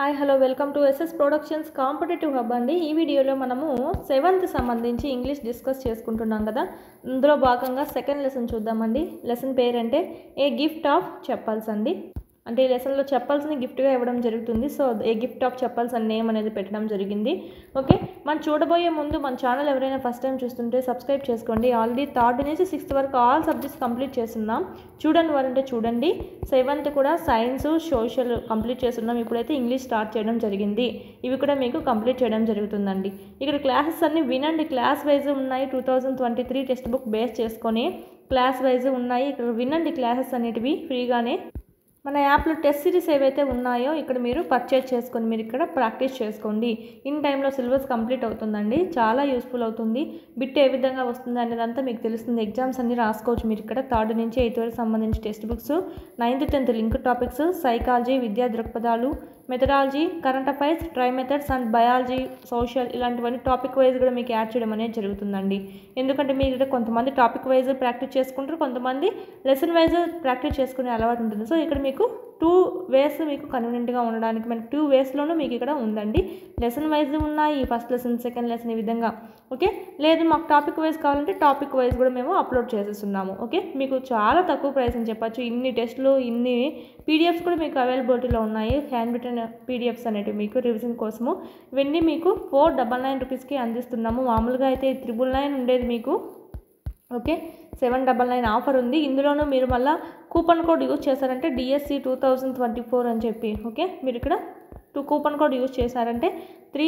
Hi hello welcome to SS productions competitive hub అండి ఈ వీడియోలో మనము సెవెంత్ సంబంధించి ఇంగ్లీష్ డిస్కస్ చేసుకుంటున్నాం కదా ఇందులో భాగంగా సెకండ్ లెసన్ చూద్దామండి లెసన్ పేరంటే ఏ గిఫ్ట్ ఆఫ్ చెప్పల్స్ అండి అంటే ఈ లెసన్లో చెప్పల్స్ని గిఫ్ట్గా ఇవ్వడం జరుగుతుంది so a gift of chappals అని నేమ్ అనేది పెట్టడం జరిగింది ఓకే మనం చూడబోయే ముందు మన ఛానల్ ఎవరైనా ఫస్ట్ టైం చూస్తుంటే సబ్స్క్రైబ్ చేసుకోండి ఆల్రెడీ థర్డ్ నుంచి సిక్స్త్ వరకు ఆల్ సబ్జెక్ట్స్ కంప్లీట్ చేస్తున్నాం చూడండి వారంటే చూడండి సెవెంత్ కూడా సైన్స్ సోషల్ కంప్లీట్ చేస్తున్నాం ఇప్పుడైతే ఇంగ్లీష్ స్టార్ట్ చేయడం జరిగింది ఇవి కూడా మీకు కంప్లీట్ చేయడం జరుగుతుందండి ఇక్కడ క్లాసెస్ అన్ని వినండి క్లాస్ వైజ్ ఉన్నాయి two thousand twenty three text book base చేసుకొని క్లాస్ వైజ్ ఉన్నాయి ఇక్కడ వినండి క్లాసెస్ అనేటివి ఫ్రీగానే మన యాప్లో టెస్ట్ సిరీస్ ఏవైతే ఉన్నాయో ఇక్కడ మీరు పర్చేజ్ చేసుకొని మీరు ఇక్కడ ప్రాక్టీస్ చేసుకోండి ఇన్ టైంలో సిలబస్ కంప్లీట్ అవుతుందండి చాలా యూస్ఫుల్ అవుతుంది బిట్ ఏ విధంగా వస్తుంది అనేదంతా మీకు తెలుస్తుంది ఎగ్జామ్స్ అన్ని రాసుకోవచ్చు మీరు ఇక్కడ థర్డ్ నుంచి ఎయిత్ వరకు సంబంధించి text books ninth tenth link topics psychology విద్యా దృక్పథాలు మెథడాలజీ కరెంట్ అఫైర్స్ ట్రై మెథడ్స్ అండ్ బయాలజీ సోషల్ ఇలాంటివన్నీ టాపిక్ వైజ్ కూడా మీకు యాడ్ చేయడం అనేది జరుగుతుందండి ఎందుకంటే మీరు ఇక్కడ కొంతమంది టాపిక్ వైజ్ ప్రాక్టీస్ చేసుకుంటారు కొంతమంది లెసన్ వైజ్ ప్రాక్టీస్ చేసుకునే అలవాటు ఉంటుంది సో ఇక్కడ మీకు టూ వేస్ మీకు కన్వీనియంట్గా ఉండడానికి మనకి టూ వేస్లోనూ మీకు ఇక్కడ ఉందండి లెసన్ వైజ్ ఉన్నాయి ఫస్ట్ లెసన్ సెకండ్ లెసన్ ఈ విధంగా ఓకే లేదు మాకు టాపిక్ వైజ్ కావాలంటే టాపిక్ వైజ్ కూడా మేము అప్లోడ్ చేసేస్తున్నాము ఓకే మీకు చాలా తక్కువ ప్రైస్ అని చెప్పచ్చు ఇన్ని టెస్ట్లు ఇన్ని పీడిఎఫ్స్ కూడా మీకు అవైలబిలిటీలో ఉన్నాయి హ్యాండ్ రిటర్న్ పీడిఎఫ్స్ అనేవి మీకు రివిజన్ కోసము ఇవన్నీ మీకు ఫోర్ డబల్ నైన్ రూపీస్కి అందిస్తున్నాము మామూలుగా అయితే త్రిబుల్ నైన్ ఉండేది మీకు okay seven double nine offer ఉంది ఇందులోనూ మీరు మళ్ళీ కూపన్ కోడ్ యూజ్ చేశారంటే DSC two thousand twenty four అని చెప్పి ఓకే మీరు ఇక్కడ టూ కూపన్ కోడ్ యూజ్ చేశారంటే త్రీ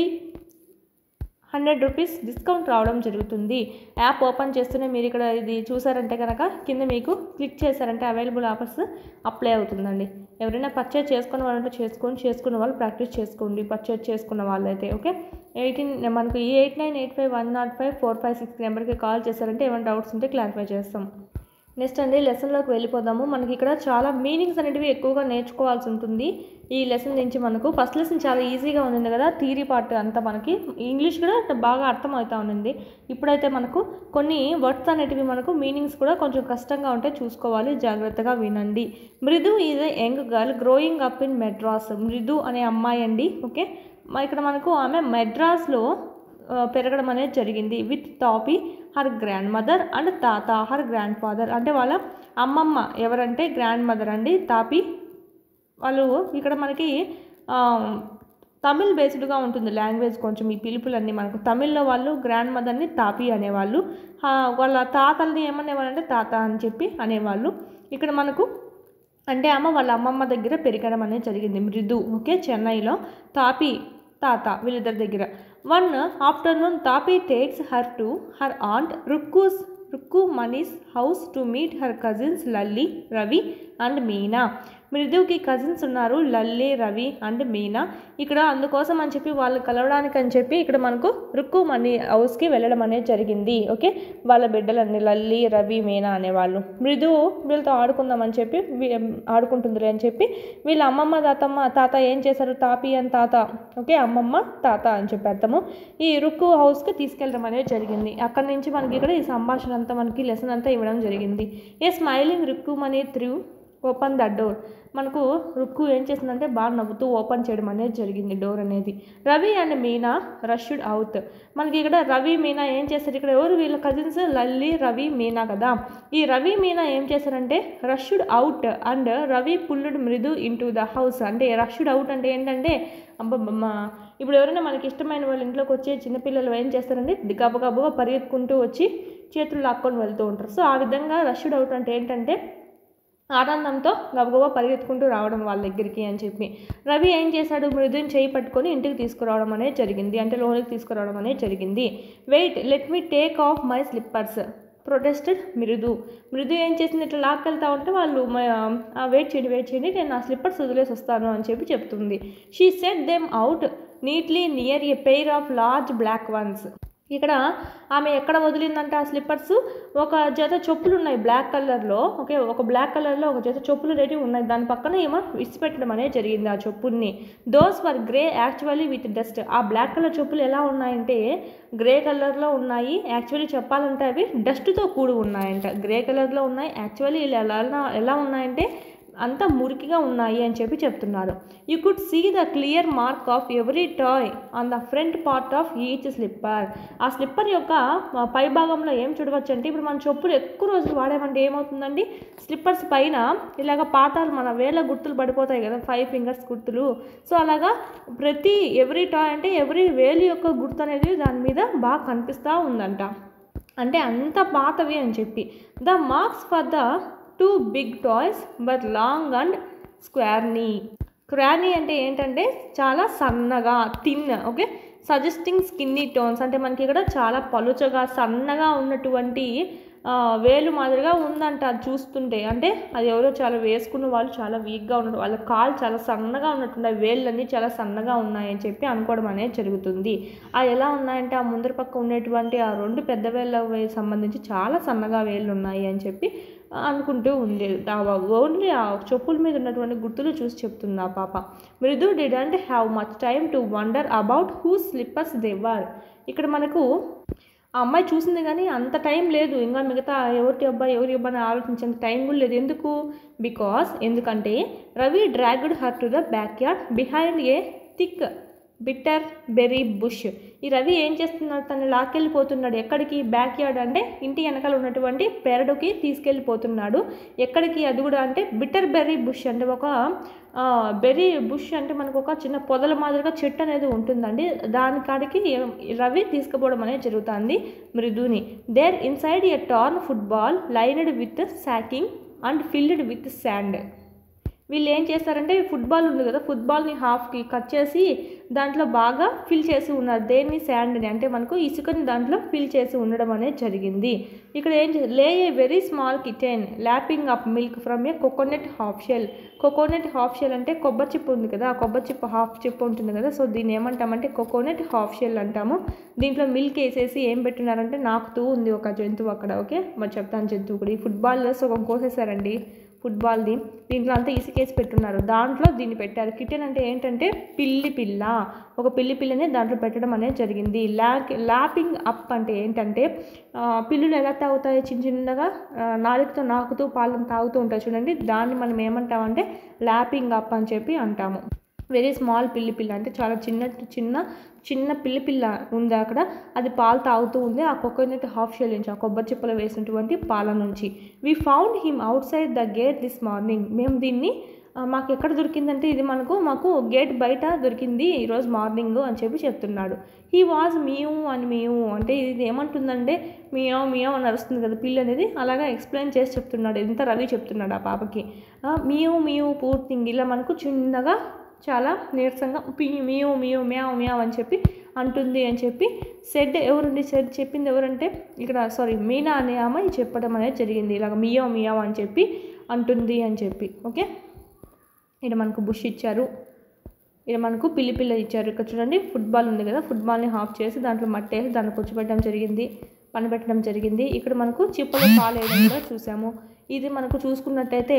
హండ్రెడ్ రూపీస్ డిస్కౌంట్ రావడం జరుగుతుంది యాప్ ఓపెన్ చేస్తూనే మీరు ఇక్కడ ఇది చూసారంటే కనుక కింద మీకు క్లిక్ చేశారంటే అవైలబుల్ ఆఫర్స్ అప్లై అవుతుందండి ఎవరైనా పర్చేజ్ చేసుకున్న వాళ్ళంటే చేసుకొని చేసుకున్న వాళ్ళు ప్రాక్టీస్ చేసుకోండి పర్చేజ్ చేసుకున్న వాళ్ళైతే ఓకే ఎయిటీన్ మనకు ఈ eight nine eight five one nought five four five six నెంబర్కి కాల్ చేశారంటే ఏమైనా డౌట్స్ ఉంటే క్లారిఫై చేస్తాం నెక్స్ట్ అండి లెసన్లోకి వెళ్ళిపోదాము మనకి ఇక్కడ చాలా మీనింగ్స్ అనేటివి ఎక్కువగా నేర్చుకోవాల్సి ఉంటుంది ఈ లెసన్ నుంచి మనకు ఫస్ట్ లెసన్ చాలా ఈజీగా ఉంది కదా థీరీ పార్ట్ అంతా మనకి ఇంగ్లీష్ కూడా బాగా అర్థమవుతా ఉంది ఇప్పుడైతే మనకు కొన్ని వర్డ్స్ అనేటివి మనకు మీనింగ్స్ కూడా కొంచెం కష్టంగా ఉంటే చూసుకోవాలి జాగ్రత్తగా వినండి Mridu is a young girl growing up in Madras Mridu అనే అమ్మాయి అండి ఓకే ఇక్కడ మనకు ఆమె మెడ్రాస్లో పెరగడం అనేది జరిగింది with Tapi her grandmother and Thatha her grandfather అంటే వాళ్ళ అమ్మమ్మ ఎవరంటే గ్రాండ్ మదర్ అండి తాపి వాళ్ళు ఇక్కడ మనకి తమిళ్ బేస్డ్గా ఉంటుంది లాంగ్వేజ్ కొంచెం ఈ పిలుపులన్నీ మనకు తమిళ్లో వాళ్ళు గ్రాండ్ మదర్ని తాపి అనేవాళ్ళు వాళ్ళ తాతల్ని ఏమనేవాళ్ళంటే తాత అని చెప్పి అనేవాళ్ళు ఇక్కడ మనకు అంటే అమ్మ వాళ్ళ అమ్మమ్మ దగ్గర పెరగడం అనేది జరిగింది మృదు ఓకే చెన్నైలో తాపి తాత వీళ్ళిద్దరి దగ్గర one afternoon Tapi takes her to her aunt Rukku's Rukku Mani's house to meet her cousins Lalli Ravi and Meena మృదువుకి కజిన్స్ ఉన్నారు లల్లి రవి అండ్ మీనా ఇక్కడ అందుకోసం అని చెప్పి వాళ్ళు కలవడానికి అని చెప్పి ఇక్కడ మనకు రుక్కు మనీ హౌస్కి వెళ్ళడం అనేది జరిగింది ఓకే వాళ్ళ బిడ్డలన్నీ లల్లి రవి మీనా అనేవాళ్ళు మృదు వీళ్ళతో ఆడుకుందామని చెప్పి ఆడుకుంటుందిలే అని చెప్పి వీళ్ళ అమ్మమ్మ తాతమ్మ తాత ఏం చేశారు తాపి అని తాత ఓకే అమ్మమ్మ తాత అని చెప్పి అర్థము ఈ రుక్కు హౌస్కి తీసుకెళ్ళడం అనేది జరిగింది అక్కడ నుంచి మనకి ఇక్కడ ఈ సంభాషణ అంతా మనకి లెసన్ అంతా ఇవ్వడం జరిగింది a smiling Rukku Mani threw open the door మనకు రుక్కు ఏం చేసిందంటే బాగా నవ్వుతూ ఓపెన్ చేయడం అనేది జరిగింది డోర్ అనేది Ravi and Meena rushed out మనకి ఇక్కడ రవి మీనా ఏం చేస్తారు ఇక్కడ ఎవరు వీళ్ళ కజిన్స్ లల్లి రవి మీనా కదా ఈ రవి మీనా ఏం చేశారంటే rushed out and Ravi pulled Mridu into the house అంటే రష్డ్ అవుట్ అంటే ఏంటంటే అబ్బమ్మ ఇప్పుడు ఎవరైనా మనకి ఇష్టమైన వాళ్ళ ఇంట్లోకి వచ్చే చిన్నపిల్లలు ఏం చేస్తారంటే గబగబగా పరిగెత్తుకుంటూ వచ్చి చేతులు లాక్కొని వెళ్తూ ఉంటారు సో ఆ విధంగా రష్డ్ అవుట్ అంటే ఏంటంటే ఆనందంతో గబగబా పరిగెత్తుకుంటూ రావడం వాళ్ళ దగ్గరికి అని చెప్పి రవి ఏం చేశాడు మృదుని చేయి పట్టుకొని ఇంటికి తీసుకురావడం అనేది జరిగింది అంటే లోనికి తీసుకురావడం అనేది జరిగింది wait let me take off my slippers protested Mridu Mridu ఏం చేసింది ఇట్లా లాక్కెళ్తా ఉంటే వాళ్ళు వెయిట్ చేయండి వెయిట్ చేయండి నేను నా స్లిప్పర్స్ వదిలేసి వస్తాను అని చెప్పి చెప్తుంది she set them out neatly near a pair of large black ones ఇక్కడ ఆమె ఎక్కడ వదిలిందంటే ఆ స్లిప్పర్స్ ఒక జత చెప్పులు ఉన్నాయి బ్లాక్ కలర్లో ఓకే ఒక బ్లాక్ కలర్లో ఒక జత చెప్పులు రెడీ ఉన్నాయి దాని పక్కన ఏమో విసిపెట్టడం అనేది జరిగింది ఆ చెప్పుల్ని those for grey actually with dust ఆ బ్లాక్ కలర్ చెప్పులు ఎలా ఉన్నాయంటే గ్రే కలర్లో ఉన్నాయి యాక్చువల్లీ చెప్పాలంటే అవి డస్ట్తో కూడి ఉన్నాయంట గ్రే కలర్లో ఉన్నాయి యాక్చువల్లీ ఎలా ఎలా ఉన్నాయంటే అంత మురికిగా ఉన్నాయి అని చెప్పి చెప్తున్నారు you could see the clear mark of every toe on the front part of each slipper ఆ స్లిప్పర్ యొక్క ఆ, పై భాగంలో ఏం చూడవచ్చు అంటే ఇప్పుడు మన చెప్పులు ఎక్కువ రోజులు వాడామంటే ఏమవుతుందండి స్లిప్పర్స్ పైన ఇలాగ పాతాలు మన వేల గుర్తులు పడిపోతాయి కదా ఫైవ్ ఫింగర్స్ గుర్తులు సో అలాగా ప్రతి ఎవ్రీ టాయ్ అంటే ఎవ్రీ వేలు యొక్క గుర్తు అనేది దాని మీద బాగా కనిపిస్తూ ఉందంట అంటే అంత పాతవి అని చెప్పి the marks for the two big toes but long and scrawny అంటే ఏంటంటే చాలా సన్నగా thin okay suggesting skinny toes అంటే మనకి ఇక్కడ చాలా పలుచగా సన్నగా ఉన్నటువంటి ఆ, వేలు మాదిరిగా ఉందంట అది చూస్తుంటే అంటే అది ఎవరో చాలా వేసుకున్న వాళ్ళు చాలా వీక్గా ఉన్నారు వాళ్ళ కాలు చాలా సన్నగా ఉన్నట్టున్నాయి వేళ్ళన్నీ చాలా సన్నగా ఉన్నాయని చెప్పి అనుకోవడం అనేది జరుగుతుంది ఆ ఎలా ఉన్నాయంటే ఆ ముందర పక్క ఉండేటువంటి ఆ రెండు పెద్ద వేళ్ళ సంబంధించి చాలా సన్నగా వేళ్ళు ఉన్నాయి అని చెప్పి అనుకుంటూ ఉండేది ఓన్లీ ఆ చెప్పుల మీద ఉన్నటువంటి గుర్తులు చూసి చెప్తుంది ఆ పాప Mridu didn't have much time to wonder about whose slippers they were ఇక్కడ మనకు ఆ అమ్మాయి చూసింది కానీ అంత టైం లేదు ఇంకా మిగతా ఎవరి అబ్బాయి ఎవరి అబ్బాయి అని ఆలోచించేంత టైం కూడా లేదు ఎందుకు బికాస్ ఎందుకంటే Ravi dragged her to the back yard behind a thick bitter berry bush ఈ రవి ఏం చేస్తున్నాడు తను లాక్కెళ్ళిపోతున్నాడు ఎక్కడికి బ్యాక్ యార్డ్ అంటే ఇంటి వెనకాల ఉన్నటువంటి పెరడుకి తీసుకెళ్ళిపోతున్నాడు ఎక్కడికి అది కూడా అంటే బిట్టర్ బెర్రీ బుష్ అంటే ఒక బెర్రీ బుష్ అంటే మనకు ఒక చిన్న పొదల మాదిరిగా చెట్టు అనేది ఉంటుందండి దాని కాడికి రవి తీసుకుపోవడం అనేది జరుగుతుంది మృదుని there inside a torn football lined with sacking and filled with sand వీళ్ళు ఏం చేస్తారంటే ఫుట్బాల్ ఉంది కదా ఫుట్బాల్ని హాఫ్కి కట్ చేసి దాంట్లో బాగా ఫిల్ చేసి ఉన్నారు దేన్ని శాండ్ని అంటే మనకు ఇసుకని దాంట్లో ఫిల్ చేసి ఉండడం అనేది జరిగింది ఇక్కడ ఏం చే లే a very small kitten lapping up milk from a coconut half shell coconut half shell అంటే కొబ్బరి చిప్ప ఉంది కదా ఆ కొబ్బరి చిప్ప హాఫ్ చిప్ప ఉంటుంది కదా సో దీన్ని ఏమంటామంటే కోకోనట్ హాఫ్ షెల్ అంటాము దీంట్లో మిల్క్ వేసేసి ఏం పెట్టినారంటే నాకుతూ ఉంది ఒక జంతువు అక్కడ ఓకే మరి చెప్తాను జంతువు కూడా ఈ ఫుట్బాల్ సగం కోసేసారండి ఫుట్బాల్ది దీంట్లో అంతా ఇసుకేసి పెట్టున్నారు దాంట్లో దీన్ని పెట్టారు కిటెన్ అంటే ఏంటంటే పిల్లి పిల్ల ఒక పిల్లి పిల్లని దాంట్లో పెట్టడం అనేది జరిగింది ల్యాక్ ల్యాపింగ్ అప్ అంటే ఏంటంటే ఆ, పిల్లులు ఎలా తాగుతాయి చిన్న చిన్నగా ఆ, నాలుకతో నాకుతూ పాలను తాగుతూ ఉంటాయి చూడండి దాన్ని మనం ఏమంటామంటే ల్యాపింగ్ అప్ అని చెప్పి అంటాము వెరీ స్మాల్ పిల్లి పిల్ల అంటే చాలా చిన్న చిన్న చిన్న పిల్లి పిల్ల ఉంది అక్కడ అది పాలు తాగుతూ ఉంది ఆ కోకోనట్ హాఫ్ షెల్ నుంచి ఆ కొబ్బరి చిప్పలో వేసినటువంటి పాల నుంచి we found him outside the gate this morning మేము దీన్ని ఆ, మాకు ఎక్కడ దొరికిందంటే ఇది మనకు మాకు గేట్ బయట దొరికింది ఈరోజు మార్నింగ్ అని చెప్పి చెప్తున్నాడు హీ వాజ్ మియూ అని మియూ అంటే ఇది ఏమంటుందంటే మియో మియో అని అరుస్తుంది కదా పిల్లి అనేది అలాగా ఎక్స్ప్లెయిన్ చేసి చెప్తున్నాడు ఎంత రవి చెప్తున్నాడు ఆ పాపకి ఆ, మియూ మియూ పూర్తింగ్ ఇలా మనకు చిన్నగా చాలా నీరసంగా పి మియో మియో మ్యావ్ మ్యావ్ అని చెప్పి అంటుంది అని చెప్పి సెడ్ ఎవరండి సెడ్ చెప్పింది ఎవరంటే ఇక్కడ సారీ మీనా అనే ఆమె చెప్పడం అనేది జరిగింది ఇలాగ మియో మియావ్ అని చెప్పి అంటుంది అని చెప్పి ఓకే ఇక్కడ మనకు బుష్ ఇచ్చారు ఇక్కడ మనకు పిల్లి పిల్ల ఇచ్చారు ఇక్కడ చూడండి ఫుట్బాల్ ఉంది కదా ఫుట్బాల్ని హాఫ్ చేసి దాంట్లో మట్టి వేసి దాన్ని కూర్చోబెట్టడం జరిగింది పని పెట్టడం జరిగింది ఇక్కడ మనకు చిప్పలో పాలు వేయడం కూడా చూసాము ఇది మనకు చూసుకున్నట్టయితే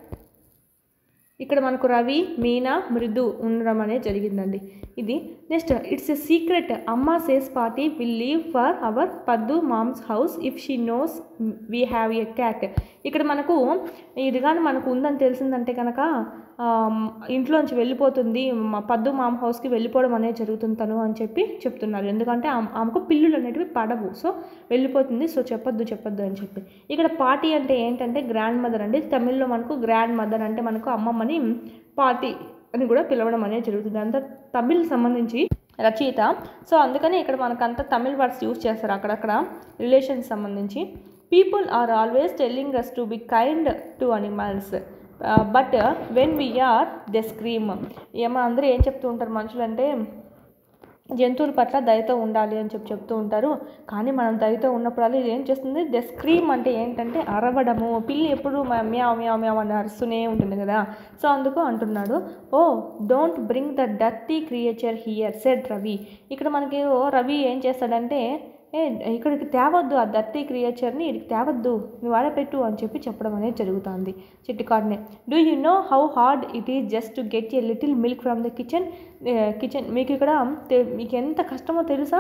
ఇక్కడ మనకు రవి మీనా మృదు ఉండడం అనేది జరిగిందండి ఇది next it's a secret amma says Paati will leave for our Paddu mom's house if she knows we have a cat ఇక్కడ మనకు ఇది కానీ మనకు ఉందని తెలిసిందంటే కనుక ఆ, ఇంట్లోంచి వెళ్ళిపోతుంది మా పద్దు మామ్ హౌస్కి వెళ్ళిపోవడం అనేది జరుగుతుంది తను అని చెప్పి చెప్తున్నారు ఎందుకంటే ఆమె- ఆమెకు పిల్లులు అనేటివి పడవు సో వెళ్ళిపోతుంది సో చెప్పొద్దు చెప్పొద్దు అని చెప్పి ఇక్కడ పార్టీ అంటే ఏంటంటే గ్రాండ్ మదర్ అండి తమిళ్లో మనకు గ్రాండ్ మదర్ అంటే మనకు అమ్మమ్మని పార్టీ అని కూడా పిలవడం అనేది జరుగుతుంది అంతా తమిళ్ సంబంధించి రచయిత సో అందుకని ఇక్కడ మనకంతా తమిళ్ వర్డ్స్ యూస్ చేస్తారు అక్కడక్కడ రిలేషన్స్ సంబంధించి people are always telling us to be kind to animals but when we're the scream ఏమో అందరూ ఏం చెప్తూ ఉంటారు మనుషులు అంటే జంతువుల పట్ల దయతో ఉండాలి అని చెప్పి చెప్తూ ఉంటారు కానీ మనం దయతో ఉన్నప్పుడల్లా ఇది ఏం చేస్తుంది ద స్క్రీమ్ అంటే ఏంటంటే అరవడము పిల్లి ఎప్పుడు మ- మ్యావ్ మ్యావ్ మ్యావ్ అని అరుస్తూనే ఉంటుంది కదా సో అందుకు అంటున్నాడు oh don't bring the dirty creature here said Ravi ఇక్కడ మనకి ఓ రవి ఏం చేస్తాడంటే ఏ ఇక్కడికి తేవద్దు ఆ దర్టీ క్రియేచర్ని ఇక్కడికి తేవద్దు నువ్వు వాడపెట్టు అని చెప్పి చెప్పడం అనేది జరుగుతుంది చిట్టుకాడనే do you know how hard it is just to get a little milk from the kitchen kitchen మీకు ఇక్కడ తె- మీకు ఎంత కష్టమో తెలుసా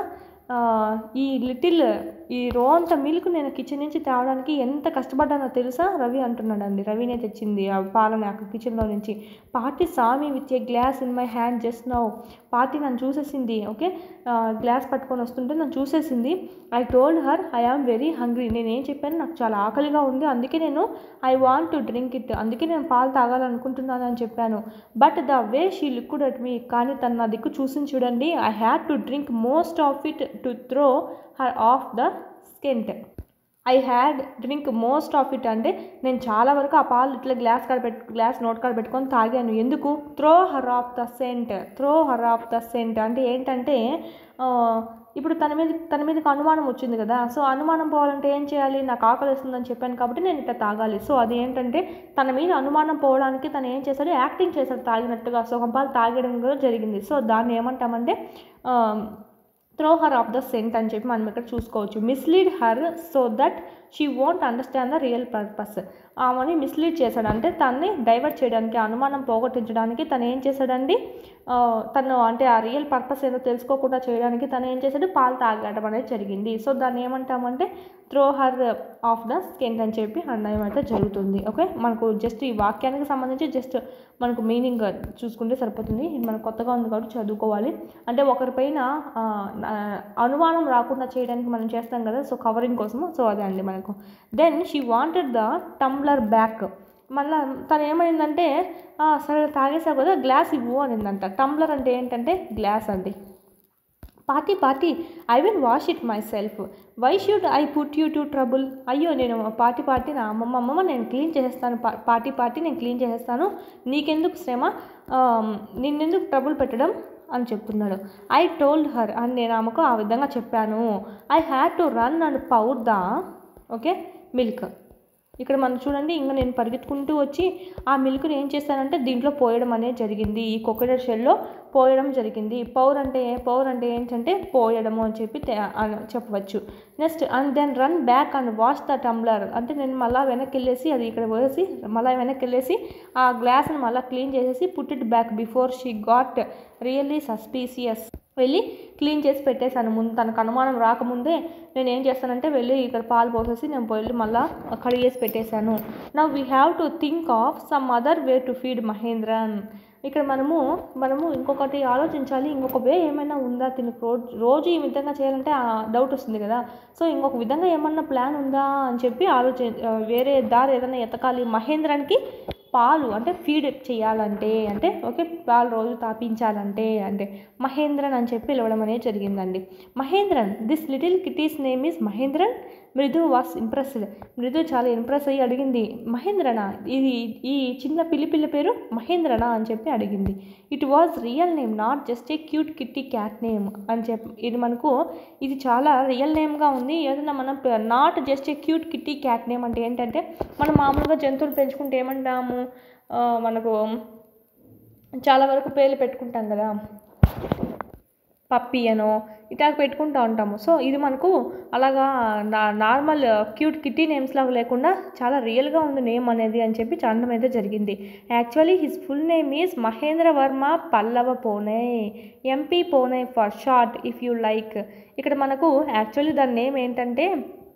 ఆ, ఈ లిటిల్ ఈ రో అంత మిల్క్ నేను కిచెన్ నుంచి తేవడానికి ఎంత కష్టపడ్డానో తెలుసా రవి అంటున్నాడండి రవినే తెచ్చింది ఆ పాలని అక్కడ కిచెన్లో నుంచి Paati saw me with a glass in my hand just now Paati నన్ను చూసేసింది ఓకే గ్లాస్ పట్టుకొని వస్తుంటే నన్ను చూసేసింది I told her I am very hungry నేను ఏం చెప్పాను నాకు చాలా ఆకలిగా ఉంది అందుకే నేను I want to drink it అందుకే నేను పాలు తాగాలనుకుంటున్నాను అని చెప్పాను but the way she looked at me కానీ తను నా దిక్కు చూసింది చూడండి I had to drink most of it to throw her off the scent I had drink most of it అంటే నేను చాలా వరకు ఆ పాలు ఇట్లా గ్లాస్ కాడ పెట్టు గ్లాస్ నోట్ కాడ పెట్టుకొని తాగాను ఎందుకు throw her off the scent throw her off the scent అంటే ఏంటంటే ఆ, ఇప్పుడు తన మీద తన మీదకి అనుమానం వచ్చింది కదా సో అనుమానం పోవాలంటే ఏం చేయాలి నాకు ఆకలి వేస్తుందని చెప్పాను కాబట్టి నేను ఇట్లా తాగాలి సో అది ఏంటంటే తన మీద అనుమానం పోవడానికి తను ఏం చేశాడు యాక్టింగ్ చేశాడు తాగినట్టుగా సగం పాలు తాగడం కూడా జరిగింది సో దాన్ని ఏమంటామంటే throw her off the scent అని చెప్పి మనం ఇక్కడ చూసుకోవచ్చు mislead her so that she won't understand the real purpose ఆమెని మిస్లీడ్ చేశాడు అంటే తన్ని డైవర్ట్ చేయడానికి అనుమానం పోగొట్టించడానికి తను ఏం చేశాడండి ఆ, తను అంటే ఆ రియల్ పర్పస్ ఏదో తెలుసుకోకుండా చేయడానికి తను ఏం చేశాడు పాలు తాగడం అనేది జరిగింది సో దాన్ని ఏమంటామంటే throw her off the scent అని చెప్పి అన్యాయం అయితే జరుగుతుంది ఓకే మనకు జస్ట్ ఈ వాక్యానికి సంబంధించి జస్ట్ మనకు మీనింగ్ చూసుకుంటే సరిపోతుంది ఇది మనకు కొత్తగా ఉంది కాబట్టి చదువుకోవాలి అంటే ఒకరిపైన ఆ, ఆ, అనుమానం రాకుండా చేయడానికి మనం చేస్తాం కదా సో కవరింగ్ కోసము సో అదే అండి మనకు then she wanted the tumbler back మళ్ళీ తను ఏమైందంటే "ఆ, సరే తాగేసావు కదా గ్లాస్ ఇవ్వు అనిందంట టంబ్లర్ అంటే ఏంటంటే గ్లాస్ అండి Paati Paati I will wash it myself why should I put you to trouble అయ్యో నేను పార్టీ పార్టీ నా అమ్మమ్మ అమ్మమ్మ నేను క్లీన్ చేసేస్తాను పా- పార్టీ పార్టీ నేను క్లీన్ చేసేస్తాను నీకెందుకు శ్రమ ఆమ్, నిన్నెందుకు ట్రబుల్ పెట్టడం అని చెప్తున్నాడు ఐ టోల్డ్ హర్ అని నేను ఆమెకు ఆ విధంగా చెప్పాను I had to run and poured the okay milk ఇక్కడ మనం చూడండి ఇంకా నేను పరిగెత్తుకుంటూ వచ్చి ఆ మిల్క్ని ఏం చేస్తానంటే దీంట్లో పోయడం అనేది జరిగింది ఈ కోకోనట్ షెల్లో పోయడం జరిగింది పౌర్ అంటే పౌర్ అంటే ఏంటంటే పోయడము అని చెప్పి తె- అని చెప్పవచ్చు next and then run back and wash the tumbler అంటే నేను మళ్ళీ వెనక్కి వెళ్ళేసి అది ఇక్కడ పోయేసి మళ్ళీ వెనక్కి వెళ్ళేసి ఆ గ్లాస్ని మళ్ళీ క్లీన్ చేసేసి put it back before she got really suspicious వెళ్ళి క్లీన్ చేసి పెట్టేశాను ముందు తనకు అనుమానం రాకముందే నేను ఏం చేస్తానంటే వెళ్ళి ఇక్కడ పాలు పోసేసి నేను వెళ్ళి మళ్ళీ కడిగేసి పెట్టేశాను నా we have to think of some other way to feed Mahendran ఇక్కడ మనము మనము ఇంకొకటి ఆలోచించాలి ఇంకొక వే ఏమైనా ఉందా తినకు రోజు రోజు ఈ విధంగా చేయాలంటే ఆ డౌట్ వస్తుంది కదా సో ఇంకొక విధంగా ఏమన్నా ప్లాన్ ఉందా అని చెప్పి ఆలోచి ఆ, వేరే దారి ఏదైనా ఎతకాలి మహేంద్రన్కి పాలు అంటే ఫీడ్ చేయాలంటే అంటే ఓకే పాలు రోజు తాపించాలంటే అంటే మహేంద్రన్ అని చెప్పి పిలవడం అనేది జరిగిందండి Mahendran this little kitty's name is Mahendran Mridu was impressed మృదు చాలా ఇంప్రెస్ అయ్యి అడిగింది మహేంద్రనా ఇది ఈ చిన్న పిల్లి పిల్ల పేరు మహేంద్రనా అని చెప్పి అడిగింది it was real name not just a cute kitty cat name అని చెప్పి ఇది మనకు ఇది చాలా రియల్ నేమ్గా ఉంది ఏదైనా మనం not just a cute kitty cat name అంటే ఏంటంటే మనం మామూలుగా జంతువులు పెంచుకుంటే ఏమంటాము ఆ, మనకు చాలా వరకు పేర్లు పెట్టుకుంటాం కదా పప్పి అనో ఇట్లా పెట్టుకుంటూ ఉంటాము సో ఇది మనకు అలాగా నా నార్మల్ క్యూట్ కిట్టి నేమ్స్ లాగా లేకుండా చాలా రియల్గా ఉంది నేమ్ అనేది అని చెప్పి చదవడం అయితే జరిగింది actually his full name is Mahendra Varma Pallava Pone MP Pone for short if you like ఇక్కడ మనకు యాక్చువల్లీ దాని నేమ్ ఏంటంటే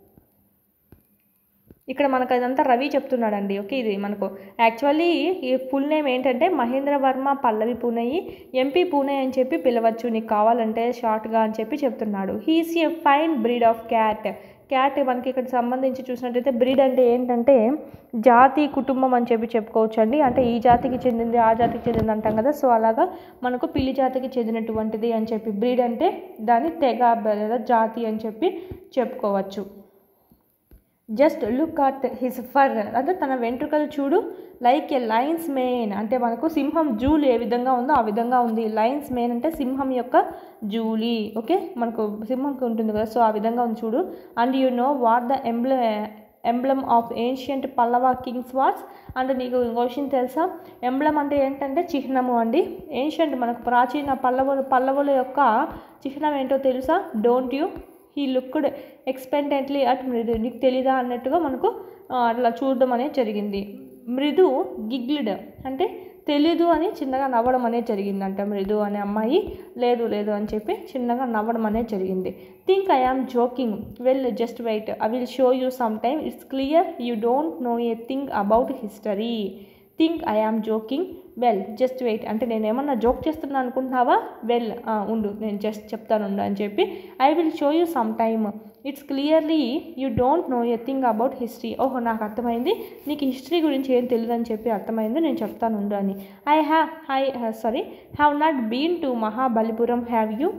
ఇక్కడ మనకు అదంతా రవి చెప్తున్నాడండి ఓకే ఇది మనకు యాక్చువల్లీ ఈ ఫుల్ నేమ్ ఏంటంటే మహేంద్ర వర్మ పల్లవి పూనయ్యి ఎంపీ పూణే అని చెప్పి పిలవచ్చు నీకు కావాలంటే షార్ట్గా అని చెప్పి చెప్తున్నాడు he's a fine breed of cat cat మనకి ఇక్కడ సంబంధించి చూసినట్టయితే బ్రీడ్ అంటే ఏంటంటే జాతి కుటుంబం అని చెప్పి చెప్పుకోవచ్చు అండి అంటే ఈ జాతికి చెందింది ఆ జాతికి చెందింది అంటాం కదా సో అలాగా మనకు పిల్లి జాతికి చెందినటువంటిది అని చెప్పి బ్రీడ్ అంటే దాని తెగ లేదా జాతి అని చెప్పి చెప్పుకోవచ్చు just look at his fur అంటే తన వెంట్రుకలు చూడు లైక్ ఏ లైన్స్ మెయిన్ అంటే మనకు సింహం జూలు ఏ విధంగా ఉందో ఆ విధంగా ఉంది లైన్స్ మెయిన్ అంటే సింహం యొక్క జూలీ ఓకే మనకు సింహంకి ఉంటుంది కదా సో ఆ విధంగా ఉంది చూడు and you know what the ఎంబ్ల emblem of ancient Pallava kings what's అంటే నీకు ఇంకో విషయం తెలుసా ఎంబ్లమ్ అంటే ఏంటంటే చిహ్నము అండి ఏన్షియంట్ మనకు ప్రాచీన పల్లవులు పల్లవుల యొక్క చిహ్నం ఏంటో తెలుసా don't you he looked expectantly at Mridu నీకు తెలీదా అన్నట్టుగా మనకు ఆ, అట్లా చూడడం అనేది జరిగింది మృదు గిగ్లిడ్ అంటే తెలీదు అని చిన్నగా నవ్వడం అనేది జరిగిందంట మృదు అనే అమ్మాయి లేదు లేదు అని చెప్పి చిన్నగా నవ్వడం అనేది జరిగింది think I am joking well just wait I will show you some time it's clear you don't know a thing about history think I am joking well just wait అంటే నేను ఏమన్నా జోక్ చేస్తున్నా అనుకుంటున్నావా వెల్ ఉండు నేను just చెప్తాను ఉండు అని చెప్పి I will show you some time it's clearly you don't know a thing about history ఓహో నాకు అర్థమైంది నీకు హిస్టరీ గురించి ఏం తెలియదు అని చెప్పి అర్థమైంది నేను చెప్తాను ఉండు అని I have I sorry have not been to Mahabalipuram have you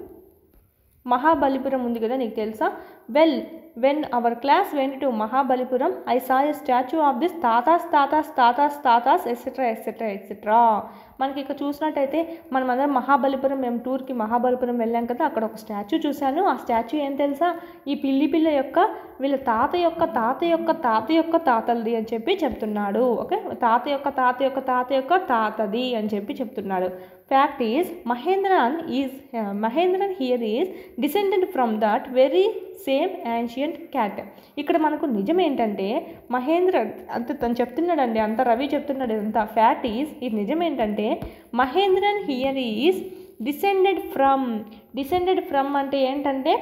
Mahabalipuram ఉంది కదా నీకు తెలుసా well when our class went to Mahabalipuram I saw a statue of this Thatha's Thatha's Thatha's Thatha's etcetera etcetera etcetera మనకి ఇక్కడ చూసినట్టయితే మనం అందరం మహాబలిపురం మేము టూర్కి మహాబలిపురం వెళ్ళాం కదా అక్కడ ఒక స్టాచ్యూ చూశాను ఆ స్టాచ్యూ ఏం తెలుసా ఈ పిల్లి పిల్ల యొక్క వీళ్ళ తాత యొక్క తాత యొక్క తాత యొక్క తాతలది అని చెప్పి చెప్తున్నాడు ఓకే తాత యొక్క తాత యొక్క తాత యొక్క తాతది అని చెప్పి చెప్తున్నాడు fact is Mahendran is Mahendran here is descended from that very same ancient cat ఇక్కడ మనకు నిజం ఏంటంటే మహేంద్ర అంత తను చెప్తున్నాడండి అంత రవి చెప్తున్నాడు అంత ఫ్యాక్ట్ ఈజ్ ఇది నిజం ఏంటంటే Mahendran here is descended from descended from అంటే ఏంటంటే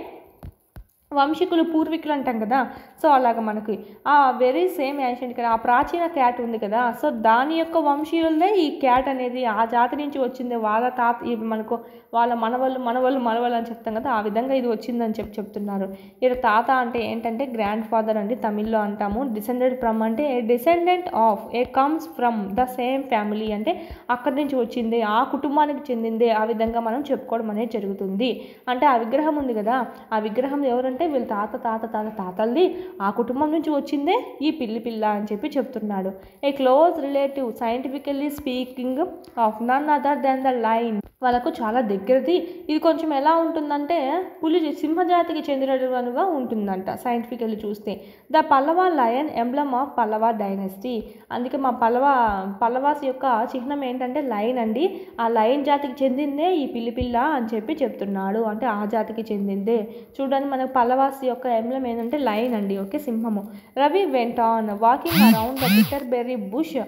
వంశీకులు పూర్వీకులు అంటాం కదా సో అలాగ మనకి ఆ వెరీ సేమ్ యాన్షియంట్ కదా ఆ ప్రాచీన క్యాట్ ఉంది కదా సో దాని యొక్క వంశీయులదే ఈ క్యాట్ అనేది ఆ జాతి నుంచి వచ్చింది వాళ్ళ తాత ఇవి మనకు వాళ్ళ మనవళ్ళు మనవళ్ళు మనవళ్ళు అని చెప్తాం కదా ఆ విధంగా ఇది వచ్చిందని చెప్పి చెప్తున్నారు ఇక్కడ తాత అంటే ఏంటంటే గ్రాండ్ ఫాదర్ అండి తమిళ్లో అంటాము డిసెండెడ్ ఫ్రమ్ అంటే a descendant of a comes from the same family అంటే అక్కడి నుంచి వచ్చింది ఆ కుటుంబానికి చెందిందే ఆ విధంగా మనం చెప్పుకోవడం అనేది జరుగుతుంది అంటే ఆ విగ్రహం ఉంది కదా ఆ విగ్రహం ఎవరంటే వీళ్ళ తాత తాత తాత తాతల్ది ఆ కుటుంబం నుంచి వచ్చిందే ఈ పిల్లి పిల్ల అని చెప్పి చెప్తున్నాడు a close relative scientifically speaking of none other then the line వాళ్ళకు చాలా దగ్గరది ఇది కొంచెం ఎలా ఉంటుందంటే పులి సింహజాతికి చెందినట్టుగా ఉంటుందంట సైంటిఫికల్లీ చూస్తే the Pallava lion emblem of Pallava dynasty అందుకే మా పల్లవ పల్లవాస్ యొక్క చిహ్నం ఏంటంటే లయన్ అండి ఆ లయన్ జాతికి చెందిందే ఈ పిల్లి పిల్ల అని చెప్పి చెప్తున్నాడు అంటే ఆ జాతికి చెందిందే చూడండి మనకు పల్లవాస్ యొక్క ఎంబ్లం ఏంటంటే లైన్ అండి ఓకే సింహము Ravi went on walking around the bitter berry bush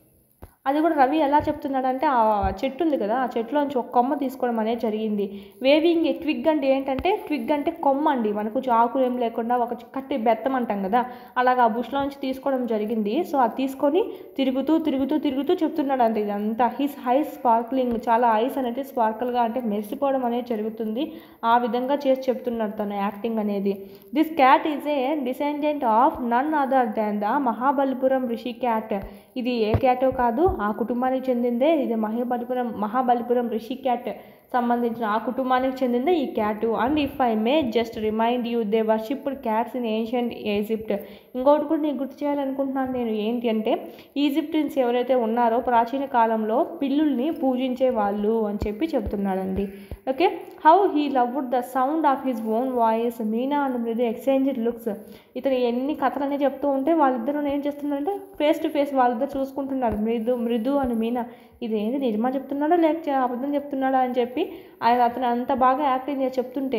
అది కూడా రవి ఎలా చెప్తున్నాడంటే ఆ చెట్టు ఉంది కదా ఆ చెట్టులోంచి ఒక కొమ్మ తీసుకోవడం అనేది జరిగింది వేవింగ్ ఏ ట్విగ్ అంటే ఏంటంటే ట్విగ్ అంటే కొమ్మ అండి మనకు ఆకులు ఏం లేకుండా ఒక కట్టి బెత్తం అంటాం కదా అలాగా ఆ బుష్లోంచి తీసుకోవడం జరిగింది సో అది తీసుకొని తిరుగుతూ తిరుగుతూ తిరుగుతూ చెప్తున్నాడు అంతే ఇదంతా హిస్ హై స్పార్క్లింగ్ చాలా ఐస్ అనేది స్పార్కల్గా అంటే మెరిసిపోవడం అనేది జరుగుతుంది ఆ విధంగా చేసి చెప్తున్నాడు తన యాక్టింగ్ అనేది this cat is a descendant of none other than the Mahabalipuram Rishi cat ఇది ఏ క్యాటో కాదు ఆ కుటుంబానికి చెందిందే ఇది మహాబలిపురం మహాబలిపురం రిషి క్యాట్ సంబంధించిన ఆ కుటుంబానికి చెందిందే ఈ cat and if I may just remind you they worshipped cats in ancient Egypt ఇంకొకటి కూడా నేను గుర్తు చేయాలనుకుంటున్నాను నేను ఏంటి అంటే ఈజిప్టియన్స్ ఎవరైతే ఉన్నారో ప్రాచీన కాలంలో పిల్లుల్ని పూజించే వాళ్ళు అని చెప్పి చెప్తున్నాడండి okay how he loved the sound of his own voice Meena and Mridu exchange looks ఇతను ఎన్ని కథలన్నీ చెప్తూ ఉంటే వాళ్ళిద్దరూ ఏం చేస్తున్నారంటే ఫేస్ టు ఫేస్ వాళ్ళిద్దరు చూసుకుంటున్నారు మృదు మృదు అని మీనా ఇది ఏంది నిజమా చెప్తున్నాడా లేక అబద్ధం చెప్తున్నాడా అని చెప్పి ఆయన అతను అంత బాగా యాక్టింగ్ చేసి చెప్తుంటే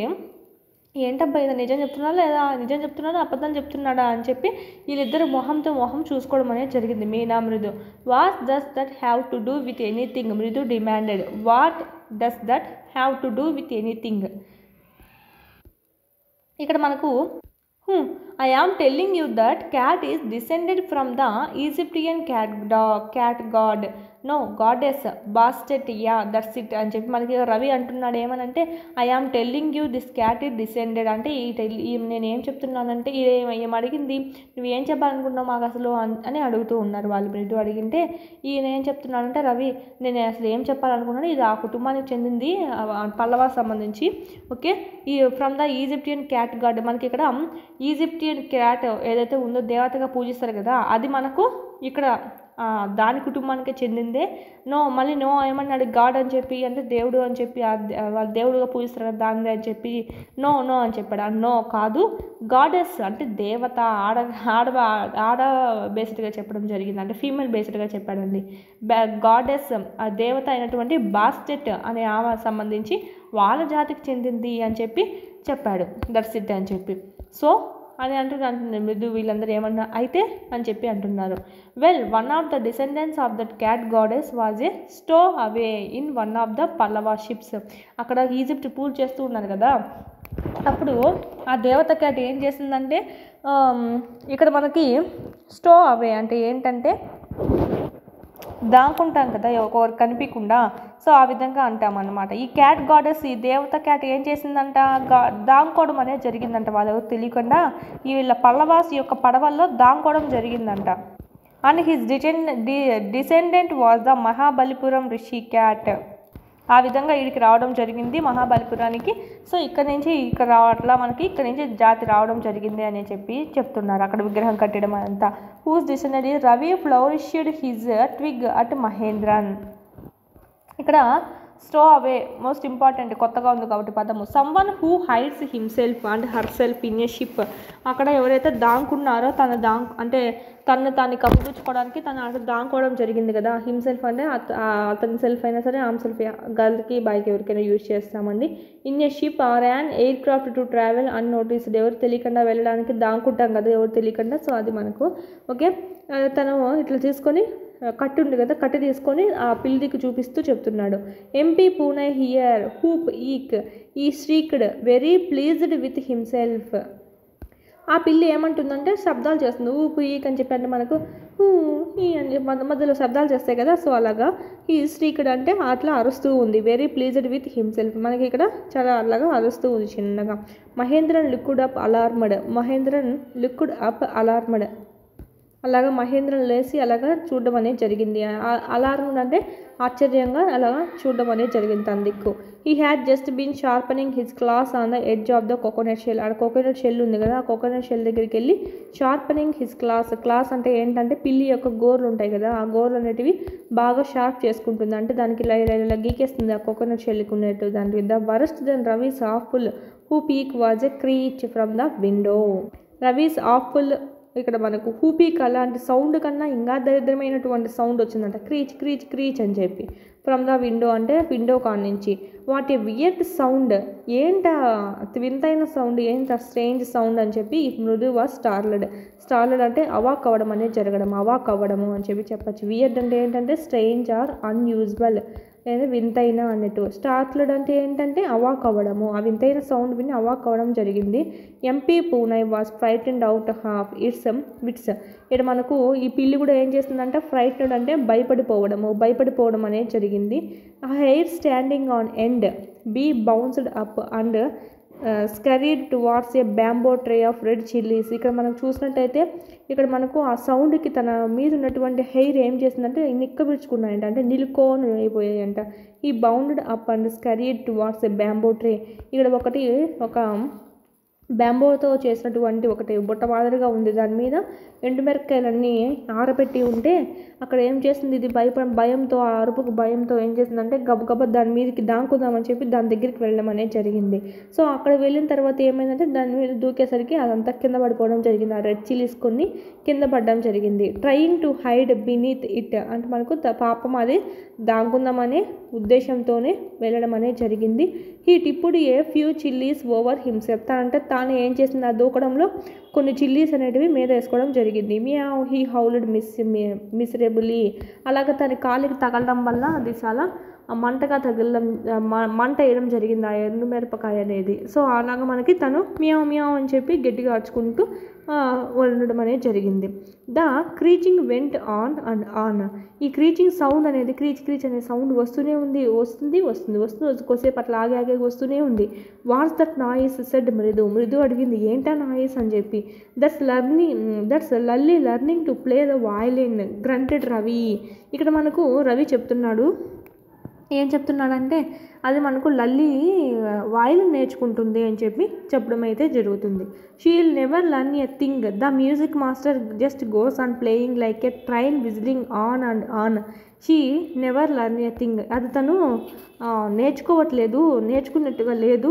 ఏంటబ్బా ఇది నిజం చెప్తున్నాడా లేదా నిజం చెప్తున్నాడా అబద్ధం చెప్తున్నాడా అని చెప్పి వీళ్ళిద్దరు మొహంతో మొహం చూసుకోవడం అనేది జరిగింది Meena Mridu what does that have to do with anything Mridu demanded what does that have to do with anything ఇక్కడ మనకు I am telling you that cat is descended from the Egyptian cat the cat god no goddess Bastet yeah that's it అని చెప్పి మనకి రవి అంటున్నాడు ఏమనంటే I am telling you this cat is descended అంటే ఈ tell ఈ నేను ఏం చెప్తున్నానంటే ఏం ఏం అడిగింది నువ్వు ఏం చెప్పాలనుకుంటున్నావు మాకు అసలు అన్- అని అడుగుతూ ఉన్నారు వాళ్ళు మృదు అడిగింటే ఈయన ఏం చెప్తున్నాడంటే రవి నేను అసలు ఏం చెప్పాలనుకున్నాను ఇది ఆ కుటుంబానికి చెందింది ఆ పల్లవా సంబంధించి ఓకే ఈ from the Egyptian cat god మనకి ఇక్కడ ఈజిప్టియన్ క్యాట్ ఏదైతే ఉందో దేవతగా పూజిస్తారు కదా అది మనకు ఇక్కడ ఆ, దాని కుటుంబానికే చెందిందే నో మళ్ళీ నో ఏమన్నాడు గాడ్ అని చెప్పి అంటే దేవుడు అని చెప్పి ఆ దే- వాళ్ళు దేవుడుగా పూజిస్తారు కదా దానిదే అని చెప్పి నో నో అని చెప్పాడు ఆ నో కాదు గాడెస్ అంటే దేవత ఆడ ఆడ ఆడ బేస్డ్గా చెప్పడం జరిగింది అంటే ఫీమేల్ బేస్డ్గా చెప్పాడండి గాడెస్ ఆ దేవత అయినటువంటి బాస్టెట్ అనే ఆమె సంబంధించి వాళ్ళ జాతికి చెందింది అని చెప్పి చెప్పాడు దట్స్ ఇట్ అని చెప్పి సో అని అంటున్నారు మృదు వీళ్ళందరూ ఏమన్నా అయితే అని చెప్పి అంటున్నారు well one of the descendants of that cat goddess was a stowaway in one of the Pallava ships అక్కడ ఈజిప్ట్ పూల్ చేస్తూ ఉన్నారు కదా అప్పుడు ఆ దేవత క్యాట్ ఏం చేసిందంటే ఆమ్, ఇక్కడ మనకి స్టో అవే అంటే ఏంటంటే దాక్కుంటాం కదా ఒకరు కనిపించకుండా సో ఆ విధంగా అంటాం అన్నమాట ఈ క్యాట్ గాడెస్ ఈ దేవత క్యాట్ ఏం చేసిందంట గా దాంకోవడం అనేది జరిగిందంట వాళ్ళు తెలియకుండా ఈ వీళ్ళ పల్లవాస్ యొక్క పడవల్లో దాంకోవడం జరిగిందంట అండ్ హిస్ డిటెన్ డి descendant was the Mahabalipuram Rishi cat ఆ విధంగా వీడికి రావడం జరిగింది మహాబలిపురానికి సో ఇక్కడ నుంచి ఇక్కడ రావట్లా మనకి ఇక్కడ నుంచి జాతి రావడం జరిగింది అని చెప్పి చెప్తున్నారు అక్కడ విగ్రహం కట్టడం అంతా whose descended Ravi flourished his twig at Mahendran ఇక్కడ స్టో అవే మోస్ట్ ఇంపార్టెంట్ కొత్తగా ఉంది కాబట్టి పదము someone who hides himself and herself in a ship అక్కడ ఎవరైతే దాంకున్నారో తన దాం అంటే తను తాను కప్పుపుచ్చుకోవడానికి తను అక్కడ దాంకోవడం జరిగింది కదా హిమ్సెల్ఫ్ అంటే అత- ఆ అతని సెల్ఫ్ అయినా సరే ఆమె సెల్ఫ్ గర్ల్కి బైక్ ఎవరికైనా యూజ్ చేస్తామండి in a ship or an aircraft to travel unnoticed ఎవరు తెలియకుండా వెళ్ళడానికి దాంకుంటాం కదా ఎవరు తెలియకుండా సో అది మనకు ఓకే ఆ, తను ఇట్లా తీసుకొని ఆ, కట్టు ఉంది కదా కట్టు తీసుకొని ఆ పిల్లికి చూపిస్తూ చెప్తున్నాడు MP Poonai here whoop eek ఈ streaked very pleased with himself ఆ పిల్లి ఏమంటుందంటే శబ్దాలు చేస్తుంది ఊపు ఈక్ అని చెప్పి అంటే మనకు ఊ ఈ అని చెప్పి మధ్య మధ్యలో శబ్దాలు చేస్తాయి కదా సో అలాగా ఈ స్ట్రీక్డ్ అంటే అట్లా అరుస్తూ ఉంది వెరీ ప్లీజ్డ్ విత్ హిమ్సెల్ఫ్ మనకి ఇక్కడ చాలా అలాగా అరుస్తూ ఉంది చిన్నగా Mahendran liquid up alarmed Mahendran liquid up alarmed అలాగా మహేంద్రన్ లేచి అలాగా చూడడం అనేది జరిగింది అలారం అంటే ఆశ్చర్యంగా అలాగా చూడడం అనేది జరిగింది తన దిక్కు he had just been sharpening his claws on the edge of the coconut shell ఆ కోకోనట్ షెల్ ఉంది కదా ఆ కోకోనట్ షెల్ దగ్గరికి వెళ్ళి షార్పనింగ్ హిస్ క్లాస్ క్లాస్ అంటే ఏంటంటే పిల్లి యొక్క గోర్లు ఉంటాయి కదా ఆ గోర్లు అనేటివి బాగా షార్ప్ చేసుకుంటుంది అంటే దానికి ఇలా ఇలా ఇలా గీకేస్తుంది ఆ కోకోనట్ షెల్కి ఉన్నట్టు దానికి the worst then Ravi's awful whoop was a screech from the window Ravi's awful ఇక్కడ మనకు హూపీక్ అలాంటి సౌండ్ కన్నా ఇంకా దరిద్రమైనటువంటి సౌండ్ వచ్చిందంట క్రీచ్ క్రీచ్ క్రీచ్ అని చెప్పి ఫ్రమ్ ద విండో అంటే విండో కాడ నుంచి వాట్ ఏ వియర్డ్ సౌండ్ ఏంట వింతైన సౌండ్ ఏంట స్ట్రేంజ్ సౌండ్ అని చెప్పి ఈ మృదు వాజ్ స్టార్లెడ్ స్టార్లెడ్ అంటే అవాక్ అవ్వడం అనేది జరగడం అవాక్ అవ్వడము అని చెప్పి చెప్పచ్చు వియర్డ్ అంటే ఏంటంటే స్ట్రేంజ్ ఆర్ అన్యూజువల్ లేదా వింతైన అన్నట్టు స్టార్ట్లడ్ అంటే ఏంటంటే అవాక్ అవ్వడము ఆ వింతైన సౌండ్ విని అవాక్ అవ్వడం జరిగింది MP Poonai was frightened out of its wits ఇక్కడ మనకు ఈ పిల్లి కూడా ఏం చేస్తుందంటే ఫ్రైటెడ్ అంటే భయపడిపోవడము భయపడిపోవడం అనేది జరిగింది ఆ hair standing on end he bounced up and scurried towards a bamboo tray of red chillies ఇక్కడ మనం చూసినట్టయితే ఇక్కడ మనకు ఆ సౌండ్కి తన మీద ఉన్నటువంటి హెయిర్ ఏం చేసిందంటే నిక్కబిడ్చుకున్నాయంట అంటే నిలుకోని అయిపోయాయంట he bounded up and scurried towards a bamboo tray ఇక్కడ ఒకటి ఒక బ్యాంబోతో చేసినటువంటి ఒకటి బుట్ట మాదిరిగా ఉంది దాని మీద ఎండుమిరపకాయలన్నీ ఆరబెట్టి ఉంటే అక్కడ ఏం చేసింది ఇది భయపడ భయంతో ఆ అరుపుకు భయంతో ఏం చేసిందంటే గబగబా దాని మీదకి దాంకుదామని చెప్పి దాని దగ్గరికి వెళ్ళడం అనేది జరిగింది సో అక్కడ వెళ్ళిన తర్వాత ఏమైందంటే దాని మీద దూకేసరికి అదంతా కింద పడిపోవడం జరిగింది ఆ రెడ్ చిల్లీస్ కొన్ని కింద పడడం జరిగింది trying to hide beneath it అంటే మనకు త- పాపం అది దాంకుందామనే ఉద్దేశంతోనే వెళ్ళడం అనేది జరిగింది he tipped a few chillies over himself అంటే తాను ఏం చేసింది ఆ దూకడంలో కొన్ని చిల్లీస్ అనేటివి మీద వేసుకోవడం జరిగింది మియావ్ హీ హౌల్డ్ మిస్ మిసరేబులీ అలాగే తన కాలికి తగలడం వల్ల అది చాలా ఆ మంటగా తగలడం ఆ మ- మంట వేయడం జరిగింది ఆ ఎండు మిరపకాయ అనేది సో అలాగా మనకి తను మియావ్ మియావ్ అని చెప్పి గట్టిగా అరుచుకుంటూ ఆ, ఉండడం అనేది జరిగింది the screeching went on and on ఈ క్రీచింగ్ సౌండ్ అనేది క్రీచ్ క్రీచ్ అనే సౌండ్ వస్తూనే ఉంది వస్తుంది వస్తుంది వస్తుంది కొద్దిసేపు అట్లా ఆగి ఆగి వస్తూనే ఉంది వాట్స్ దట్ నాయిస్ సెడ్ మృదు మృదు అడిగింది ఏంటా నాయిస్ అని చెప్పి that's learning that's Lalli learning to play the violin grunted Ravi ఇక్కడ మనకు రవి చెప్తున్నాడు ఏం చెప్తున్నాడంటే అది మనకు లల్లి వాయిల్ నేర్చుకుంటుంది అని చెప్పి చెప్పడం అయితే జరుగుతుంది she'll never learn a thing the music master just goes on playing like a train whistling on and on she never learn a thing అది తను ఆ, నేర్చుకోవట్లేదు నేర్చుకున్నట్టుగా లేదు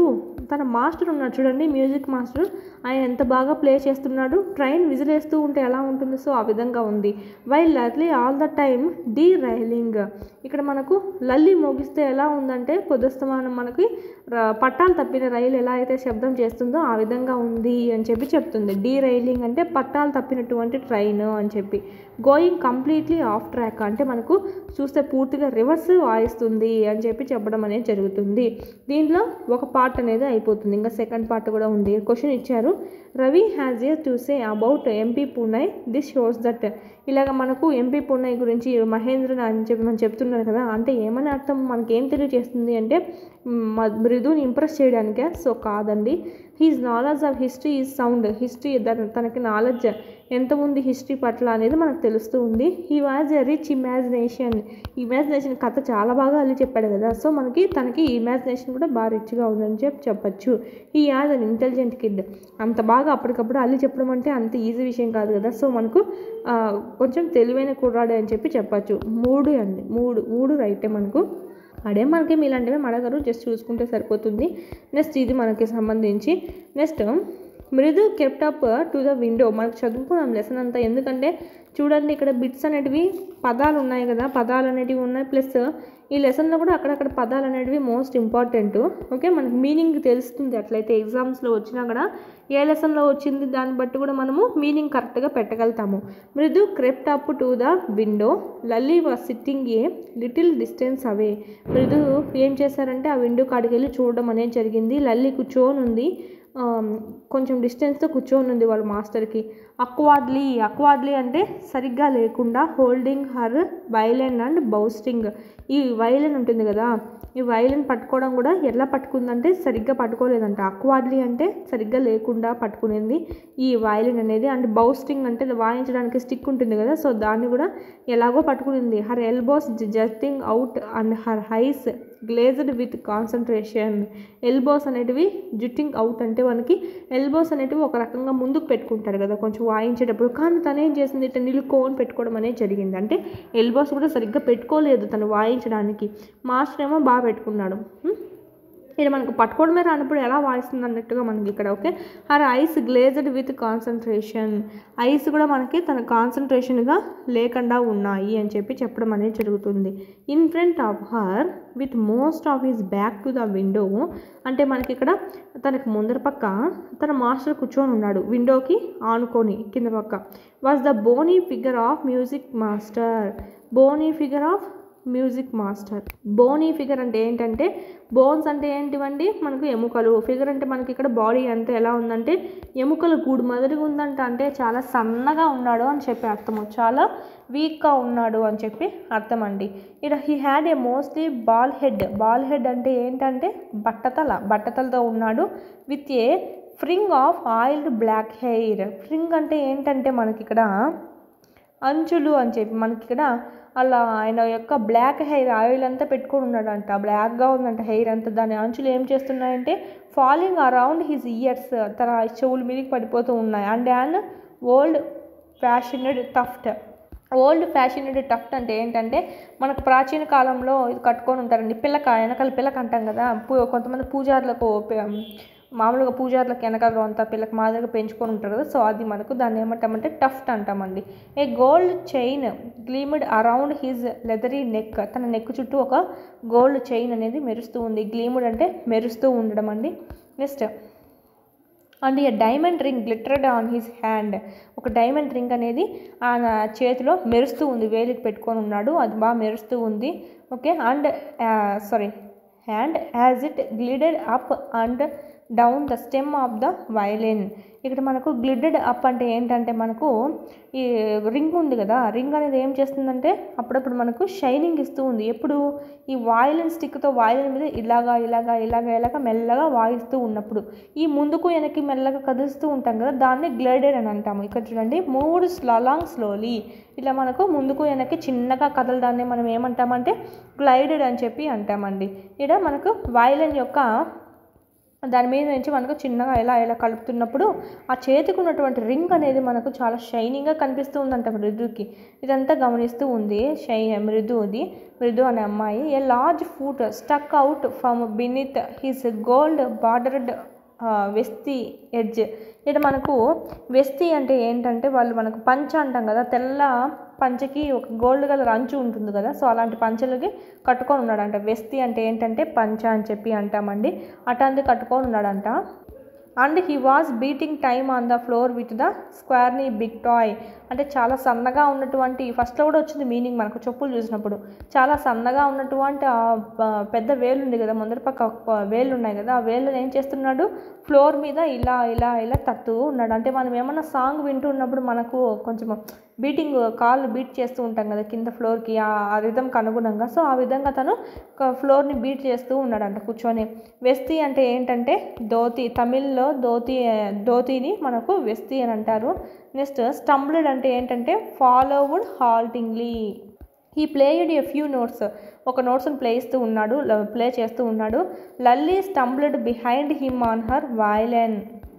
తన మాస్టర్ ఉన్నాడు చూడండి మ్యూజిక్ మాస్టర్ ఆయన ఎంత బాగా ప్లే చేస్తున్నాడు ట్రైన్ విజిలేస్తూ ఉంటే ఎలా ఉంటుంది సో ఆ విధంగా ఉంది while Lalli all the time derailing ఇక్కడ మనకు లల్లి మోగిస్తే ఎలా ఉందంటే పొద్దుస్తమానం మనకి ర- పట్టాలు తప్పిన రైలు ఎలా అయితే శబ్దం చేస్తుందో ఆ విధంగా ఉంది అని చెప్పి చెప్తుంది డీ రైలింగ్ అంటే పట్టాలు తప్పినటువంటి ట్రైన్ అని చెప్పి గోయింగ్ కంప్లీట్లీ ఆఫ్ ట్రాక్ అంటే మనకు చూస్తే పూర్తిగా రివర్స్ వాయిస్తుంది అని చెప్పి చెప్పడం అనేది జరుగుతుంది దీంట్లో ఒక పార్ట్ అనేది అయిపోతుంది ఇంకా సెకండ్ పార్ట్ కూడా ఉంది క్వశ్చన్ ఇచ్చారు Ravi has a to say about MP Poonai this shows that ఇలాగ మనకు ఎంపీ పూనై గురించి మహేంద్రన్ అని చెప్పి మనం చెప్తున్నారు కదా అంటే ఏమని అర్థం మనకేం తెలియజేస్తుంది అంటే మ్, మ- మృదుని ఇంప్రెస్ చేయడానికే సో కాదండి his knowledge of history is sound history తనకి నాలెడ్జ్ ఎంత ఉంది హిస్టరీ పట్ల అనేది మనకు తెలుస్తూ ఉంది he was a rich imagination imagination కథ చాలా బాగా అల్లి చెప్పాడు కదా సో మనకి తనకి ఇమాజినేషన్ కూడా బాగా రిచ్గా ఉందని చెప్పి చెప్పచ్చు he was an intelligent kid అంత బాగా అప్పటికప్పుడు అల్లి చెప్పడం అంటే అంత ఈజీ విషయం కాదు కదా సో మనకు ఆ, కొంచెం తెలివైన కుర్రాడే అని చెప్పి చెప్పచ్చు మూడు అండి మూడు మూడు రైటే మనకు అడే మనకి ఇలాంటివి అడగరు జస్ట్ చూసుకుంటే సరిపోతుంది నెక్స్ట్ ఇది మనకి సంబంధించి నెక్స్ట్ మృదు కెప్టప్ టు ద విండో మనకు చదువుకున్నాం లెసన్ అంతా ఎందుకంటే చూడండి ఇక్కడ బిట్స్ అనేటివి పదాలు ఉన్నాయి కదా పదాలు అనేటివి ఉన్నాయి ప్లస్ ఈ లెసన్లో కూడా అక్కడక్కడ పదాలు అనేటివి మోస్ట్ ఇంపార్టెంట్ ఓకే మనకి మీనింగ్ తెలుస్తుంది అట్లయితే ఎగ్జామ్స్లో వచ్చినా కూడా ఏ లెసన్లో వచ్చింది దాన్ని బట్టి కూడా మనము మీనింగ్ కరెక్ట్గా పెట్టగలుగుతాము Mridu crept up to the window Lalli was sitting a little distance away Mridu ఏం చేశారంటే ఆ విండో కాడికి వెళ్ళి చూడడం అనేది జరిగింది లల్లి కూర్చొని ఉంది ఆమ్, కొంచెం డిస్టెన్స్తో కూర్చొని ఉంది వాళ్ళ మాస్టర్కి అక్వాడ్లీ అక్వాడ్లీ అంటే సరిగ్గా లేకుండా హోల్డింగ్ హర్ వైలెన్ అండ్ బౌస్టింగ్ ఈ వైలెన్ ఉంటుంది కదా ఈ వైలెన్ పట్టుకోవడం కూడా ఎలా పట్టుకుందంటే సరిగ్గా పట్టుకోలేదంట అక్వాడ్లీ అంటే సరిగ్గా లేకుండా పట్టుకునేది ఈ వైలెన్ అనేది అండ్ బౌస్టింగ్ అంటే అది వాయించడానికి స్టిక్ ఉంటుంది కదా సో దాన్ని కూడా ఎలాగో పట్టుకునింది her elbows jutting out and her eyes glazed with concentration elbows అనేటివి జుట్టింగ్ అవుట్ అంటే మనకి ఎల్బోస్ అనేటివి ఒక రకంగా ముందుకు పెట్టుకుంటారు కదా కొంచెం వాయించేటప్పుడు కానీ తను ఏం చేసింది ఇట్లా నిలుకోని పెట్టుకోవడం అనేది జరిగింది అంటే ఎల్బోస్ కూడా సరిగ్గా పెట్టుకోలేదు తను వాయించడానికి మాస్టర్ ఏమో బాగా పెట్టుకున్నాడు హ్మ్? ఇది మనకు పట్టుకోవడమే రానప్పుడు ఎలా వాయిస్తుంది అన్నట్టుగా మనకి ఇక్కడ okay her eyes glazed with concentration eyes కూడా మనకి తన కాన్సన్ట్రేషన్గా లేకుండా ఉన్నాయి అని చెప్పి చెప్పడం అనేది జరుగుతుంది in front of her with most of his back to the window అంటే మనకి ఇక్కడ తనకి ముందర పక్క తన మాస్టర్ కూర్చొని ఉన్నాడు విండోకి ఆనుకొని కింద పక్క was the bony figure of music master bony figure of music master bony figure అంటే ఏంటంటే బోన్స్ అంటే ఏంటివండి మనకు ఎముకలు ఫిగర్ అంటే మనకి ఇక్కడ బాడీ అంతా ఎలా ఉందంటే ఎముకలు గూడు మొదటిగా ఉందంట అంటే చాలా సన్నగా ఉన్నాడు అని చెప్పి అర్థము చాలా వీక్గా ఉన్నాడు అని చెప్పి అర్థం అండి ఇక్కడ he had a mostly bald head bald head అంటే ఏంటంటే బట్టతల బట్టతలతో ఉన్నాడు with a fringe of oiled black hair fringe అంటే ఏంటంటే మనకి ఇక్కడ అంచులు అని చెప్పి మనకి ఇక్కడ అలా ఆయన యొక్క బ్లాక్ హెయిర్ ఆయిల్ అంతా పెట్టుకొని ఉన్నాడంట బ్లాక్గా ఉందంట హెయిర్ అంతా దాని అంచులు ఏం చేస్తున్నాయంటే ఫాలింగ్ అరౌండ్ హిజ్ ఇయర్స్ తన చెవులు మీదకి పడిపోతూ ఉన్నాయి and and old fashioned tuft old fashioned tuft అంటే ఏంటంటే మనకు ప్రాచీన కాలంలో ఇది కట్టుకొని ఉంటారండి పిల్లక వెనకాల పిల్లక అంటాం కదా పూ- కొంతమంది పూజారులకు పే- మామూలుగా పూజారులకు వెనకాల అంతా పిల్లకి మాదిరిగా పెంచుకొని ఉంటారు కదా సో అది మనకు దాన్ని ఏమంటామంటే టఫ్ట్ అంటామండి a gold chain gleamed around his leathery neck తన నెక్ చుట్టూ ఒక గోల్డ్ చైన్ అనేది మెరుస్తూ ఉంది గ్లీమ్డ్ అంటే మెరుస్తూ ఉండడం అండి next and a diamond ring glittered on his hand ఒక డైమండ్ రింగ్ అనేది ఆయన చేతిలో మెరుస్తూ ఉంది వేలికి పెట్టుకొని ఉన్నాడు అది బాగా మెరుస్తూ ఉంది okay and sorry hand as it glided up and down the stem of the violin ఇక్కడ మనకు గ్లిడెడ్ అప్ అంటే ఏంటంటే మనకు ఈ రింగ్ ఉంది కదా రింగ్ అనేది ఏం చేస్తుందంటే అప్పుడప్పుడు మనకు షైనింగ్ ఇస్తూ ఉంది ఎప్పుడు ఈ వాయిలిన్ స్టిక్తో వాయిలిన్ మీద ఇలాగా ఇలాగా ఇలాగా ఇలాగా మెల్లగా వాయిస్తూ ఉన్నప్పుడు ఈ ముందుకు వెనక్కి మెల్లగా కదులుస్తూ ఉంటాం కదా దాన్ని గ్లైడెడ్ అని అంటాము ఇక్కడ చూడండి మూడు స్లాంగ్ స్లోలీ ఇలా మనకు ముందుకు వెనక్కి చిన్నగా కదలడాన్ని మనం ఏమంటామంటే గ్లైడెడ్ అని చెప్పి అంటామండి ఇక్కడ మనకు వాయిలిన్ యొక్క దాని మీద నుంచి మనకు చిన్నగా ఇలా ఇలా కలుపుతున్నప్పుడు ఆ చేతికి ఉన్నటువంటి రింగ్ అనేది మనకు చాలా షైనింగ్గా కనిపిస్తూ ఉందంట మృదుకి ఇదంతా గమనిస్తూ ఉంది షై మృదుది మృదు అనే అమ్మాయి a large foot stuck out from beneath his gold bordered veshti edge ఇది మనకు వెస్తి అంటే ఏంటంటే వాళ్ళు మనకు పంచ అంటాం కదా తెల్ల పంచకి ఒక గోల్డ్ కలర్ అంచు ఉంటుంది కదా సో అలాంటి పంచలకి కట్టుకొని ఉన్నాడంట వెస్తి అంటే ఏంటంటే పంచ అని చెప్పి అంటామండి అటాంది కట్టుకొని ఉన్నాడంట and he was beating time on the floor with the scrawny big toe అంటే చాలా సన్నగా ఉన్నటువంటి ఫస్ట్లో కూడా వచ్చింది మీనింగ్ మనకు చెప్పులు చూసినప్పుడు చాలా సన్నగా ఉన్నటువంటి ఆ ప- పెద్ద వేలు ఉంది కదా ముందర పక్క ఒక వేలు ఉన్నాయి కదా ఆ వేలు ఏం చేస్తున్నాడు ఫ్లోర్ మీద ఇలా ఇలా ఇలా తట్టుతూ ఉన్నాడు అంటే మనం ఏమన్నా సాంగ్ వింటూ ఉన్నప్పుడు మనకు కొంచెం బీటింగ్ కాళ్ళు బీట్ చేస్తూ ఉంటాం కదా కింద ఫ్లోర్కి ఆ ఆ రిధంకి అనుగుణంగా సో ఆ విధంగా తను ఒక ఫ్లోర్ని బీట్ చేస్తూ ఉన్నాడంట కూర్చొని వెస్తి అంటే ఏంటంటే ధోతి తమిళ్లో ధోతి ధోతిని మనకు వెస్తి అని అంటారు నెక్స్ట్ స్టంబ్లెడ్ అంటే ఏంటంటే ఫాలోవుడ్ హాల్టింగ్లీ ఈ ప్లేయడ్ ఎ ఫ్యూ నోట్స్ ఒక నోట్స్ని ప్లే ఇస్తూ ఉన్నాడు ప్లే చేస్తూ ఉన్నాడు Lalli stumbled behind him on her violin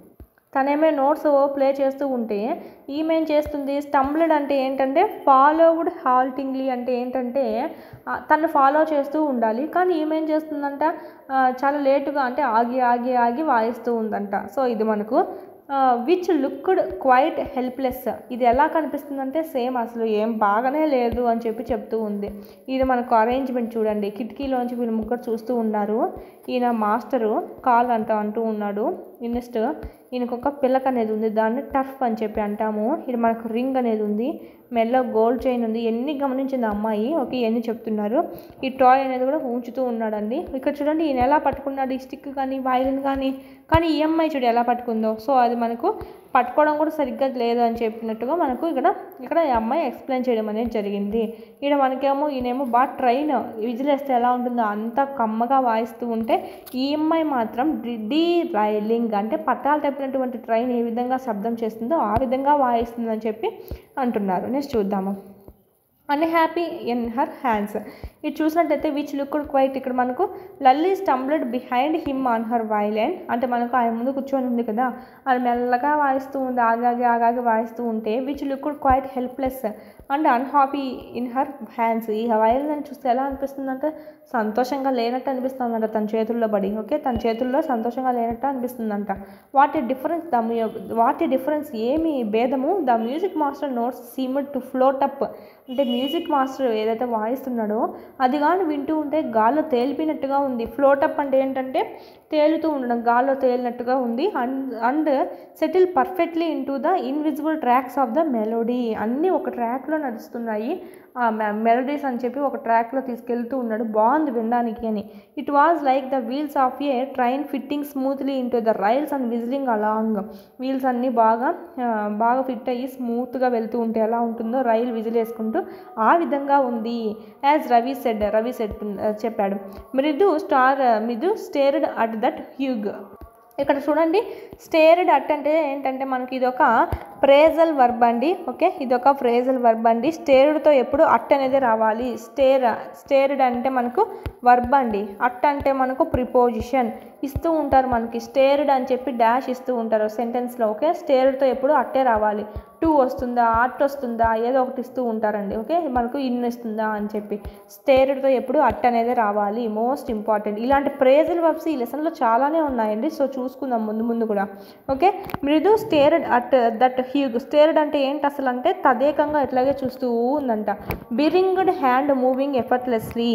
తనేమే నోట్స్ ప్లే చేస్తూ ఉంటే ఈమె ఏం చేస్తుంది స్టంబ్లెడ్ అంటే ఏంటంటే ఫాలోవుడ్ హాల్టింగ్లీ అంటే ఏంటంటే ఆ, తను ఫాలో చేస్తూ ఉండాలి కానీ ఈమె ఏం చేస్తుందంట ఆ, చాలా లేటుగా అంటే ఆగి ఆగి ఆగి వాయిస్తూ ఉందంట సో ఇది మనకు విచ్ లుక్డ్ క్వైట్ హెల్ప్లెస్ ఇది ఎలా కనిపిస్తుందంటే సేమ్ అసలు ఏం బాగానే లేదు అని చెప్పి చెప్తూ ఉంది ఇది మనకు అరేంజ్మెంట్ చూడండి కిటికీలోంచి వీళ్ళు ముగ్గురు చూస్తూ ఉన్నారు ఈయన మాస్టరు కాల్ అంట అంటూ ఉన్నాడు నెక్స్ట్ ఈయనకు ఒక పిల్లక అనేది ఉంది దాన్ని టర్ఫ్ అని చెప్పి అంటాము ఇది మనకు రింగ్ అనేది ఉంది మెల్ల గోల్డ్ చైన్ ఉంది ఎన్ని గమనించింది ఆ అమ్మాయి ఓకే ఎన్ని చెప్తున్నారు ఈ టాయ్ అనేది కూడా ఉంచుతూ ఉన్నాడండి ఇక్కడ చూడండి ఈయన ఎలా పట్టుకున్నాడు ఈ స్టిక్ కానీ వైలిన్ కానీ కానీ ఈ అమ్మాయి చూడు ఎలా పట్టుకుందో సో అది మనకు పట్టుకోవడం కూడా సరిగ్గా లేదు అని చెప్పినట్టుగా మనకు ఇక్కడ ఇక్కడ ఈ అమ్మాయి ఎక్స్ప్లెయిన్ చేయడం అనేది జరిగింది ఈయన మనకేమో ఈయనేమో బాగా ట్రైన్ విజిలేస్తే ఎలా ఉంటుందో అంత కమ్మగా వాయిస్తూ ఉంటే ఈ అమ్మాయి మాత్రం డీ రైలింగ్ అంటే పట్టాలు తప్పినటువంటి ట్రైన్ ఏ విధంగా శబ్దం చేస్తుందో ఆ విధంగా వాయిస్తుందని చెప్పి అంటున్నారు నెక్స్ట్ చూద్దాము అన్హ్యాపీ ఇన్ హర్ హ్యాండ్స్ ఇది చూసినట్టయితే విచ్ లుక్డ్ క్వైట్ ఇక్కడ మనకు Lalli stumbled behind him on her violin అంటే మనకు ఆయన ముందు కూర్చొని ఉంది కదా అది మెల్లగా వాయిస్తూ ఉంది ఆగాగి ఆగాగి వాయిస్తూ ఉంటే which looked quite helpless and unhappy in her hands ఈ వైలెన్ చూస్తే ఎలా అనిపిస్తుంది అంటే సంతోషంగా లేనట్టు అనిపిస్తుందంట తన చేతుల్లో పడి ఓకే తన చేతుల్లో సంతోషంగా లేనట్టు అనిపిస్తుందంట what a difference the what a difference ఏమి భేదము the music master notes seemed to float up అంటే మ్యూజిక్ మాస్టర్ ఏదైతే వాయిస్తున్నాడో అది కానీ వింటూ ఉంటే గాల్లో తేలిపినట్టుగా ఉంది ఫ్లోట్ అప్ అంటే ఏంటంటే తేలుతూ ఉండడం గాల్లో తేలినట్టుగా ఉంది and and settle perfectly into the invisible tracks of the melody అన్నీ ఒక ట్రాక్లో నడుస్తున్నాయి ఆ మెలడీస్ అని చెప్పి ఒక ట్రాక్లో తీసుకెళ్తూ ఉన్నాడు బాగుంది వినడానికి అని it was like the wheels of a train fitting smoothly into the rails and whistling along wheels అన్నీ బాగా ఆ, బాగా ఫిట్ అయ్యి స్మూత్గా వెళ్తూ ఉంటే ఎలా ఉంటుందో రైలు విజిల్ వేసుకుంటూ ఆ విధంగా ఉంది as Ravi said Ravi said చెప్పాడు మృదు స్టార్ మృదు స్టేర్డ్ అట్ దట్ హ్యూగ్ ఇక్కడ చూడండి స్టేర్డ్ అట్ అంటే ఏంటంటే మనకి ఇది ఒక ప్రేజల్ వర్బ్ అండి ఓకే ఇది ఒక ఫ్రేజల్ వర్బ్ అండి స్టేర్డ్తో ఎప్పుడు అట్ అనేది రావాలి స్టేర్ స్టేర్డ్ అంటే మనకు వర్బ్ అండి అట్ అంటే మనకు ప్రిపోజిషన్ ఇస్తూ ఉంటారు మనకి స్టేర్డ్ అని చెప్పి డాష్ ఇస్తూ ఉంటారు సెంటెన్స్లో ఓకే స్టేర్డ్తో ఎప్పుడు అట్టే రావాలి టు వస్తుందా అట్ వస్తుందా ఏదో ఒకటి ఇస్తూ ఉంటారండి ఓకే మనకు ఇన్ ఇస్తుందా అని చెప్పి స్టేర్డ్తో ఎప్పుడు అట్ అనేది రావాలి మోస్ట్ ఇంపార్టెంట్ ఇలాంటి ప్రేజల్ వర్బ్స్ ఈ లెసన్లో చాలానే ఉన్నాయండి సో చూసుకుందాం ముందు ముందు కూడా okay Mridu stared at that huge stared అంటే ఏంటి అసలు అంటే తదేకంగా ఎట్లాగే చూస్తూ ఉందంట బిరింగ్డ్ హ్యాండ్ మూవింగ్ ఎఫర్ట్లెస్లీ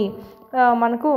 మనకు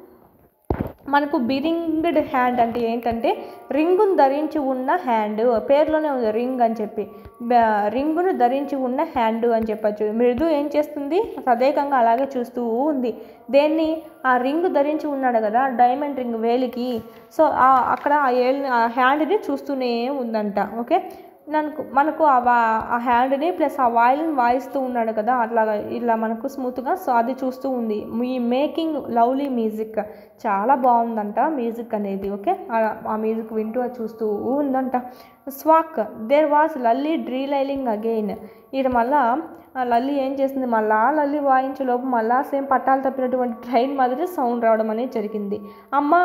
మనకు బిరింగ్డ్ హ్యాండ్ అంటే ఏంటంటే రింగును ధరించి ఉన్న హ్యాండ్ పేరులోనే ఉంది రింగ్ అని చెప్పి బ- రింగును ధరించి ఉన్న హ్యాండ్ అని చెప్పచ్చు మృదు ఏం చేస్తుంది తదేకంగా అలాగే చూస్తూ ఉంది దేన్ని ఆ రింగ్ ధరించి ఉన్నాడు కదా డైమండ్ రింగ్ వేలికి సో ఆ- అక్కడ ఆ ఏళ్ళని ఆ హ్యాండ్ని చూస్తూనే ఉందంట ఓకే మనకు మనకు ఆ వా ఆ హ్యాండ్ని ప్లస్ ఆ వాయిల్ని వాయిస్తూ ఉన్నాడు కదా అట్లాగా ఇలా మనకు స్మూత్గా సో అది చూస్తూ ఉంది మీ మేకింగ్ లవ్లీ మ్యూజిక్ చాలా బాగుందంట మ్యూజిక్ అనేది ఓకే ఆ- ఆ మ్యూజిక్ వింటూ అది చూస్తూ ఉందంట squawk there was Lalli derailing again ఇది మళ్ళా ఆ లల్లి ఏం చేస్తుంది మళ్ళా లల్లి వాయించే లోపు మళ్ళా సేమ్ పట్టాలు తప్పినటువంటి ట్రైన్ మాదిరి సౌండ్ రావడం అనేది జరిగింది అమ్మ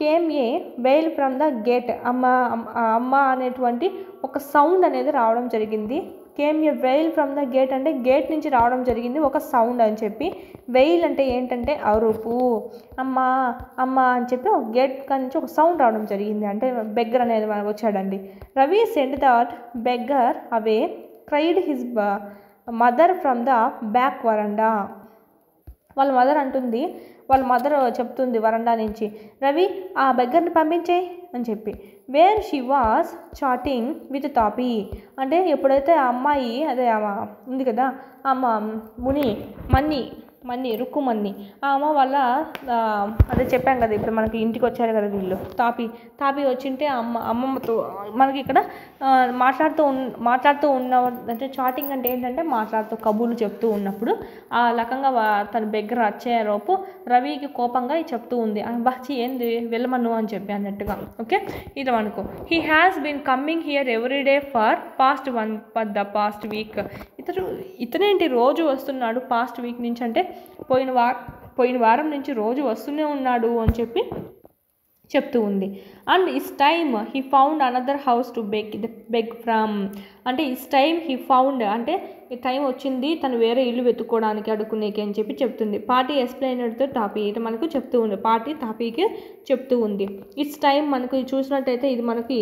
came a wail from the gate అమ్మ అమ్మ- అమ్మ అనేటువంటి ఒక సౌండ్ అనేది రావడం జరిగింది came a wail from the gate అంటే గేట్ నుంచి రావడం జరిగింది ఒక సౌండ్ అని చెప్పి వెయిల్ అంటే ఏంటంటే అరుపు అమ్మ అమ్మ అని చెప్పి ఒక గేట్ నుంచి ఒక సౌండ్ రావడం జరిగింది అంటే బెగ్గర్ అనేది మనకు వచ్చాడండి Ravi send that beggar away cried his mother from the back veranda వాళ్ళ మదర్ అంటుంది వాళ్ళ మదర్ చెప్తుంది వరండా నుంచి రవి ఆ బెగ్గర్ని పంపించేయి అని చెప్పి where she was chatting with Tapi అంటే ఎప్పుడైతే ఆ అమ్మాయి అదే ఆమె ఉంది కదా ఆ అమ్మ ముని మన్ని మన్ని రుక్కు మన్ని ఆ అమ్మ వాళ్ళ ఆ, అదే చెప్పాం కదా ఇప్పుడు మనకి ఇంటికి వచ్చారు కదా వీళ్ళు తాపి తాపి వచ్చింటే అమ్మ అమ్మమ్మతో మనకి ఇక్కడ ఆ, మాట్లాడుతూ ఉన్ మాట్లాడుతూ ఉన్న అంటే చాటింగ్ అంటే ఏంటంటే మాట్లాడుతూ కబుర్లు చెప్తూ ఉన్నప్పుడు ఆ రకంగా వా- తన దగ్గర వచ్చేలోపు రవికి కోపంగా ఇది చెప్తూ ఉంది "ఆ, బాచి ఏంది వెళ్ళమను అని చెప్పి అన్నట్టుగా ఓకే ఇది అనుకో he has been coming here every day for past one for the past week ఇతడు ఇతనేంటి రోజు వస్తున్నాడు పాస్ట్ వీక్ నుంచి అంటే పోయిన వార పోయిన వారం నుంచి రోజు వస్తూనే ఉన్నాడు అని చెప్పి చెప్తూ ఉంది and this time he found another house to beg beg from అంటే ఇస్ టైమ్ హీ ఫౌండ్ అంటే ఈ టైం వచ్చింది తను వేరే ఇల్లు వెతుక్కోవడానికి అడుక్కునేకి అని చెప్పి చెప్తుంది పార్టీ ఎక్స్ప్లెయినర్తో టాపీ ఇది మనకు చెప్తూ ఉంది పార్టీ టాపీకి చెప్తూ ఉంది ఇట్స్ టైం మనకు ఇది చూసినట్టయితే ఇది మనకి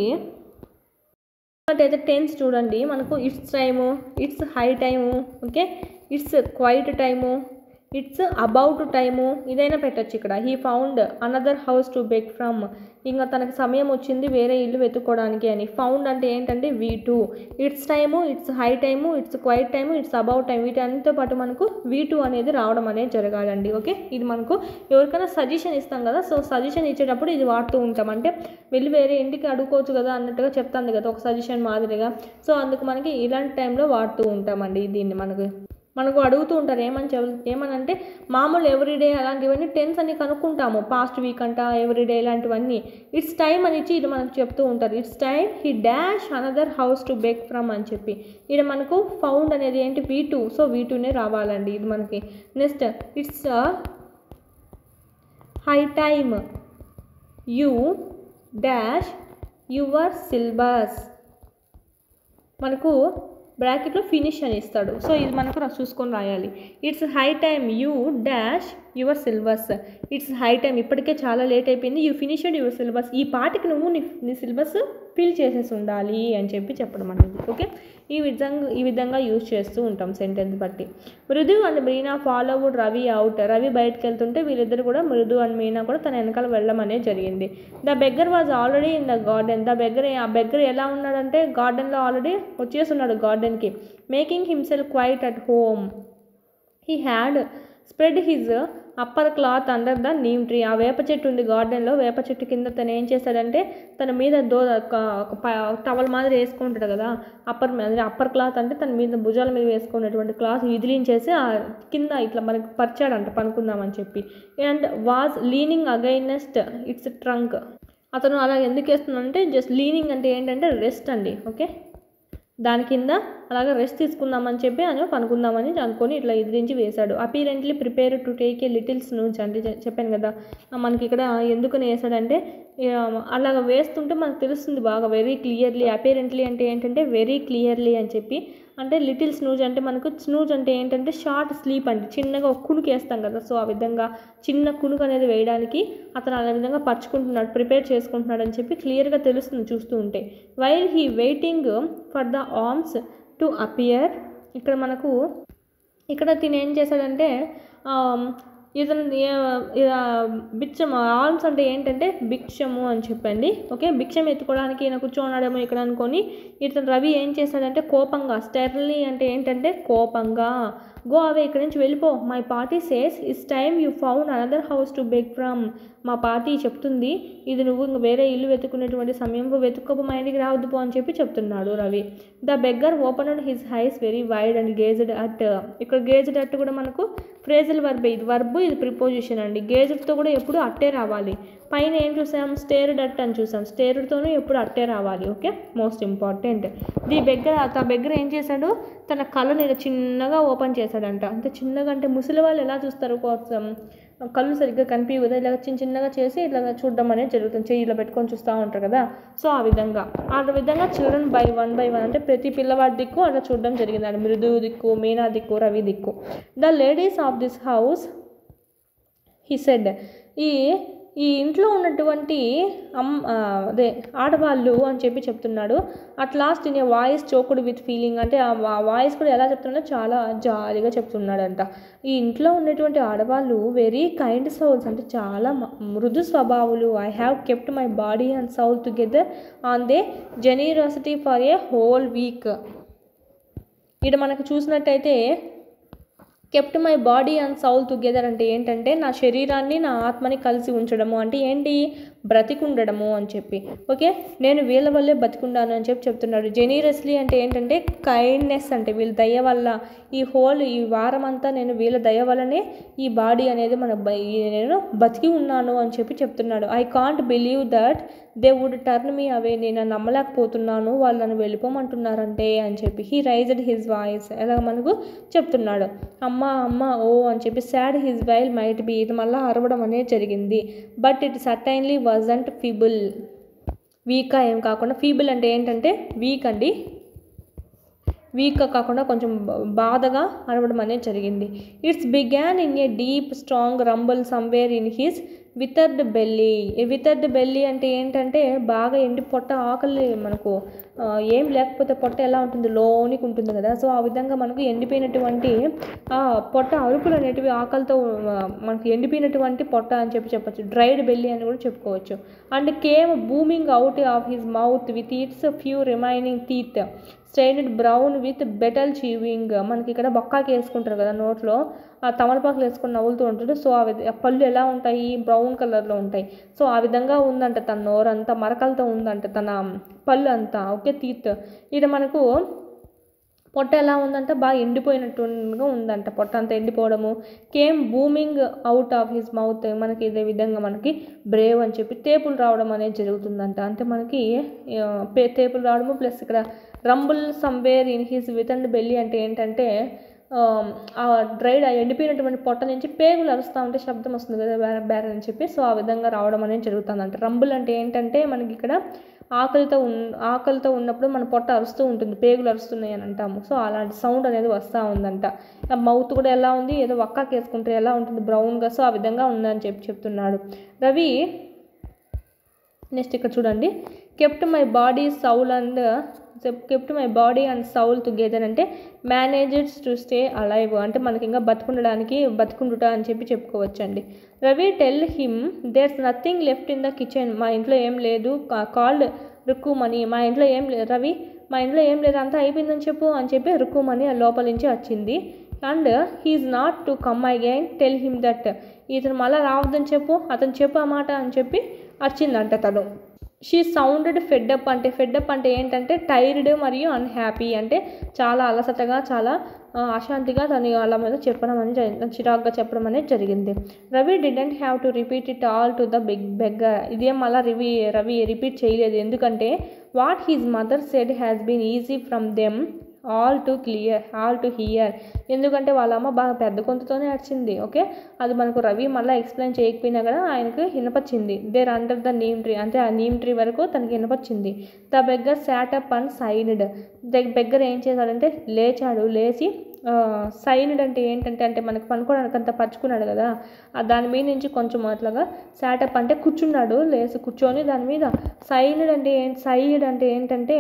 అయితే టెన్స్ చూడండి మనకు it's time it's high time okay it's quite time it's about time ఇదైనా పెట్టచ్చు ఇక్కడ he found another house to beg from ఇంకా తనకు సమయం వచ్చింది వేరే ఇల్లు వెతుక్కోవడానికి అని ఫౌండ్ అంటే ఏంటంటే V two it's time it's high time it's quite time it's about time వీటన్నిటితో పాటు మనకు వీ టూ అనేది రావడం అనేది జరగాలండి ఓకే ఇది మనకు ఎవరికైనా సజెషన్ ఇస్తాం కదా సో సజెషన్ ఇచ్చేటప్పుడు ఇది వాడుతూ ఉంటాం అంటే వెళ్ళి వేరే ఇంటికి అడుక్కోవచ్చు కదా అన్నట్టుగా చెప్తాను కదా ఒక సజెషన్ మాదిరిగా సో అందుకు మనకి ఇలాంటి టైంలో వాడుతూ ఉంటామండి దీన్ని మనకు మనకు అడుగుతూ ఉంటారు ఏమని చెప్ ఏమనంటే మామూలు ఎవ్రీడే అలాంటివన్నీ టెన్స్ అని కనుక్కుంటాము పాస్ట్ వీక్ అంట ఎవ్రీడే ఇలాంటివన్నీ ఇట్స్ టైం అని ఇచ్చి ఇది మనకు చెప్తూ ఉంటారు it's time he dash another house to beg from అని చెప్పి ఇక్కడ మనకు ఫౌండ్ అనేది ఏంటి వీ టూ సో వీ టూనే రావాలండి ఇది మనకి next it's high time you dash your syllabus మనకు బ్రాకెట్లో ఫినిష్ అని ఇస్తాడు సో ఇది మనకు రా- చూసుకొని రాయాలి it's high time you dash your syllabus it's high time ఇప్పటికే చాలా లేట్ అయిపోయింది యూ ఫినిష్డ్ యువర్ సిలబస్ ఈ పాటికి నువ్వు నీ నీ సిలబస్ ఫిల్ చేసేసి ఉండాలి అని చెప్పి చెప్పడం అనేది ఓకే ఈ విధంగా ఈ విధంగా యూజ్ చేస్తూ ఉంటాం సెంటెన్స్ బట్టి Mridu and Meena followed Ravi out Ravi బయటకు వెళ్తుంటే వీళ్ళిద్దరు కూడా మృదు అండ్ మీనా కూడా తన వెనకాల వెళ్ళడం అనేది జరిగింది the beggar was already in the garden the beggar ఆ బెగ్గర్ ఎలా ఉన్నాడంటే గార్డెన్లో ఆల్రెడీ వచ్చేస్తున్నాడు గార్డెన్కి making himself quite at home he had spread his upper cloth under the neem tree ఆ వేప చెట్టు ఉంది గార్డెన్లో వేప చెట్టు కింద తను ఏం చేశాడంటే తన మీద దో టవల్ మాదిరి వేసుకుంటాడు కదా అప్పర్ అప్పర్ క్లాత్ అంటే తన మీద భుజాల మీద వేసుకున్నటువంటి క్లాత్ విదిలించేసి ఆ కింద ఇట్లా మనకి పరిచాడంట పనుకుందామని చెప్పి and was leaning against its trunk అతను అలా ఎందుకు వేస్తున్నాడంటే జస్ట్ లీనింగ్ అంటే ఏంటంటే రెస్ట్ అండి ఓకే దాని కింద అలాగే రెస్ట్ తీసుకుందామని చెప్పి అని పనుకుందామని అనుకొని ఇట్లా ఎదిరించి వేశాడు apparently prepare to take a little snooze అంటే చె- చెప్పాను కదా ఆ మనకి ఇక్కడ ఎందుకని వేసాడంటే ఆ, అలాగ వేస్తుంటే మనకు తెలుస్తుంది బాగా వెరీ క్లియర్లీ అపీరెంట్లీ అంటే ఏంటంటే వెరీ క్లియర్లీ అని చెప్పి అంటే లిటిల్ స్నూజ్ అంటే మనకు స్నూజ్ అంటే ఏంటంటే షార్ట్ స్లీప్ అంటే చిన్నగా ఒక కునుకు వేస్తాం కదా సో ఆ విధంగా చిన్న కునుకు అనేది వేయడానికి అతను ఆ విధంగా పరుచుకుంటున్నాడు ప్రిపేర్ చేసుకుంటున్నాడు అని చెప్పి క్లియర్గా తెలుస్తుంది చూస్తూ ఉంటే while he waiting for the alms to appear ఇక్కడ మనకు ఇక్కడ తిని ఏం చేశాడంటే ఆమ్, ఇతను ఏ- ఇలా బిచ్చం ఆర్మ్స్ అంటే ఏంటంటే భిక్షము అని చెప్పండి ఓకే భిక్షం ఎత్తుకోవడానికి ఈయన కూర్చోన్నాడేమో ఇక్కడ అనుకొని ఇతను రవి ఏం చేశాడంటే కోపంగా స్టెర్లీ అంటే ఏంటంటే కోపంగా గో అవే ఇక్కడి నుంచి వెళ్ళిపో my party says this time you found another house to beg from మా పార్టీ చెప్తుంది ఇది నువ్వు ఇంక వేరే ఇల్లు వెతుకునేటువంటి సమయంలో వెతుక్కోపో మా ఇంటికి రావద్దు పో అని చెప్పి చెప్తున్నాడు Ravi the beggar open his eyes very wide and gazed at ఇక్కడ గేజ్డ్ అట్ కూడా మనకు ఫ్రేజల్ వర్బ్ ఇది వర్బ్ ఇది ప్రిపోజిషన్ అండి గేజ్డ్తో కూడా ఎప్పుడు అట్టే రావాలి పైన ఏం చూసాం స్టేర్డ్ అట్ అని చూసాం స్టేర్డ్తోనూ ఎప్పుడు అట్టే రావాలి okay most important the beggar ఆ బెగ్గర ఏం చేశాడు తన కళ్ళని ఇలా చిన్నగా ఓపెన్ చేశాడంట అంటే చిన్నగా అంటే ముసలి వాళ్ళు ఎలా చూస్తారు కోసం కళ్ళు సరిగ్గా కనిపించవు కదా ఇలా చిన్న చిన్నగా చేసి ఇలా చూడడం అనేది జరుగుతుంది చెయ్యి ఇలా పెట్టుకొని చూస్తూ ఉంటారు కదా సో ఆ విధంగా ఆ విధంగా children by one by one అంటే ప్రతి పిల్లవాడి దిక్కు అలా చూడడం జరిగింది అంటే మృదు దిక్కు మీనా దిక్కు రవి దిక్కు the ladies of this house he said ఈ ఈ ఇంట్లో ఉన్నటువంటి అమ్ ఆ, అదే ఆడవాళ్ళు అని చెప్పి చెప్తున్నాడు at last in a voice choked with feeling అంటే ఆ వాయిస్ కూడా ఎలా చెప్తున్నాడో చాలా జాలీగా చెప్తున్నాడంట ఈ ఇంట్లో ఉన్నటువంటి ఆడవాళ్ళు వెరీ కైండ్ సౌల్స్ అంటే చాలా మ- మృదు స్వభావులు I have kept my body and soul together on the generosity for a whole week ఇక్కడ మనకు చూసినట్టయితే kept my body and soul together అంటే ఏంటంటే నా శరీరాన్ని నా ఆత్మని కలిసి ఉంచడము అంటే ఏంటి బ్రతికుండడము అని చెప్పి ఓకే నేను వీళ్ళ వల్లే బతికుండాను అని చెప్పి చెప్తున్నాడు జెనీరస్లీ అంటే ఏంటంటే కైండ్నెస్ అంటే వీళ్ళ దయ వల్ల ఈ హోల్ ఈ వారం అంతా నేను వీళ్ళ దయ వల్లనే ఈ బాడీ అనేది మన బ- ఈ నేను బతికి ఉన్నాను అని చెప్పి చెప్తున్నాడు I can't believe that they would turn me away నేను నమ్మలేకపోతున్నాను వాళ్ళు నన్ను వెళ్ళిపోమంటున్నారంటే అని చెప్పి హీ రైజ్డ్ హిజ్ వాయిస్ ఎలా మనకు చెప్తున్నాడు అమ్మ అమ్మ ఓ అని చెప్పి sad his wail might be ఇది మళ్ళీ అరవడం అనేది జరిగింది but it certainly wasn't feeble వీకా ఏం కాకుండా ఫీబుల్ అంటే ఏంటంటే వీక్ అండి వీక్గా కాకుండా కొంచెం బ- బాధగా అరవడం అనేది జరిగింది it's began in a deep strong rumble somewhere in his withered belly ఈ వితర్డ్ బెల్లీ అంటే ఏంటంటే బాగా ఎండి పొట్ట ఆకలి మనకు ఆ, ఏం లేకపోతే పొట్ట ఎలా ఉంటుంది లోనికి ఉంటుంది కదా సో ఆ విధంగా మనకు ఎండిపోయినటువంటి ఆ పొట్ట అరుపులు అనేటివి ఆకలితో ఆ, మనకు ఎండిపోయినటువంటి పొట్ట అని చెప్పి చెప్పొచ్చు డ్రైడ్ బెల్లీ అని కూడా చెప్పుకోవచ్చు and came booming out of his mouth with its few remaining teeth stained brown with betel chewing మనకి ఇక్కడ బొక్కాకి వేసుకుంటారు కదా నోట్లో ఆ తమలపాకులు వేసుకొని నవ్వులుతూ ఉంటాడు సో ఆ విధ ఆ పళ్ళు ఎలా ఉంటాయి బ్రౌన్ కలర్లో ఉంటాయి సో ఆ విధంగా ఉందంట తన నోరు అంతా మరకలతో ఉందంట తన పళ్ళు అంతా ఓకే తీత్ ఇది మనకు పొట్ట ఎలా ఉందంటే బాగా ఎండిపోయినట్టుగా ఉందంట పొట్ట అంతా ఎండిపోవడము came booming out of his mouth మనకి ఇదే విధంగా మనకి బ్రేవ్ అని చెప్పి తేపులు రావడం అనేది జరుగుతుందంట అంటే మనకి ఆ, పే- తేపులు రావడము ప్లస్ ఇక్కడ rumble somewhere in his with and belly అంటే ఏంటంటే ఆ, ఆ డ్రైడ్ ఆ ఎండిపోయినటువంటి పొట్ట నుంచి పేగులు అరుస్తూ ఉంటే శబ్దం వస్తుంది కదా బేర బేర అని చెప్పి సో ఆ విధంగా రావడం అనేది జరుగుతుందంట రంబుల్ అంటే ఏంటంటే మనకి ఇక్కడ ఆకలితో ఉన్ ఆకలితో ఉన్నప్పుడు మన పొట్ట అరుస్తూ ఉంటుంది పేగులు అరుస్తున్నాయి అని అంటాము సో అలాంటి సౌండ్ అనేది వస్తూ ఉందంట ఆ మౌత్ కూడా ఎలా ఉంది ఏదో వక్కాకి వేసుకుంటే ఎలా ఉంటుంది బ్రౌన్గా సో ఆ విధంగా ఉందని చెప్పి చెప్తున్నాడు రవి నెక్స్ట్ ఇక్కడ చూడండి kept my body soul and kept my body and soul together అంటే మేనేజెడ్స్ టు స్టే అలైవ్ అంటే మనకి ఇంకా బతుకుండడానికి బతుకుండుట అని చెప్పి చెప్పుకోవచ్చు అండి Ravi tell him there's nothing left in the kitchen మా ఇంట్లో ఏం లేదు కాల్డ్ రుక్కుమని మా ఇంట్లో ఏం లేదు రవి మా ఇంట్లో ఏం లేదు అంతా అయిపోయిందని చెప్పు అని చెప్పి రుక్కుమని ఆ లోపల నుంచి వచ్చింది and he's not to come again tell him that ఇతను మళ్ళీ రావద్దని చెప్పు అతను చెప్పు ఆ మాట అని చెప్పి వచ్చిందంట తను షీ సౌండెడ్ ఫెడ్డప్ అంటే ఫెడ్డప్ అంటే ఏంటంటే టైర్డ్ మరియు అన్హ్యాపీ అంటే చాలా అలసటగా చాలా ఆ, అశాంతిగా తను వాళ్ళ మీద చెప్పడం అనేది జరి- చిరాగ్గా చెప్పడం అనేది జరిగింది Ravi didn't have to repeat it all to the big beggar ఇదేం మళ్ళీ రవి రవి రిపీట్ చేయలేదు ఎందుకంటే what his mother said has been easy from them all to clear all to hear ఎందుకంటే వాళ్ళ అమ్మ బాగా పెద్ద గొంతుతోనే అరిచింది ఓకే అది మనకు రవి మళ్ళీ ఎక్స్ప్లెయిన్ చేయకపోయినా కూడా ఆయనకు వినపచ్చింది there under the neem tree అంటే ఆ నీమ్ ట్రీ వరకు తనకి వినపచ్చింది the beggar sat up and sighed the beggar ఏం చేశాడంటే లేచాడు లేచి సైన్డ్ అంటే ఏంటంటే అంటే మనకు పనుకోవడానికి అంత పరుచుకున్నాడు కదా ఆ దాని మీద నుంచి కొంచెం అట్లాగా శాటప్ అంటే కూర్చున్నాడు లేచి కూర్చొని దాని మీద సైన్డ్ అంటే ఏంటి సైడ్ అంటే ఏంటంటే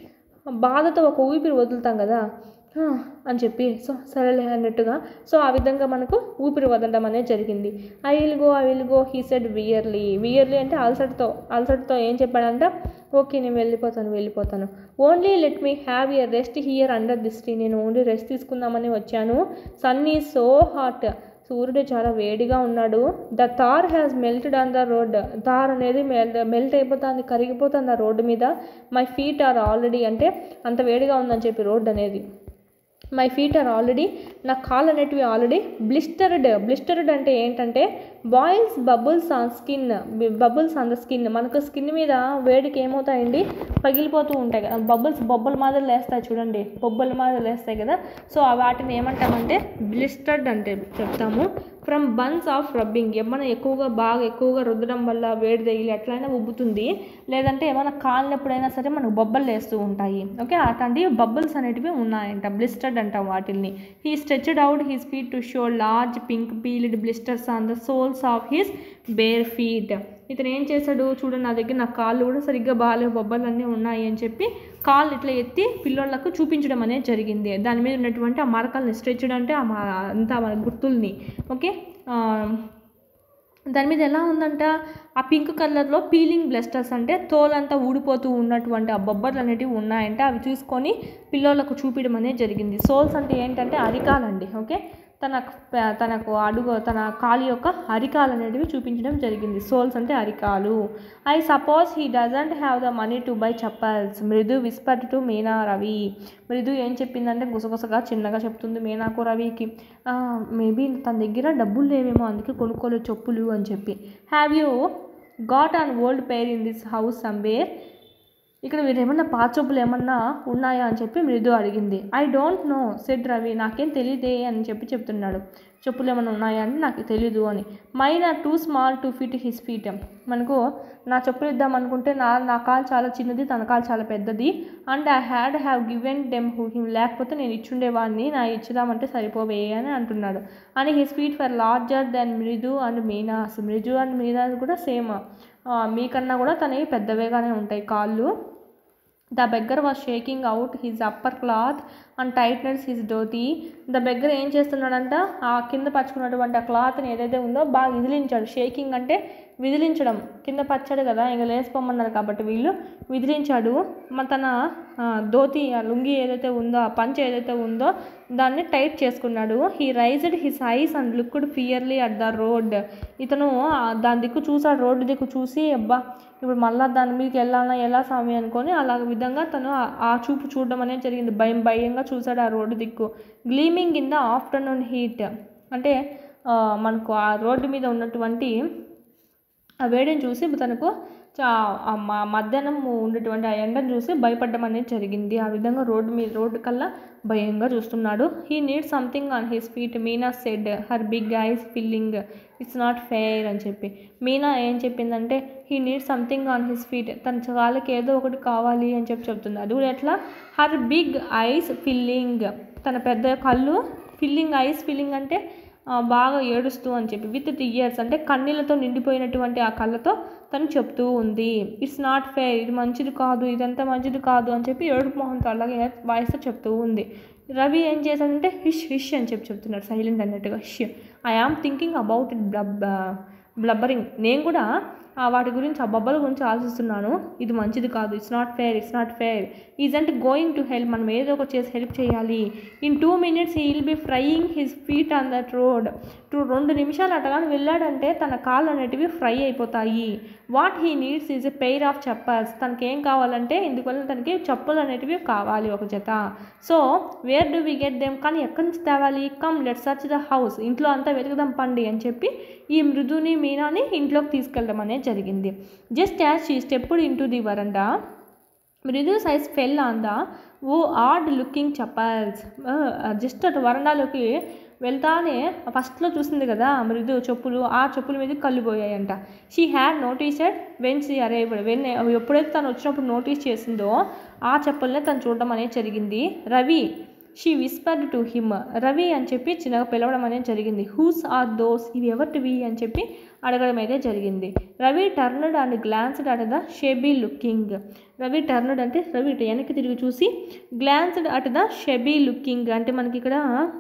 బాధతో ఒక ఊపిరి వదులుతాం కదా "ఆ" అని చెప్పి సో సరేలే అన్నట్టుగా సో ఆ విధంగా మనకు ఊపిరి వదలడం అనేది జరిగింది I will go I will go he said wearily wearily అంటే అలసటతో అలసటతో ఏం చెప్పాడంట ఓకే నేను వెళ్ళిపోతాను వెళ్ళిపోతాను only let me have a rest here under this tree నేను ఓన్లీ రెస్ట్ తీసుకుందామని వచ్చాను సన్ ఈ సో హాట్ సూర్యుడు చాలా వేడిగా ఉన్నాడు the tar has melted on the road tar అనేది మెల్ట్ మెల్ట్ అయిపోతుంది కరిగిపోతుంది ఆ రోడ్డు మీద మై ఫీట్ ఆర్ ఆల్రెడీ అంటే అంత వేడిగా ఉందని చెప్పి రోడ్ అనేది మై ఫీట్ ఆర్ ఆల్రెడీ నా కాళ్ళు అనేటివి ఆల్రెడీ బ్లిస్టర్డ్ బ్లిస్టర్డ్ అంటే ఏంటంటే boils bubbles on skin bubbles on the skin మనకు స్కిన్ మీద వేడికి ఏమవుతాయండి పగిలిపోతూ ఉంటాయి కదా బబుల్స్ బొబ్బల మాదిరి లేస్తాయి చూడండి బొబ్బల మాదిరి లేస్తాయి కదా సో ఆ వాటిని ఏమంటామంటే బ్లిస్టర్డ్ అంటే చెప్తాము ఫ్రమ్ బన్స్ ఆఫ్ రబ్బింగ్ ఏమైనా ఎక్కువగా బాగా ఎక్కువగా రుద్దడం వల్ల వేడి తగిలి ఎట్లయినా ఉబ్బుతుంది లేదంటే ఏమైనా కాలినప్పుడైనా సరే మనకు బొబ్బలు వేస్తూ ఉంటాయి ఓకే అట్లాంటి బబుల్స్ అనేటివి ఉన్నాయంట బ్లిస్టర్డ్ అంటాం వాటిల్ని he stretched out he spread to show large pink peeled blisters on the soles of his bare feet ఇతను ఏం చేశాడు చూడండి నా దగ్గర నా కాళ్ళు కూడా సరిగ్గా బాగాలేవు బొబ్బలు అన్నీ ఉన్నాయి అని చెప్పి కాళ్ళు ఇట్లా ఎత్తి పిల్లోళ్ళకు చూపించడం అనేది జరిగింది దాని మీద ఉన్నటువంటి ఆ మరకల్ని స్ట్రెచ్డ్ అంటే ఆ మ- అంతా మన గుర్తుల్ని ఓకే ఆ, దాని మీద ఎలా ఉందంట ఆ పింక్ కలర్లో పీలింగ్ బ్లస్టర్స్ అంటే తోలంతా ఊడిపోతూ ఉన్నటువంటి ఆ బొబ్బర్లు అనేటివి ఉన్నాయంటే అవి చూసుకొని పిల్లోళ్ళకు చూపించడం అనేది జరిగింది సోల్స్ అంటే ఏంటంటే అరికాలండి ఓకే తన తనకు అడుగు తన కాలు యొక్క అరికాలు అనేటివి చూపించడం జరిగింది సోల్స్ అంటే అరికాలు I suppose he doesn't have the money to buy chappals Mridu whisper to Meena Ravi మృదు ఏం చెప్పిందంటే గుసగుసగా చిన్నగా చెప్తుంది మీనాకు రవికి మేబీ తన దగ్గర డబ్బులు లేవేమో అందుకే కొనుక్కోలేదు చెప్పులు అని చెప్పి have you got an old pair in this house somewhere ఇక్కడ మీరు ఏమన్నా పాత చెప్పులు ఏమన్నా ఉన్నాయా అని చెప్పి మృదు అడిగింది I don't know said Ravi నాకేం తెలియదే అని చెప్పి చెప్తున్నాడు చెప్పులు ఏమైనా ఉన్నాయా అని నాకు తెలీదు అని mine are too small to fit his feet మనకు నా చెప్పులు ఇద్దాం అనుకుంటే నా నా కాలు చాలా చిన్నది తన కాలు చాలా పెద్దది and I had have given them to him లేకపోతే నేను ఇచ్చుండేవాడిని నా ఇచ్చుదామంటే సరిపోవే అని అంటున్నాడు అని his feet far larger than Mridu and Meena's Mridu and మీనాస్ కూడా సేమ్ మీకన్నా కూడా తనవి పెద్దవేగానే ఉంటాయి కాళ్ళు the beggar was shaking out his upper cloth and tightness his dhoti the beggar ఏం చేస్తున్నాడంట ఆ కింద పరుచుకున్నటువంటి ఆ క్లాత్ని ఏదైతే ఉందో బాగా విదిలించాడు షేకింగ్ అంటే విదిలించడం కింద పచ్చాడు కదా ఇంకా లేసిపోమన్నారు కాబట్టి వీళ్ళు విదిలించాడు మన తన ఆ, ధోతి ఆ లుంగి ఏదైతే ఉందో ఆ పంచ ఏదైతే ఉందో దాన్ని టైట్ చేసుకున్నాడు he raised his eyes and looked fearfully at the road ఇతను ఆ దాని దిక్కు చూసాడు రోడ్డు దిక్కు చూసి అబ్బా ఇప్పుడు మళ్ళా దాని మీదకి వెళ్ళాలా ఎలా స్వామి అనుకొని అలా విధంగా తను ఆ- ఆ చూపు చూడడం అనేది జరిగింది భయం భయంగా చూసాడు ఆ రోడ్డు దిక్కు gleaming in the afternoon heat అంటే ఆ, మనకు ఆ రోడ్డు మీద ఉన్నటువంటి ఆ వేడిని చూసి తనకు చా ఆ మ- మధ్యాహ్నం ఉండేటువంటి ఆ ఎండను చూసి భయపడడం అనేది జరిగింది ఆ విధంగా రోడ్డు మీద రోడ్డు కల్లా భయంగా చూస్తున్నాడు he need something on his feet Meena said her big eyes filling it's not fair అని చెప్పి మీనా ఏం చెప్పిందంటే he need something on his feet తన కాళ్ళకి ఏదో ఒకటి కావాలి అని చెప్పి చెప్తుంది అది కూడా ఎట్లా హర్ బిగ్ ఐస్ ఫిల్లింగ్ తన పెద్ద కళ్ళు ఫిల్లింగ్ ఐస్ ఫిల్లింగ్ అంటే ఆ, బాగా ఏడుస్తూ అని చెప్పి విత్ ఇయర్స్ అంటే కన్నీళ్ళతో నిండిపోయినటువంటి ఆ కళ్ళతో తను చెప్తూ ఉంది ఇట్స్ నాట్ ఫేర్ ఇది మంచిది కాదు ఇదంతా మంచిది కాదు అని చెప్పి ఏడుపు మొహంతో అలాగే వాయిస్తో చెప్తూ ఉంది రవి ఏం చేశాడంటే హిష్ హిష్ అని చెప్పి చెప్తున్నాడు సైలెంట్ అన్నట్టుగా hush I am thinking about it blub blubbering నేను కూడా ఆ వాటి గురించి ఆ బొబ్బల గురించి ఆలోచిస్తున్నాను ఇది మంచిది కాదు it's not fair it's not fair isn't going to help మనం ఏదో ఒకటి చేసి హెల్ప్ చేయాలి in two minutes he will be frying his feet on that road two రెండు నిమిషాలు అటగాని వెళ్ళాడంటే తన కాళ్ళు అనేటివి ఫ్రై అయిపోతాయి what he needs is a pair of chappals తనకి ఏం కావాలంటే ఇందువల్ల తనకి చెప్పులు అనేటివి కావాలి ఒక జత so where do we get them కానీ ఎక్కడి నుంచి తేవాలి come let search the house ఇంట్లో అంతా వెతుకుదాం పండి అని చెప్పి ఈ మృదుని మీనాని ఇంట్లోకి తీసుకెళ్ళడం అనేది జరిగింది just as she stepped into the veranda Mridu eyes fell on the ఓ ఆడ్ లుకింగ్ చప్పల్స్ జస్ట్ అటు వరండాలోకి వెళ్తానే ఫస్ట్లో చూసింది కదా మృదు చెప్పులు ఆ చెప్పుల మీద కళ్ళు పోయాయంట she had noticed when she arrived when ఎప్పుడైతే తను వచ్చినప్పుడు నోటీస్ చేసిందో ఆ చెప్పులనే తను చూడడం అనేది జరిగింది Ravi she whispered to him Ravi అని చెప్పి చిన్నగా పిలవడం అనేది జరిగింది హూస్ ఆర్ దోస్ ఇవి ఎవరివి అని చెప్పి అడగడం అయితే జరిగింది Ravi turned and glanced at the shabby looking Ravi turned అంటే రవి ఇటు వెనక్కి తిరిగి చూసి glanced at the shabby looking అంటే మనకి ఇక్కడ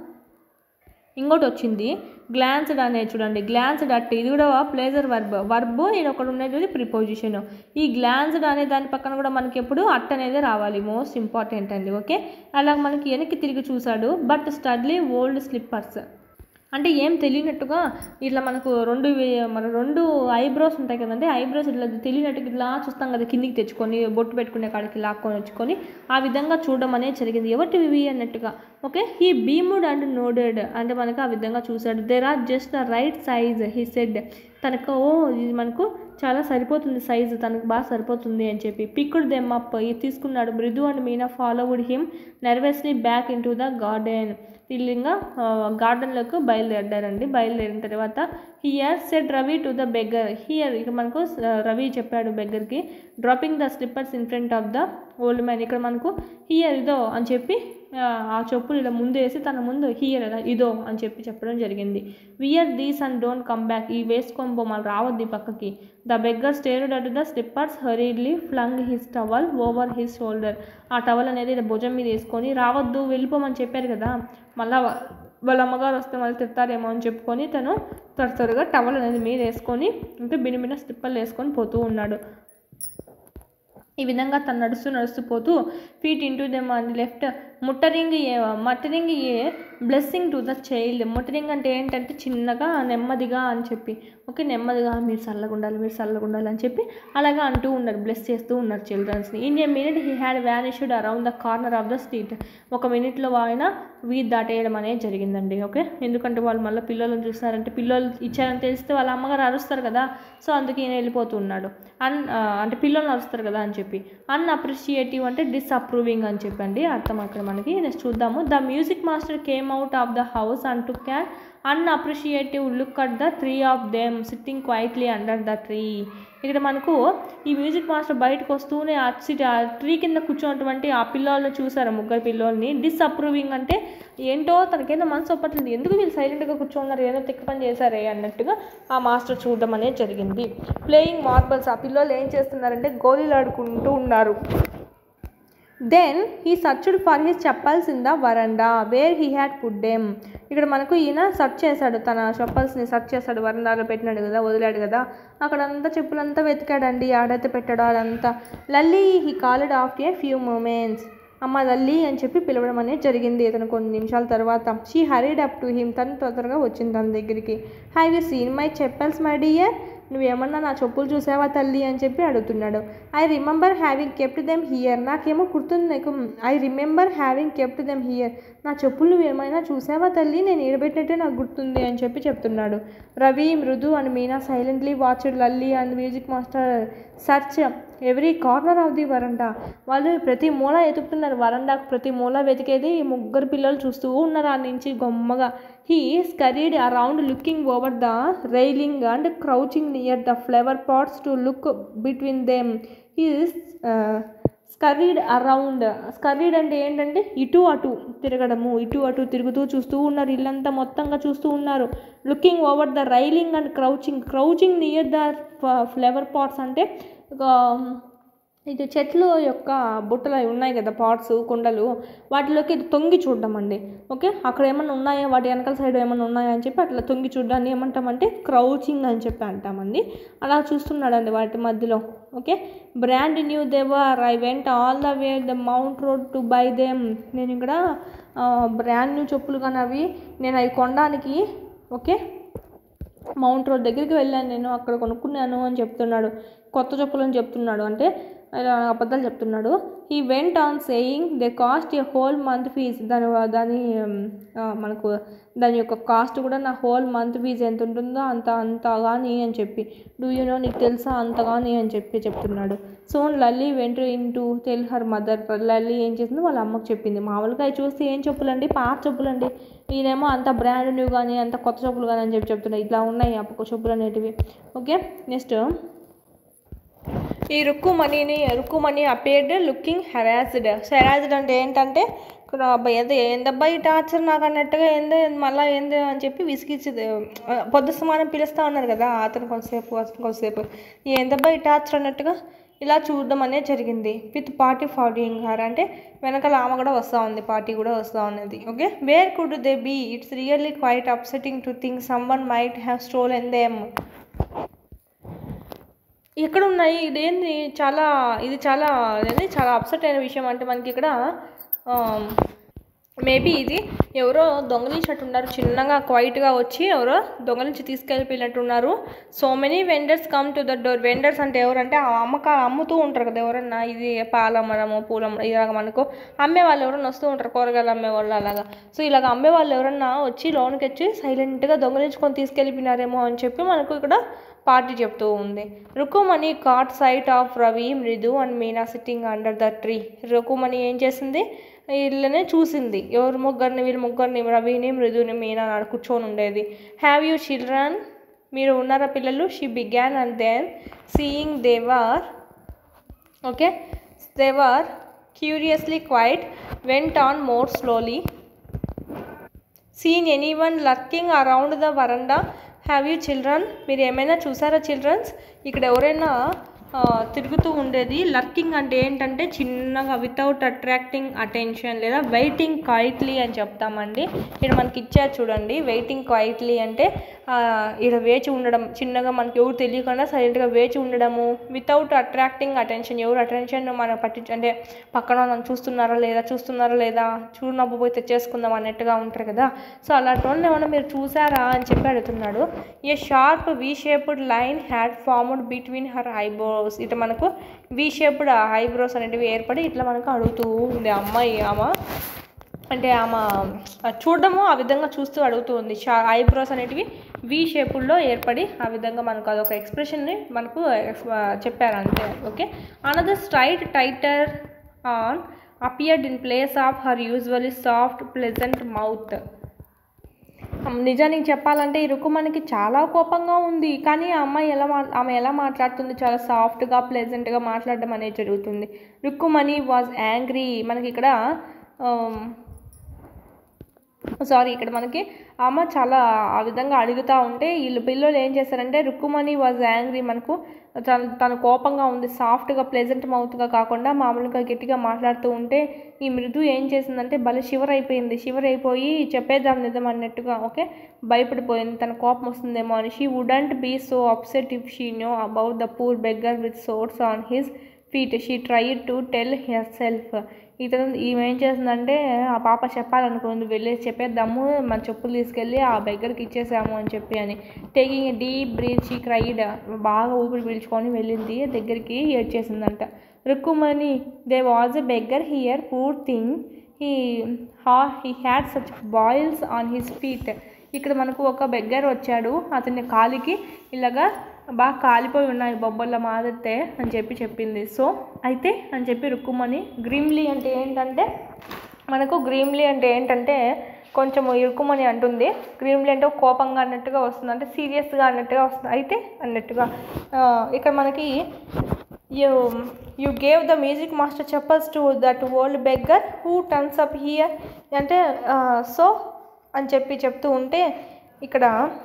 ఇంకోటి వచ్చింది గ్లాన్స్డ్ అనేది చూడండి గ్లాన్స్డ్ అట్ ఇది కూడా ప్లేజర్ వర్బ్ వర్బ్ ఇది ఒకటి ఉండేది ప్రిపోజిషన్ ఈ గ్లాన్స్డ్ అనే దాని పక్కన కూడా మనకి ఎప్పుడు అట్ అనేది రావాలి మోస్ట్ ఇంపార్టెంట్ అండి ఓకే అలా మనకి వెనక్కి తిరిగి చూశాడు బట్ స్టడ్లీ ఓల్డ్ స్లిప్పర్స్ అంటే ఏం తెలియనట్టుగా ఇట్లా మనకు రెండు వే- మన రెండు ఐబ్రోస్ ఉంటాయి కదండి ఐబ్రోస్ ఇట్లా తెలియనట్టుగా ఇట్లా చూస్తాం కదా కిందికి తెచ్చుకొని బొట్టు పెట్టుకునే కాడికి లాక్కొని వచ్చుకొని ఆ విధంగా చూడడం అనేది జరిగింది ఎవరివి ఇవి అన్నట్టుగా okay he beamed and nodded అంటే మనకు ఆ విధంగా చూశాడు there are just the right size he said తనకు ఓ ఇది మనకు చాలా సరిపోతుంది సైజు తనకు బాగా సరిపోతుంది అని చెప్పి పిక్కుడు దెమ్ అప్ తీసుకున్నాడు Mridu and Meena followed him nervously back into the garden వీళ్ళింగా గార్డెన్లోకి బయలుదేరారండి బయలుదేరిన తర్వాత here said Ravi to the beggar here ఇక మనకు ఆ, రవి చెప్పాడు బెగ్గర్కి dropping the slippers in front of the old man ఇక్కడ మనకు హియర్ ఇదో అని చెప్పి ఆ, ఆ చెప్పులు ఇలా ముందు వేసి తన ముందు హియర్ ఇదో అని చెప్పి చెప్పడం జరిగింది wear these and don't come back ఈ వేసుకొని బొమ్మలు రావద్దు ఈ పక్కకి the beggar stared at the slippers hurriedly flung his towel over his shoulder ఆ టవల్ అనేది ఇలా భుజం మీద వేసుకొని రావద్దు వెళ్ళిపోమని చెప్పారు కదా మళ్ళా వా- వాళ్ళ అమ్మగారు వస్తే మళ్ళీ తిడతారేమో అని చెప్పుకొని తను త్వర త్వరగా టవల్ అనేది మీద వేసుకొని అంటే బిన్న బిన్న స్లిప్పర్లు వేసుకొని పోతూ ఉన్నాడు ఈ విధంగా తను నడుస్తూ నడుస్తూ పోతూ feet into them and left muttering a muttering a blessing to the child muttering అంటే ఏంటంటే చిన్నగా నెమ్మదిగా అని చెప్పి ఓకే నెమ్మదిగా మీరు చల్లగా ఉండాలి మీరు చల్లగా ఉండాలి అని చెప్పి అలాగా అంటూ ఉన్నారు బ్లెస్ చేస్తూ ఉన్నారు చిల్డ్రన్స్ని in a minute he had vanished around the corner of the street ఒక మినిట్లో ఆయన వీధి దాటేయడం అనేది జరిగిందండి ఓకే ఎందుకంటే వాళ్ళు మళ్ళీ పిల్లలను చూస్తారంటే పిల్లలు ఇచ్చారని తెలిస్తే వాళ్ళ అమ్మగారు అరుస్తారు కదా సో అందుకే ఈయన వెళ్ళిపోతూ ఉన్నాడు అన్ ఆ, అంటే పిల్లలు అరుస్తారు కదా అని చెప్పి అన్అప్రిషియేటివ్ అంటే డిస్అప్రూవింగ్ అని చెప్పండి అర్థం అక్కడ మనకి నెక్స్ట్ చూద్దాము the music master came out of the house and to can unappreciative look at the three of them sitting quietly under the tree ఇక్కడ మనకు ఈ మ్యూజిక్ మాస్టర్ బయటకు వస్తూనే ఆ సిట్ ఆ ట్రీ కింద కూర్చున్నటువంటి ఆ పిల్లల్ని చూసారు ముగ్గురు పిల్లల్ని డిస్అప్రూవింగ్ అంటే ఏంటో తనకేందో మనసు ఒప్పట్లేదు ఎందుకు వీళ్ళు సైలెంట్గా కూర్చున్నారు ఏదో తిక్క పని చేశారే అన్నట్టుగా ఆ మాస్టర్ చూడడం అనేది జరిగింది ప్లేయింగ్ మార్బల్స్ ఆ పిల్లలు ఏం చేస్తున్నారంటే గోళీలు ఆడుకుంటూ ఉన్నారు then he searched for his chappals in the veranda where he had put them ఇక్కడ మనకు ఈయన సర్చ్ చేశాడు తన చెప్పల్స్ని సర్చ్ చేశాడు వరండాలో పెట్టినాడు కదా వదిలాడు కదా అక్కడంతా చెప్పులంతా వెతికాడండి ఆడైతే పెట్టాడు అదంతా Lalli he called off a few moments అమ్మ లల్లి అని చెప్పి పిలవడం అనేది జరిగింది ఇతను కొన్ని నిమిషాల తర్వాత she hurried up to him తను తొందరగా వచ్చింది తన దగ్గరికి have you seen my chappals my dear నువ్వేమన్నా నా చెప్పులు చూసావా తల్లి అని చెప్పి అడుగుతున్నాడు I remember having kept them here నాకేమో గుర్తుంది నాకు I remember having kept them here నా చెప్పులు నువ్వేమైనా చూసావా తల్లి నేను ఈడబెట్టినట్టే నాకు గుర్తుంది అని చెప్పి చెప్తున్నాడు Ravi Mridu and Meena silently watched Lalli and music master search every corner of the veranda వాళ్ళు ప్రతి మూల ఎతుకుతున్నారు వరండాకు ప్రతి మూల వెతికేది ఈ ముగ్గురు పిల్లలు చూస్తూ ఉన్నారు ఆ నుంచి గొమ్మగా he scurried around looking over the railing and crouching near the flower pots to look between them he scurried around scurried అంటే ఏంటంటే ఇటు అటు తిరగడము ఇటు అటు తిరుగుతూ చూస్తూ ఉన్నారు ఇల్లంతా మొత్తంగా చూస్తూ ఉన్నారు looking over the railing and crouching crouching near the flower pots అంటే ఒక ఇది చెట్లు యొక్క బుట్టలు అవి ఉన్నాయి కదా పాట్స్ కుండలు వాటిలోకి తొంగి చూడడం అండి ఓకే అక్కడ ఏమన్నా ఉన్నాయా వాటి వెనకాల సైడ్ ఏమన్నా ఉన్నాయా అని చెప్పి అట్లా తొంగి చూడడాన్ని ఏమంటామంటే క్రౌచింగ్ అని చెప్పి అంటామండి అలా చూస్తున్నాడండి వాటి మధ్యలో okay brand new they were I went all the way the Mount Road to buy them నేను ఇక్కడ బ్రాండ్ న్యూ చెప్పులు కానీ అవి నేను అవి కొనడానికి ఓకే మౌంట్ రోడ్ దగ్గరికి వెళ్ళాను నేను అక్కడ కొనుక్కున్నాను అని చెప్తున్నాడు కొత్త చెప్పులు అని చెప్తున్నాడు అంటే ఇలా అబద్ధాలు చెప్తున్నాడు he went on saying they cost a whole month fees దాని దాని ఉమ్, ఆ, మనకు దాని యొక్క కాస్ట్ కూడా నా హోల్ మంత్ ఫీజ్ ఎంత ఉంటుందో అంత అంత కానీ అని చెప్పి డూ యూ నో నీకు తెలుసా అంత కానీ అని చెప్పి చెప్తున్నాడు so Lalli went in to tell her mother Lalli ఏం చేసింది వాళ్ళ అమ్మకు చెప్పింది మామూలుగా అవి చూస్తే ఏం చెప్పులండి పాత చెప్పులండి ఈయనేమో అంత బ్రాండ్ న్యూ కానీ అంత కొత్త చెప్పులు కానీ అని చెప్పి చెప్తున్నాయి ఇట్లా ఉన్నాయి ఆ పక్క చెప్పులు అనేటివి ఓకే నెక్స్ట్ ఈ రుక్కుమణిని Rukkumani appeared looking harassed harassed అంటే ఏంటంటే ఇక్కడ అబ్బాయి ఏంది ఏందబ్బా ఈ టార్చర్ నాకు అన్నట్టుగా ఏంది మళ్ళీ ఏంది అని చెప్పి విసిగిచ్చి పొద్దు సమానం పిలుస్తూ ఉన్నారు కదా అతను కొంతసేపు అతను కొంతసేపు ఏందబ్బా ఈ టార్చర్ అన్నట్టుగా ఇలా చూడడం అనేది జరిగింది విత్ పార్టీ ఫాలోయింగ్ హర్ అంటే వెనకాల ఆమె కూడా వస్తూ ఉంది పార్టీ కూడా వస్తూ ఉన్నది okay where could they be it's really quite upsetting to think someone might have stolen them ఎక్కడ ఉన్నాయి ఇదేంది చాలా ఇది చాలా అదేంది చాలా అప్సెట్ అయిన విషయం అంటే మనకి ఇక్కడ మేబీ ఇది ఎవరో దొంగలించినట్టు ఉన్నారు చిన్నగా క్వైట్గా వచ్చి ఎవరో దొంగలించి తీసుకెళ్ళిపోయినట్టున్నారు so many vendors come to the door vendors అంటే ఎవరంటే ఆ అమ్మక అమ్ముతూ ఉంటారు కదా ఎవరన్నా ఇది పాలమ్మడము పూలమ్మ ఇలాగ మనకు అమ్మే వాళ్ళు ఎవరన్నా వస్తూ ఉంటారు కూరగాయలు అమ్మే వాళ్ళు అలాగా సో ఇలాగ అమ్మే వాళ్ళు ఎవరన్నా వచ్చి లోనికి వచ్చి సైలెంట్గా దొంగలించుకొని తీసుకెళ్ళిపోయినారేమో అని చెప్పి మనకు ఇక్కడ పార్టీ చెప్తూ ఉంది Rukumani caught sight of Ravi Mridu and Meena sitting under the tree Rukumani ఏం చేసింది వీళ్ళనే చూసింది ఎవరు ముగ్గురిని వీళ్ళు ముగ్గురిని రవిని మృదుని మీనా ఆడ కూర్చొని ఉండేది హ్యావ్ యూ చిల్డ్రన్ మీరు ఉన్నారా పిల్లలు she began and then seeing they were okay they were curiously quite went on more slowly seen anyone lurking around the veranda have you children మీరు ఏమైనా చూసారా చిల్డ్రన్స్ ఇక్కడ ఎవరైనా ఆ, తిరుగుతూ ఉండేది లర్కింగ్ అంటే ఏంటంటే చిన్నగా వితౌట్ అట్రాక్టింగ్ అటెన్షన్ లేదా వెయిటింగ్ క్వైట్లీ అని చెప్తామండి ఇక్కడ మనకి ఇచ్చారు చూడండి వెయిటింగ్ క్వైట్లీ అంటే ఆ, ఇక్కడ వేచి ఉండడం చిన్నగా మనకి ఎవరు తెలియకుండా సైలెంట్గా వేచి ఉండడము వితౌట్ అట్రాక్టింగ్ అటెన్షన్ ఎవరు అటెన్షన్ మన పట్టి అంటే పక్కన నన్ను చూస్తున్నారా లేదా చూస్తున్నారా లేదా చూడనప్పుడు పోయి తెచ్చేసుకుందాం అన్నట్టుగా ఉంటారు కదా సో అలాంటి వాళ్ళని ఏమన్నా మీరు చూసారా అని చెప్పి అడుగుతున్నాడు a sharp V shaped line had formed between her eyebrows ఇట్లా మనకు వీ షేప్డ్ ఐబ్రోస్ అనేటివి ఏర్పడి ఇట్లా మనకు అడుగుతూ ఉంది ఆ అమ్మాయి ఆమె అంటే ఆమె చూడడము ఆ విధంగా చూస్తూ అడుగుతూ ఉంది షా ఐబ్రోస్ అనేటివి వి షేపుల్లో ఏర్పడి ఆ విధంగా మనకు అదొక ఎక్స్ప్రెషన్ని మనకు ఎక్స్- చెప్పారు అంతే okay another straight tighter on appeared in place of her usually soft pleasant mouth నిజానికి చెప్పాలంటే ఈ రుకుమణికి చాలా కోపంగా ఉంది కానీ ఆ అమ్మాయి ఎలా మా ఆమె ఎలా మాట్లాడుతుంది చాలా సాఫ్ట్గా ప్లెజెంట్గా మాట్లాడడం అనేది జరుగుతుంది రుక్కుమణి వాజ్ యాంగ్రీ మనకి ఇక్కడ సారీ ఇక్కడ మనకి అమ్మ చాలా ఆ విధంగా అడుగుతూ ఉంటే వీళ్ళు పిల్లలు ఏం చేస్తారంటే రుక్కుమణి వాజ్ యాంగ్రీ మనకు తను తను కోపంగా ఉంది సాఫ్ట్గా ప్లెజెంట్ మౌత్గా కాకుండా మామూలుగా గట్టిగా మాట్లాడుతూ ఉంటే ఈ మృదు ఏం చేసిందంటే భలే షివర్ అయిపోయింది షివర్ అయిపోయి చెప్పేద్దాం నిజం అన్నట్టుగా ఓకే భయపడిపోయింది తన కోపం వస్తుందేమో అని she wouldn't be so upset if she know about the poor beggar with sores on his feet she try to tell herself ఇతను ఈమె ఏం చేస్తుందంటే ఆ పాప చెప్పాలనుకుంది వెళ్ళి చెప్పేద్దాము మన చెప్పులు తీసుకెళ్ళి ఆ బెగ్గర్కి ఇచ్చేసాము అని చెప్పి అని taking deep breath she cried బాగా ఊపిరి పీల్చుకొని వెళ్ళింది దగ్గరికి ఏడ్చేసిందంట Rukkumani there was a beggar here poor thing he ah he had such boils on his feet ఇక్కడ మనకు ఒక బెగ్గర్ వచ్చాడు అతని కాలికి ఇలాగా బాగా కాలిపోయి ఉన్నాయి బొబ్బల మాదిరితే అని చెప్పి చెప్పింది సో అయితే అని చెప్పి రుక్కుమని గ్రీమ్లీ అంటే ఏంటంటే మనకు గ్రీమ్లీ అంటే ఏంటంటే కొంచెం ఇరుకుమని అంటుంది గ్రీమ్లీ అంటే కోపంగా అన్నట్టుగా వస్తుంది అంటే సీరియస్గా అన్నట్టుగా వస్తుంది అయితే అన్నట్టుగా ఆ, ఇక్కడ మనకి you you gave the music master chappals to that old beggar who turns up here అంటే సో అని చెప్పి చెప్తూ ఉంటే ఇక్కడ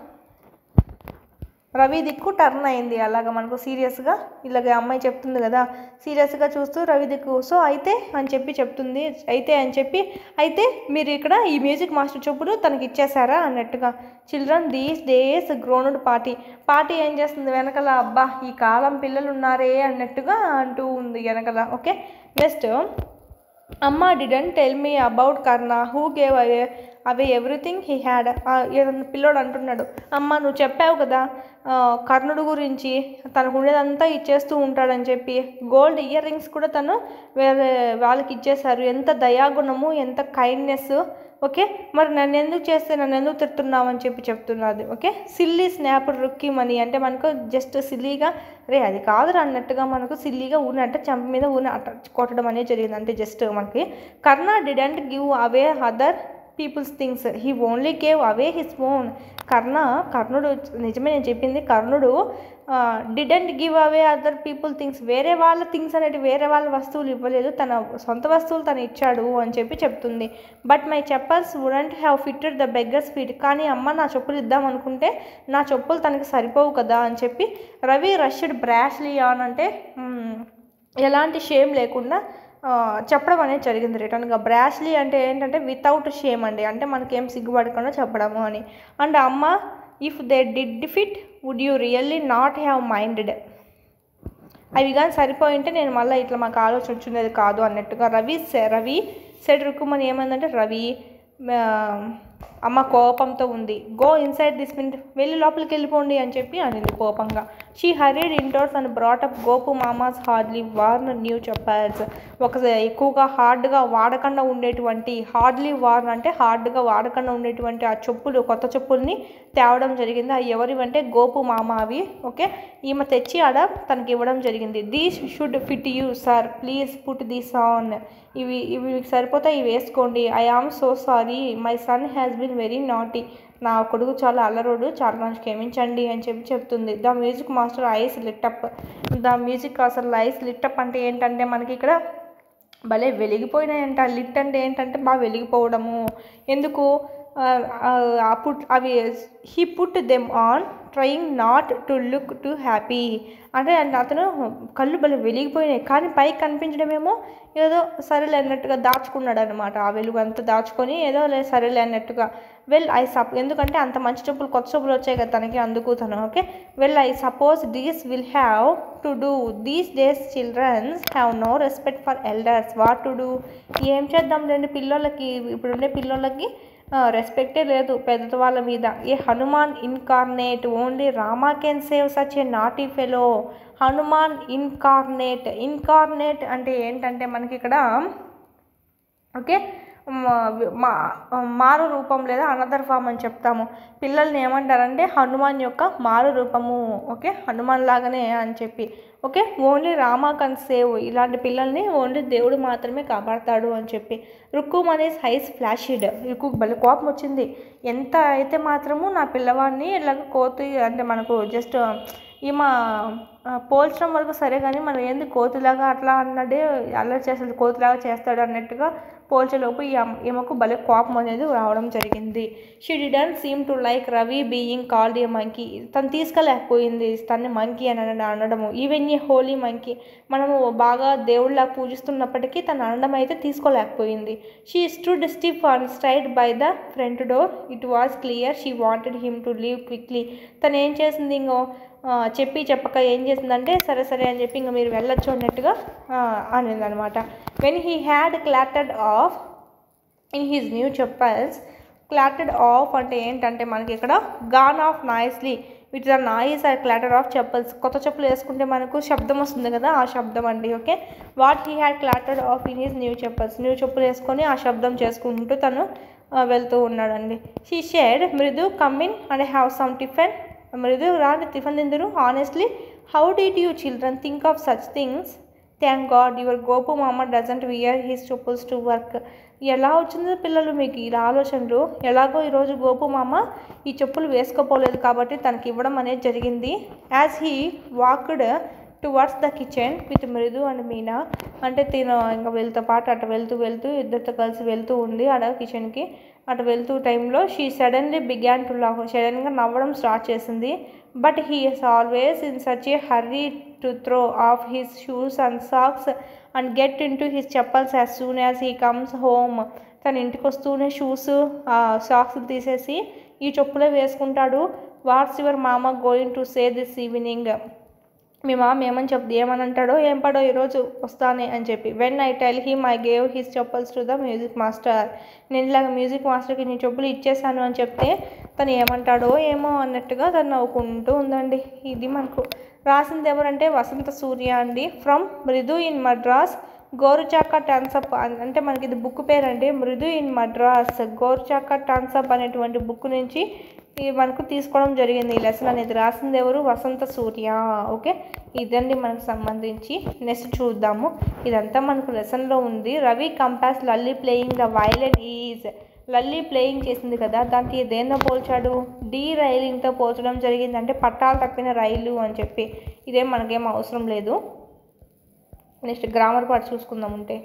రవి దిక్కు టర్న్ అయింది అలాగ మనకు సీరియస్గా ఇలాగ అమ్మాయి చెప్తుంది కదా సీరియస్గా చూస్తూ రవి దిక్కు సో అయితే అని చెప్పి చెప్తుంది అయితే అని చెప్పి అయితే మీరు ఇక్కడ ఈ మ్యూజిక్ మాస్టర్ చెప్పుడు తనకి ఇచ్చేసారా అన్నట్టుగా చిల్డ్రన్ దీస్ డేస్ గ్రోనుడ్ పార్టీ పార్టీ ఏం చేస్తుంది వెనకాల అబ్బా ఈ కాలం పిల్లలు ఉన్నారే అన్నట్టుగా అంటూ ఉంది వెనకాల okay next Amma didn't tell me about Karna who gave away away everything he had పిల్లోడు అంటున్నాడు అమ్మ నువ్వు చెప్పావు కదా ఆ, కర్ణుడు గురించి తనకు ఉండేదంతా ఇచ్చేస్తూ ఉంటాడని చెప్పి గోల్డ్ ఇయర్ రింగ్స్ కూడా తను వేరే వాళ్ళకి ఇచ్చేశారు ఎంత దయాగుణము ఎంత కైండ్నెస్ ఓకే మరి నన్ను ఎందుకు చేస్తే నన్ను ఎందుకు తిడుతున్నావు అని చెప్పి చెప్తున్నది okay silly snap Rukkumani అంటే మనకు జస్ట్ సిల్లీగా రే అది కాదురా అన్నట్టుగా మనకు సిల్లీగా ఊరిని అంటే చంప మీద ఊరిని అట్ట కొట్టడం అనేది జరిగింది అంటే జస్ట్ మనకి Karna didn't give away other peoples things he only gave away his own Karna కర్ణుడు నిజమే నేను చెప్పింది కర్ణుడు didn't give away other people things వేరే వాళ్ళ థింగ్స్ అనేవి వేరే వాళ్ళ వస్తువులు ఇవ్వలేదు తన సొంత వస్తువులు తను ఇచ్చాడు అని చెప్పి చెప్తుంది but my chappals wouldn't have fitted the beggar's feet కానీ అమ్మ నా చెప్పులు ఇద్దాం అనుకుంటే నా చెప్పులు తనకి సరిపోవు కదా అని చెప్పి రవి రష్డ్ బ్రాష్లీ ఆన్ అంటే మ్, ఎలాంటి షేమ్ లేకుండా ఆ, చెప్పడం అనేది జరిగింది రిటర్న్గా బ్రాష్లీ అంటే ఏంటంటే వితౌట్ షేమ్ అండి అంటే మనకేం సిగ్గుపడకుండా చెప్పడము అని and Amma if they did fit would you really not have minded అవి కానీ సరిపోయింటే నేను మళ్ళీ ఇట్లా మాకు ఆలోచన వచ్చింది కాదు అన్నట్టుగా రవి సె- రవి సెడ్ రుక్కుమని ఏమైందంటే రవి అమ్మ కోపంతో ఉంది గో ఇన్సైడ్ దిస్ మినిట్ వెళ్ళి లోపలికి వెళ్ళిపోండి అని చెప్పి అనింది కోపంగా she hurried indoors and brought up Gopu Mama's hardly worn new chappals ఒక ఎక్కువగా హార్డ్గా వాడకుండా ఉండేటువంటి హార్డ్లీ వార్న్ అంటే హార్డ్గా వాడకుండా ఉండేటువంటి ఆ చెప్పులు కొత్త చెప్పుల్ని తేవడం జరిగింది అవి ఎవరివంటే గోపు మామ అవి ఓకే ఈమె తెచ్చి ఆడ తనకి ఇవ్వడం జరిగింది these should fit you sir please put these on ఇవి ఇవి మీకు సరిపోతాయి ఇవి వేసుకోండి I am so sorry my son has been very naughty నా కొడుకు చాలా అల్లరోడు చాలా నన్ను క్షమించండి అని చెప్పి చెప్తుంది the music master eyes lit up the music అసలు ఐస్ లిట్టప్ అంటే ఏంటంటే మనకి ఇక్కడ భలే వెలిగిపోయినాయంట లిట్ అంటే ఏంటంటే బాగా వెలిగిపోవడము ఎందుకు పుట్ అవి he put them on trying not to look too happy అంటే అతను కళ్ళు భలే వెలిగిపోయినాయి కానీ పైకి కనిపించడమేమో ఏదో సరేలే అన్నట్టుగా దాచుకున్నాడు అనమాట ఆ వెలుగు అంతా దాచుకొని ఏదో లే సరేలే అన్నట్టుగా వెల్ ఐ సప్ ఎందుకంటే అంత మంచి చెప్పులు కొత్త చెప్పులు వచ్చాయి కదా తనకి అందుకు తను okay well I suppose these will have to do these days childrens have no respect for elders what to do ఏం చేద్దాం లేండి పిల్లలకి ఇప్పుడుండే పిల్లలకి రెస్పెక్టే లేదు పెద్ద వాళ్ళ మీద a Hanuman incarnate only Rama can save such a naughty fellow Hanuman incarnate incarnate అంటే ఏంటంటే మనకి ఇక్కడ ఓకే మా మారు రూపం లేదా అనదర్ ఫామ్ అని చెప్తాము పిల్లల్ని ఏమంటారంటే హనుమాన్ యొక్క మారు రూపము ఓకే హనుమాన్ లాగానే అని చెప్పి ఓకే ఓన్లీ రామా కన్ సేవ్ ఇలాంటి పిల్లల్ని ఓన్లీ దేవుడు మాత్రమే కాపాడతాడు అని చెప్పి Rukkumani's eyes flashed Rukku భలే కోపం వచ్చింది ఎంత అయితే మాత్రము నా పిల్లవాడిని ఇలాగ కోతి అంటే మనకు జస్ట్ ఈమె పోల్చడం వరకు సరే కానీ మనం ఏంది కోతిలాగా అట్లా అన్నదే అల్లరి చేస్తాడు కోతిలాగా చేస్తాడు అన్నట్టుగా పోల్చేలోపు ఈ ఈమెకు భలే కోపం అనేది రావడం జరిగింది she didn't seem to like Ravi being called a monkey తను తీసుకెళ్ళలేకపోయింది తన్ని మంకీ అని అనడము ఈవెన్ ఏ హోలీ మంకీ మనము బాగా దేవుళ్ళ పూజిస్తున్నప్పటికీ తను అనడం అయితే తీసుకోలేకపోయింది she stood stiff and straight by the front door it was clear she wanted him to leave quickly తను ఏం చేసింది ఇంకో చెప్పి చెప్పక ఏం చేసిందంటే సరే సరే అని చెప్పి ఇంకా మీరు వెళ్ళొచ్చు అన్నట్టుగా అనింది అనమాట when he had clattered off in his new chappals clattered off అంటే ఏంటంటే మనకి ఇక్కడ gone off noisily with the noise or clatter of chappals కొత్త చెప్పులు వేసుకుంటే మనకు శబ్దం వస్తుంది కదా ఆ శబ్దం అండి okay what he had clattered off in his new chappals new చెప్పులు వేసుకొని ఆ శబ్దం చేసుకుంటూ తను వెళ్తూ ఉన్నాడండి she said Mridu come in and have some tiffin Mridu రాని టిఫిన్ తిందరు honestly how did you children think of such things thank God your Gopu Mama doesn't wear his chappals to work ఎలా వచ్చిందో పిల్లలు మీకు ఇలా ఆలోచనలు ఎలాగో ఈరోజు గోపు మామ ఈ చెప్పులు వేసుకోపోలేదు కాబట్టి తనకి ఇవ్వడం అనేది జరిగింది as he walked towards the kitchen with Mridu and Meena అంటే తిను ఇంకా వెళ్తూ పాటు అటు వెళ్తూ వెళ్తూ ఇద్దరితో కలిసి వెళ్తూ ఉంది ఆడ కిచెన్కి అటు వెళ్తూ టైంలో she suddenly began to laugh సడన్గా నవ్వడం స్టార్ట్ చేసింది but he is always in such a hurry to throw off his shoes and socks and get in to his chappals as soon as he comes home తన ఇంటికి వస్తూనే shoes socks తీసేసి ఈ చెప్పులే వేసుకుంటాడు what's your Mama going to say this evening మీ మామ ఏమని చెప్తే ఏమని అంటాడో ఏం పడో ఈరోజు వస్తానే అని చెప్పి when I tell him I gave his chappals to the music master నేను ఇలాగ మ్యూజిక్ మాస్టర్కి నీ చెప్పులు ఇచ్చేసాను అని చెప్తే తను ఏమంటాడో ఏమో అన్నట్టుగా తను నవ్వుకుంటూ ఉందండి ఇది మనకు రాసింది ఎవరంటే వసంత సూర్య అండి ఫ్రమ్ మృదు ఇన్ మద్రాస్ గోరుచాక టన్సప్ అంటే మనకి ఇది బుక్ పేరండి మృదు ఇన్ మద్రాస్ గోరుచాక టన్సప్ అనేటువంటి బుక్ నుంచి ఇది మనకు తీసుకోవడం జరిగింది ఈ లెసన్ అనేది రాసింది ఎవరు వసంత సూర్య ఓకే ఇదండి మనకు సంబంధించి నెక్స్ట్ చూద్దాము ఇదంతా మనకు లెసన్లో ఉంది Ravi compass Lalli playing the violin is Lalli playing చేసింది కదా దానికి దేంతో పోల్చాడు డీ రైలింగ్తో పోల్చడం జరిగింది అంటే పట్టాలు తప్పిన రైలు అని చెప్పి ఇదేం మనకేం అవసరం లేదు నెక్స్ట్ గ్రామర్ పార్ట్ చూసుకుందాం ఉంటే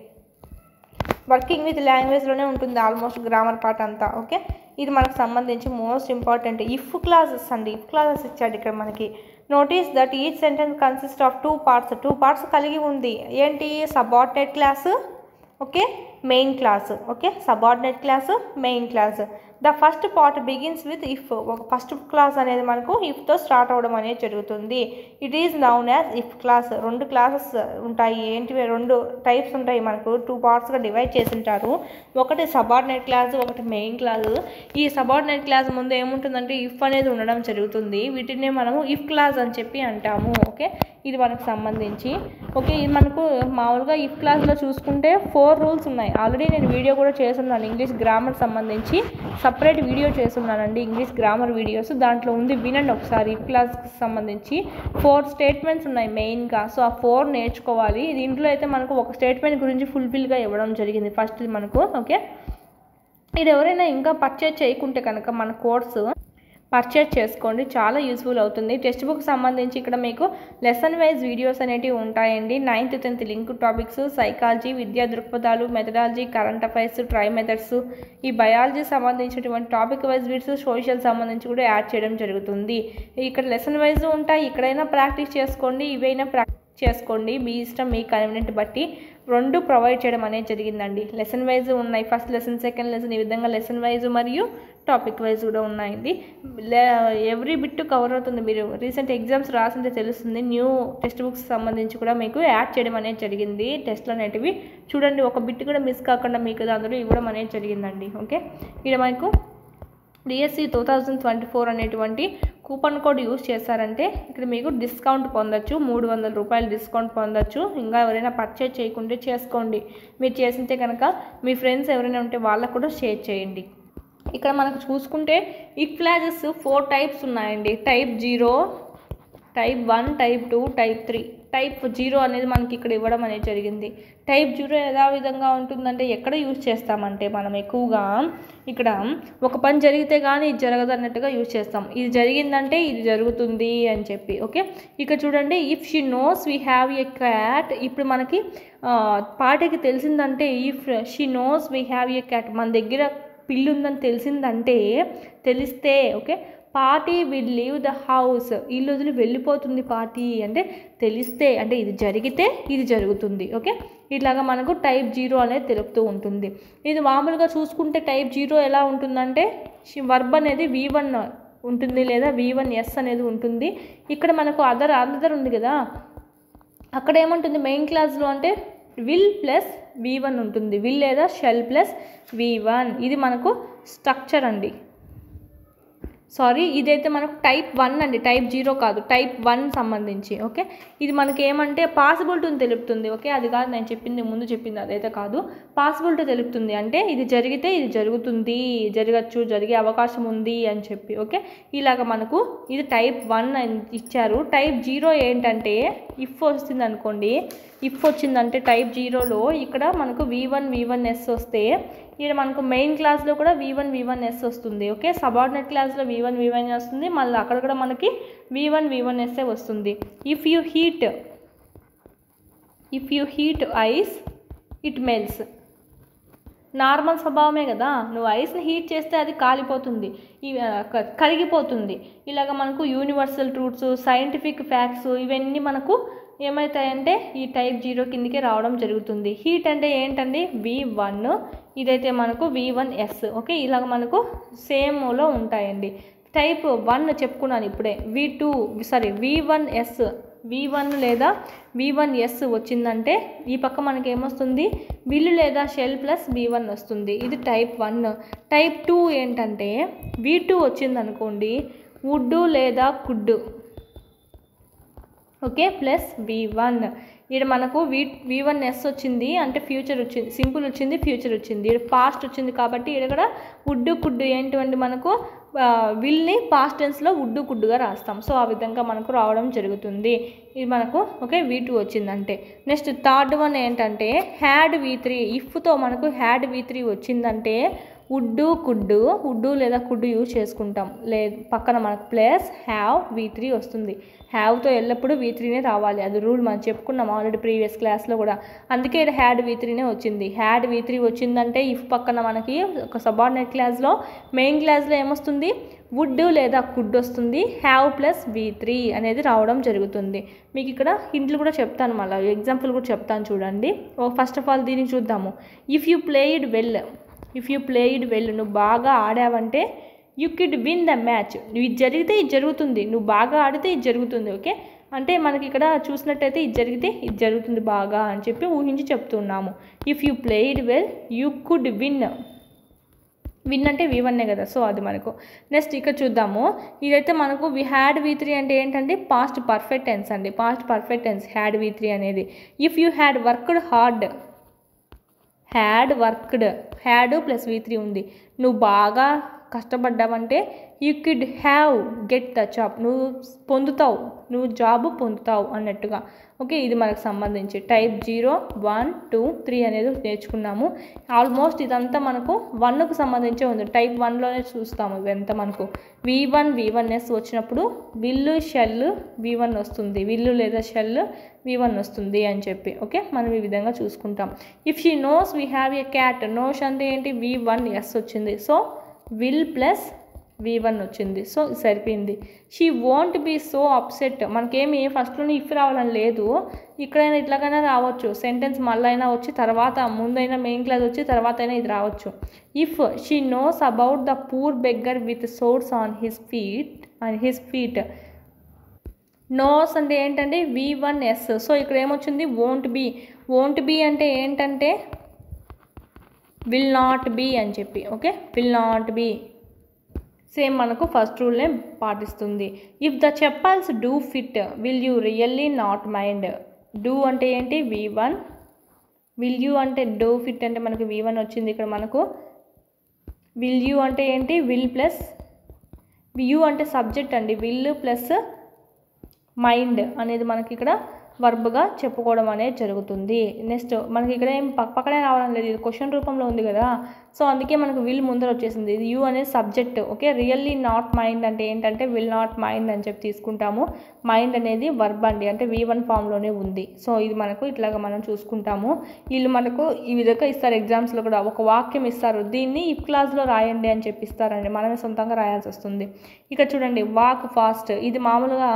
వర్కింగ్ విత్ లాంగ్వేజ్లోనే ఉంటుంది ఆల్మోస్ట్ గ్రామర్ పార్ట్ అంతా ఓకే ఇది మనకు సంబంధించి మోస్ట్ ఇంపార్టెంట్ ఇఫ్ క్లాసెస్ అండి ఇఫ్ క్లాసెస్ ఇచ్చాడు ఇక్కడ మనకి notice that each sentence consist of two parts two parts కలిగి ఉంది ఏంటి subordinate clause okay main clause okay subordinate clause main clause the first part begins with if ఒక first clause అనేది మనకు ఇఫ్తో స్టార్ట్ అవ్వడం అనేది జరుగుతుంది it is known as if clause రెండు క్లాసెస్ ఉంటాయి ఏంటివి రెండు టైప్స్ ఉంటాయి మనకు టూ పార్ట్స్గా డివైడ్ చేసి ఉంటారు ఒకటి సబార్డినేట్ క్లాస్ ఒకటి మెయిన్ క్లాస్ ఈ సబార్డినేట్ క్లాస్ ముందు ఏముంటుందంటే ఇఫ్ అనేది ఉండడం జరుగుతుంది వీటిని మనము ఇఫ్ క్లాస్ అని చెప్పి అంటాము ఓకే ఇది మనకు సంబంధించి ఓకే ఇది మనకు మామూలుగా ఇఫ్ క్లాస్లో చూసుకుంటే ఫోర్ రూల్స్ ఉన్నాయి ఆల్రెడీ నేను వీడియో కూడా చేస్తున్నాను ఇంగ్లీష్ గ్రామర్ సంబంధించి సపరేట్ వీడియో చేస్తున్నానండి ఇంగ్లీష్ గ్రామర్ వీడియోస్ దాంట్లో ఉంది వినండి ఒకసారి ఇఫ్ క్లాస్కి సంబంధించి ఫోర్ స్టేట్మెంట్స్ ఉన్నాయి మెయిన్గా సో ఆ ఫోర్ నేర్చుకోవాలి దీంట్లో అయితే మనకు ఒక స్టేట్మెంట్ గురించి ఫుల్ఫిల్గా ఇవ్వడం జరిగింది ఫస్ట్ మనకు ఓకే ఇది ఎవరైనా ఇంకా పర్చేజ్ చేయకుంటే కనుక మన కోర్సు పర్చేజ్ చేసుకోండి చాలా యూస్ఫుల్ అవుతుంది టెక్స్ట్ బుక్ సంబంధించి ఇక్కడ మీకు లెసన్ వైజ్ వీడియోస్ అనేటివి ఉంటాయండి ninth tenth link topics psychology విద్యా దృక్పథాలు మెథడాలజీ కరెంట్ అఫైర్స్ ట్రై మెథడ్స్ ఈ బయాలజీ సంబంధించినటువంటి టాపిక్ వైజ్ వీడియోస్ సోషల్ సంబంధించి కూడా యాడ్ చేయడం జరుగుతుంది ఇక్కడ లెసన్ వైజ్ ఉంటాయి ఇక్కడైనా ప్రాక్టీస్ చేసుకోండి ఇవైనా ప్రాక్టీస్ చేసుకోండి మీ ఇష్టం మీ కన్వీనియంట్ బట్టి రెండు ప్రొవైడ్ చేయడం అనేది జరిగిందండి లెసన్ వైజ్ ఉన్నాయి ఫస్ట్ లెసన్ సెకండ్ లెసన్ ఈ విధంగా లెసన్ వైజ్ మరియు టాపిక్ వైజ్ కూడా ఉన్నాయండి ఎవ్రీ బిట్ కవర్ అవుతుంది మీరు రీసెంట్ ఎగ్జామ్స్ రాసింటే తెలుస్తుంది న్యూ టెక్స్ట్ బుక్స్ సంబంధించి కూడా మీకు యాడ్ చేయడం అనేది జరిగింది టెస్ట్లు అనేటివి చూడండి ఒక బిట్ కూడా మిస్ కాకుండా మీకు అందులో ఇవ్వడం అనేది జరిగిందండి ఓకే ఇక్కడ మనకు DSC two thousand twenty four అనేటువంటి కూపన్ కోడ్ యూస్ చేశారంటే ఇక్కడ మీకు డిస్కౌంట్ పొందొచ్చు మూడు వందల రూపాయలు డిస్కౌంట్ పొందొచ్చు ఇంకా ఎవరైనా పర్చేజ్ చేయకుంటే చేసుకోండి మీరు చేసింటే కనుక మీ ఫ్రెండ్స్ ఎవరైనా ఉంటే వాళ్ళకు కూడా షేర్ చేయండి ఇక్కడ మనకు చూసుకుంటే ఈ క్లాజెస్ ఫోర్ టైప్స్ ఉన్నాయండి type zero type one type two type three type zero అనేది మనకి ఇక్కడ ఇవ్వడం అనేది జరిగింది టైప్ జీరో ఎలా విధంగా ఉంటుందంటే ఎక్కడ యూజ్ చేస్తామంటే మనం ఎక్కువగా ఇక్కడ ఒక పని జరిగితే కానీ ఇది జరగదు అన్నట్టుగా యూజ్ చేస్తాం ఇది జరిగిందంటే ఇది జరుగుతుంది అని చెప్పి ఓకే ఇక చూడండి if she knows we have a cat ఇప్పుడు మనకి పాటకి తెలిసిందంటే if she knows we have a cat మన దగ్గర పిల్లి ఉందని తెలిసిందంటే తెలిస్తే okay party will leave the house ఇల్లు వదిలి వెళ్ళిపోతుంది పార్టీ అంటే తెలిస్తే అంటే ఇది జరిగితే ఇది జరుగుతుంది ఓకే ఇట్లాగా మనకు టైప్ జీరో అనేది తెలుపుతూ ఉంటుంది ఇది మామూలుగా చూసుకుంటే టైప్ జీరో ఎలా ఉంటుందంటే వర్బ్ అనేది వి వన్ ఉంటుంది లేదా వి వన్ ఎస్ అనేది ఉంటుంది ఇక్కడ మనకు అదర్ అదర్ ఉంది కదా అక్కడ ఏముంటుంది మెయిన్ క్లాస్లో అంటే విల్ ప్లస్ వి వన్ ఉంటుంది విల్ లేదా షెల్ ప్లస్ వి వన్ ఇది మనకు స్ట్రక్చర్ అండి సారీ ఇదైతే మనకు టైప్ వన్ అండి టైప్ జీరో కాదు టైప్ వన్ సంబంధించి ఓకే ఇది మనకి ఏమంటే పాసిబిలిటీని తెలుపుతుంది ఓకే అది కాదు నేను చెప్పింది ముందు చెప్పింది అదైతే కాదు పాసిబిలిటీ తెలుపుతుంది అంటే ఇది జరిగితే ఇది జరుగుతుంది జరగచ్చు జరిగే అవకాశం ఉంది అని చెప్పి ఓకే ఇలాగ మనకు ఇది టైప్ వన్ ఇచ్చారు టైప్ జీరో ఏంటంటే ఇఫ్ వస్తుంది అనుకోండి ఇఫ్ వచ్చిందంటే టైప్ జీరోలో ఇక్కడ మనకు V one V one S వస్తే ఇక్కడ మనకు మెయిన్ క్లాస్లో కూడా V one V one S వస్తుంది ఓకే సబార్డినేట్ క్లాస్లో వి వన్ వి వన్ వస్తుంది మళ్ళీ అక్కడ కూడా మనకి వి వన్ వి వన్ ఎస్ఏ వస్తుంది if you heat if you heat ice it melts normal స్వభావమే కదా నువ్వు ఐస్ని హీట్ చేస్తే అది కాలిపోతుంది ఇవి క- కరిగిపోతుంది ఇలాగ మనకు యూనివర్సల్ ట్రూట్స్ సైంటిఫిక్ ఫ్యాక్ట్స్ ఇవన్నీ మనకు ఏమవుతాయంటే ఈ టైప్ జీరో కిందకే రావడం జరుగుతుంది హీట్ అంటే ఏంటండి వి వన్ ఇదైతే మనకు వి వన్ ఎస్ ఓకే ఇలాగ మనకు సేమ్లో ఉంటాయండి టైప్ వన్ చెప్పుకున్నాను ఇప్పుడే V two sorry V one S V one లేదా వి వన్ ఎస్ వచ్చిందంటే ఈ పక్క మనకి ఏమొస్తుంది విల్ లేదా షెల్ ప్లస్ వి వన్ వస్తుంది ఇది టైప్ వన్ టైప్ టూ ఏంటంటే వి టూ వచ్చిందనుకోండి వుడ్డు లేదా could okay plus V one ఇక్కడ మనకు వి వి వన్ ఎస్ వచ్చింది అంటే ఫ్యూచర్ వచ్చింది సింపుల్ వచ్చింది ఫ్యూచర్ వచ్చింది ఇక్కడ పాస్ట్ వచ్చింది కాబట్టి ఇక్కడ కూడా ఉడ్డు కుడ్డు ఏంటివండి మనకు విల్ని పాస్ట్ టెన్స్లో ఉడ్డు కుడ్డుగా రాస్తాం సో ఆ విధంగా మనకు రావడం జరుగుతుంది ఇది మనకు ఓకే వి టూ వచ్చిందంటే నెక్స్ట్ థర్డ్ వన్ ఏంటంటే హ్యాడ్ వి త్రీ ఇఫ్తో మనకు హ్యాడ్ వి త్రీ వచ్చిందంటే ఉడ్డు కుడ్డు ఉడ్డు లేదా కుడ్డు యూజ్ చేసుకుంటాం లే పక్కన మనకు ప్లస్ హ్యావ్ వి త్రీ వస్తుంది హ్యావ్తో ఎల్లప్పుడూ వి త్రీనే రావాలి అది రూల్ మనం చెప్పుకున్నాం ఆల్రెడీ ప్రీవియస్ క్లాస్లో కూడా అందుకే ఇక్కడ హ్యాడ్ వి త్రీనే వచ్చింది హ్యాడ్ వి త్రీ వచ్చిందంటే ఇఫ్ పక్కన మనకి ఒక సబార్డినేట్ క్లాస్లో మెయిన్ క్లాస్లో ఏమొస్తుంది వుడ్ లేదా కుడ్ వస్తుంది హ్యావ్ ప్లస్ వి త్రీ అనేది రావడం జరుగుతుంది మీకు ఇక్కడ హింట్లు కూడా చెప్తాను మళ్ళీ ఎగ్జాంపుల్ కూడా చెప్తాను చూడండి ఫస్ట్ ఆఫ్ ఆల్ దీనికి చూద్దాము if you played well if you played well నువ్వు బాగా ఆడావంటే you could win the match ఇది జరిగితే ఇది జరుగుతుంది నువ్వు బాగా ఆడితే ఇది జరుగుతుంది ఓకే అంటే మనకి ఇక్కడ చూసినట్టయితే ఇది జరిగితే ఇది జరుగుతుంది బాగా అని చెప్పి ఊహించి చెప్తున్నాము if you played well you could win win అంటే వి వన్నే కదా సో అది మనకు నెక్స్ట్ ఇక్కడ చూద్దాము ఇదైతే మనకు వి హ్యాడ్ వి త్రీ అంటే ఏంటంటే పాస్ట్ పర్ఫెక్ట్ టెన్స్ అండి past perfect tense had V three అనేది if you had worked hard had worked had plus V three ఉంది నువ్వు బాగా కష్టపడ్డావంటే you could have get the job నువ్వు పొందుతావు నువ్వు జాబ్ పొందుతావు అన్నట్టుగా ఓకే ఇది మనకు సంబంధించి type zero one two three అనేది నేర్చుకున్నాము ఆల్మోస్ట్ ఇదంతా మనకు వన్కు సంబంధించే ఉంది టైప్ వన్లోనే చూస్తాము ఇదంతా మనకు V one V one S వచ్చినప్పుడు విల్లు షెల్ వి వన్ వస్తుంది విల్లు లేదా షెల్ వి వన్ వస్తుంది అని చెప్పి ఓకే మనం ఈ విధంగా చూసుకుంటాం if she knows we have a cat knows అంటే ఏంటి వి వన్ ఎస్ వచ్చింది so will plus V one వచ్చింది సో సరిపోయింది she won't be so upset మనకేమి ఫస్ట్లోనే ఇఫ్ రావాలని లేదు ఇక్కడైనా ఇట్లాగైనా రావచ్చు సెంటెన్స్ మళ్ళీ అయినా వచ్చి తర్వాత ముందైనా మెయిన్ క్లాస్ వచ్చి తర్వాత అయినా ఇది రావచ్చు if she knows about the poor beggar with sores on his feet on his feet knows అంటే ఏంటంటే వి వన్ ఎస్ సో ఇక్కడ ఏమొచ్చింది వోంట్ బీ వోంట్ బీ అంటే ఏంటంటే విల్ నాట్ బీ అని చెప్పి okay will not be same మనకు first రూల్నే పాటిస్తుంది if the chappals do fit will you really not mind do అంటే ఏంటి వి వన్ విల్ యూ అంటే డూ ఫిట్ అంటే మనకు వి వన్ వచ్చింది ఇక్కడ మనకు విల్ యూ అంటే ఏంటి విల్ ప్లస్ యూ అంటే సబ్జెక్ట్ అండి విల్ ప్లస్ మైండ్ అనేది మనకి ఇక్కడ వర్బ్గా చెప్పుకోవడం అనేది జరుగుతుంది నెక్స్ట్ మనకి ఇక్కడ ఏం పక్క పక్కనే రావడం లేదు ఇది క్వశ్చన్ రూపంలో ఉంది కదా సో అందుకే మనకు విల్ ముందర వచ్చేసింది ఇది యూ అనేది subject okay really not mind అంటే ఏంటంటే విల్ నాట్ మైండ్ అని చెప్పి తీసుకుంటాము మైండ్ అనేది వర్బ్ అండి అంటే వి వన్ ఫామ్లోనే ఉంది సో ఇది మనకు ఇట్లాగా మనం చూసుకుంటాము వీళ్ళు మనకు ఈ విధంగా ఇస్తారు ఎగ్జామ్స్లో కూడా ఒక వాక్యం ఇస్తారు దీన్ని ఈ క్లాస్లో రాయండి అని చెప్పి ఇస్తారండి మనమే సొంతంగా రాయాల్సి వస్తుంది ఇక చూడండి వాక్ ఫాస్ట్ ఇది మామూలుగా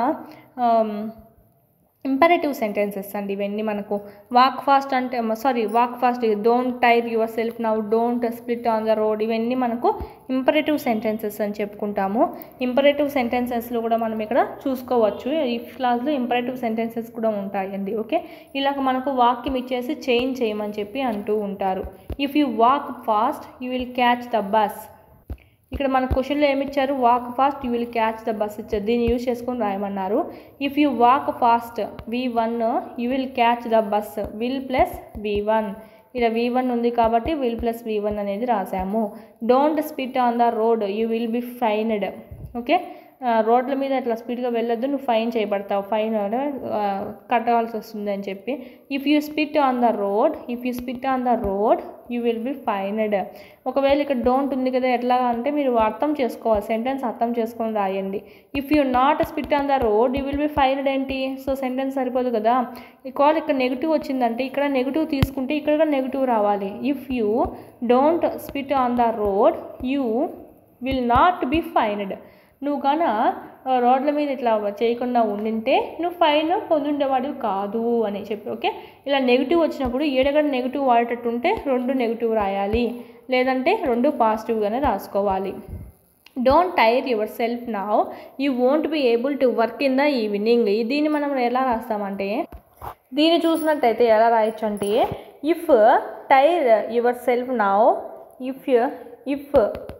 ఇంపరేటివ్ సెంటెన్సెస్ అండి ఇవన్నీ మనకు వాక్ ఫాస్ట్ అంటే sorry walk fast don't tire yourself now don't split on the road ఇవన్నీ మనకు ఇంపరేటివ్ సెంటెన్సెస్ అని చెప్పుకుంటాము ఇంపరేటివ్ సెంటెన్సెస్లో కూడా మనం ఇక్కడ చూసుకోవచ్చు ఈ క్లాస్లో ఇంపరేటివ్ సెంటెన్సెస్ కూడా ఉంటాయండి ఓకే ఇలాగ మనకు వాక్యం ఇచ్చేసి చేంజ్ చేయమని చెప్పి అంటూ ఉంటారు if you walk fast you will catch the bus ఇక్కడ మన క్వశ్చన్లో ఏమి ఇచ్చారు walk fast you will catch the bus ఇచ్చారు దీన్ని యూజ్ చేసుకొని రాయమన్నారు if you walk fast V one you will catch the bus will plus V one ఇక్కడ వి వన్ ఉంది కాబట్టి విల్ ప్లస్ వి వన్ అనేది రాసాము don't spit on the road you will be fined okay రోడ్ల మీద అట్లా స్పీడ్గా వెళ్ళొద్దు నువ్వు ఫైన్ చేయబడతావు ఫైన్ కట్టవలసి వస్తుంది అని చెప్పి if you spit on the road if you spit on the road you will be fined ఒకవేళ ఇక్కడ డోంట్ ఉంది కదా ఎట్లా అంటే మీరు అర్థం చేసుకోవాలి సెంటెన్స్ అర్థం చేసుకొని రాయండి if you not spit on the road you will be fined ఏంటి సో సెంటెన్స్ సరిపోదు కదా కాల్ ఇక్కడ నెగిటివ్ వచ్చిందంటే ఇక్కడ నెగిటివ్ తీసుకుంటే ఇక్కడ కూడా నెగిటివ్ రావాలి if you don't spit on the road you will not be fined నువ్వు కాన రోడ్ల మీద ఇట్లా చేయకుండా ఉండింటే నువ్వు ఫైన్ పొందుండేవాడివి కాదు అని చెప్పి ఓకే ఇలా నెగిటివ్ వచ్చినప్పుడు ఏడగడ నెగిటివ్ వాడేటట్టు ఉంటే రెండు నెగిటివ్ రాయాలి లేదంటే రెండు పాజిటివ్గానే రాసుకోవాలి don't tire yourself now you won't be able to work in the evening దీన్ని మనం ఎలా రాస్తామంటే దీన్ని చూసినట్టయితే ఎలా రాయొచ్చు అంటే if tire yourself now if if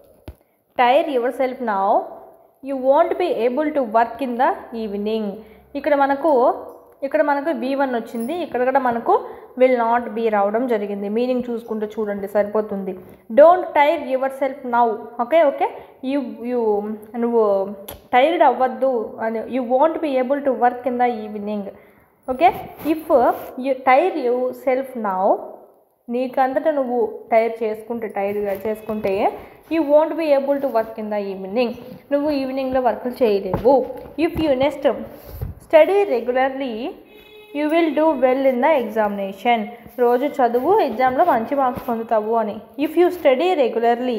tire yourself now you won't be able to work in the evening ఇక్కడ మనకు ఇక్కడ మనకు బీ వన్ వచ్చింది ఇక్కడ కూడా మనకు విల్ నాట్ బీ రావడం జరిగింది మీనింగ్ చూసుకుంటూ చూడండి సరిపోతుంది don't tire yourself now okay okay you you నువ్వు టైర్డ్ అవ్వద్దు అని you won't be able to work in the evening okay if you tire you self now నీకంతటా నువ్వు టైర్ చేసుకుంటే టైర్గా చేసుకుంటే you won't be able to work in the evening నువ్వు ఈవినింగ్లో వర్క్ చేయలేవు if you next study regularly you will do well in the examination రోజు చదువు ఎగ్జామ్లో మంచి మార్క్స్ పొందుతావు అని if you study regularly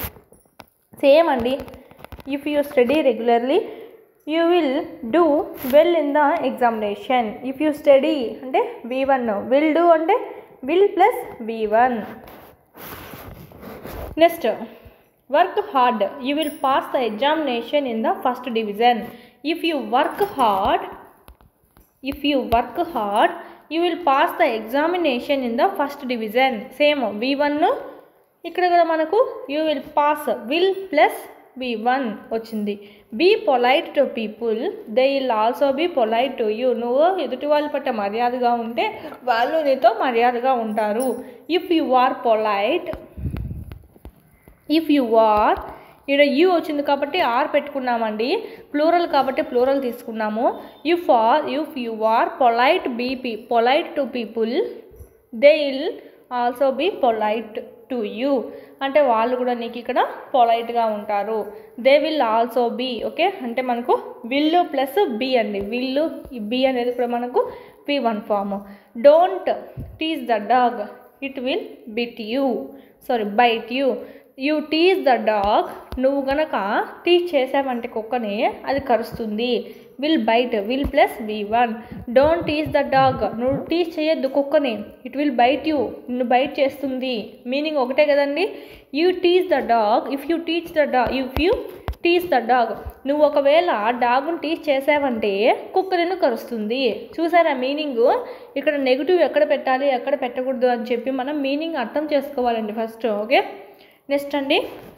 same అండి if you study regularly you will do well in the examination if you study అంటే V one will do అంటే will plus V one next work hard you will pass the examination in the first division if you work hard if you work hard you will pass the examination in the first division same V one ఇక్కడ కూడా మనకు you will pass will plus V one వచ్చింది be polite to people they will also be polite to you నువ్వు ఎదుటి వాళ్ళ పట్ల మర్యాదగా ఉంటే వాళ్ళు నీతో మర్యాదగా ఉంటారు if you are polite if you are ఇక్కడ యూ వచ్చింది కాబట్టి ఆర్ పెట్టుకున్నామండి ప్లూరల్ కాబట్టి ప్లూరల్ తీసుకున్నాము if are if you are polite be P polite to people they will also be polite to you అంటే వాళ్ళు కూడా నీకు ఇక్కడ పొలైట్గా ఉంటారు they will also be okay అంటే మనకు విల్లు ప్లస్ బి అండి విల్లు ఈ బి అనేది కూడా మనకు P one form don't tease the dog it will bit you sorry bite you you tease the dog నువ్వు గనక టీచ్ చేసావంటే కుక్కని అది కరుస్తుంది will bite will plus V one don't teach the dog నువ్వు టీచ్ చేయొద్దు కుక్కని ఇట్ విల్ బైట్ యూ నిన్ను బైట్ చేస్తుంది మీనింగ్ ఒకటే కదండి you teach the dog if you teach the dog if you teach the dog నువ్వు ఒకవేళ డాగ్ను teach చేసావంటే కుక్క నిన్ను కరుస్తుంది చూసారా మీనింగ్ ఇక్కడ నెగిటివ్ ఎక్కడ పెట్టాలి ఎక్కడ పెట్టకూడదు అని చెప్పి మనం మీనింగ్ అర్థం చేసుకోవాలండి ఫస్ట్ ఓకే నెక్స్ట్ అండి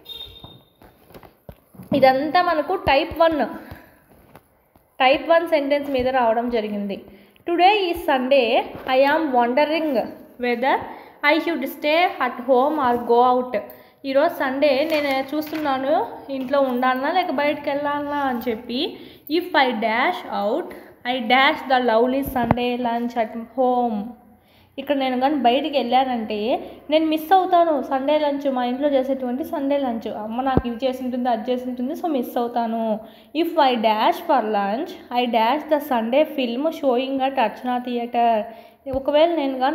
ఇదంతా మనకు type one type one sentence మీద రావడం జరిగింది టుడే ఈ Sunday I am wondering whether I should stay at home or go out ఈరోజు సండే నేను చూస్తున్నాను ఇంట్లో ఉండాలనా లేక బయటకు వెళ్ళాలనా అని చెప్పి if I dash out I dash the lovely Sunday lunch at home ఇక్కడ నేను కానీ బయటికి వెళ్ళానంటే నేను మిస్ అవుతాను సండే లంచ్ మా ఇంట్లో చేసేటువంటి సండే లంచ్ అమ్మ నాకు ఇవి చేసి ఉంటుంది అది చేసి ఉంటుంది సో మిస్ అవుతాను if I dash for lunch I dash the Sunday film showing at Archana theatre ఒకవేళ నేను గాన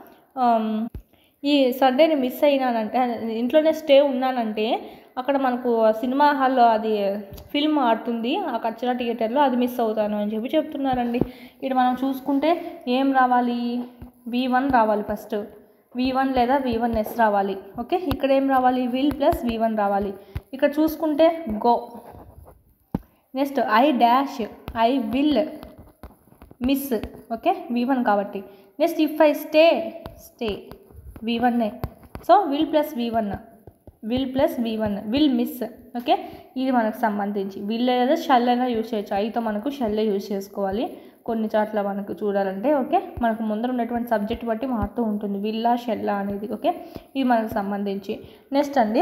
ఈ సండేని మిస్ అయినానంటే ఇంట్లోనే స్టే ఉన్నానంటే అక్కడ మనకు సినిమా హాల్లో అది ఫిల్మ్ ఆడుతుంది ఆ కచ్చరా థియేటర్లో అది మిస్ అవుతాను అని చెప్పి చెప్తున్నారండి ఇక్కడ మనం చూసుకుంటే ఏం రావాలి వి వన్ రావాలి ఫస్ట్ వి వన్ లేదా వి వన్ ఎస్ రావాలి ఓకే ఇక్కడ ఏం రావాలి విల్ ప్లస్ వి వన్ రావాలి ఇక్కడ చూసుకుంటే go next I dash I will miss okay V one కాబట్టి next if I stay stay V వన్నే so will plus V one will plus V one will miss okay ఇది మనకు సంబంధించి will లేదా shell అయినా యూజ్ చేయొచ్చు ఐతో మనకు షెల్లే use చేసుకోవాలి కొన్ని చోట్ల మనకు చూడాలంటే ఓకే మనకు ముందర ఉన్నటువంటి సబ్జెక్ట్ బట్టి మారుతూ ఉంటుంది విల్లా షెల్లా అనేది ఓకే ఇది మనకు సంబంధించి నెక్స్ట్ అండి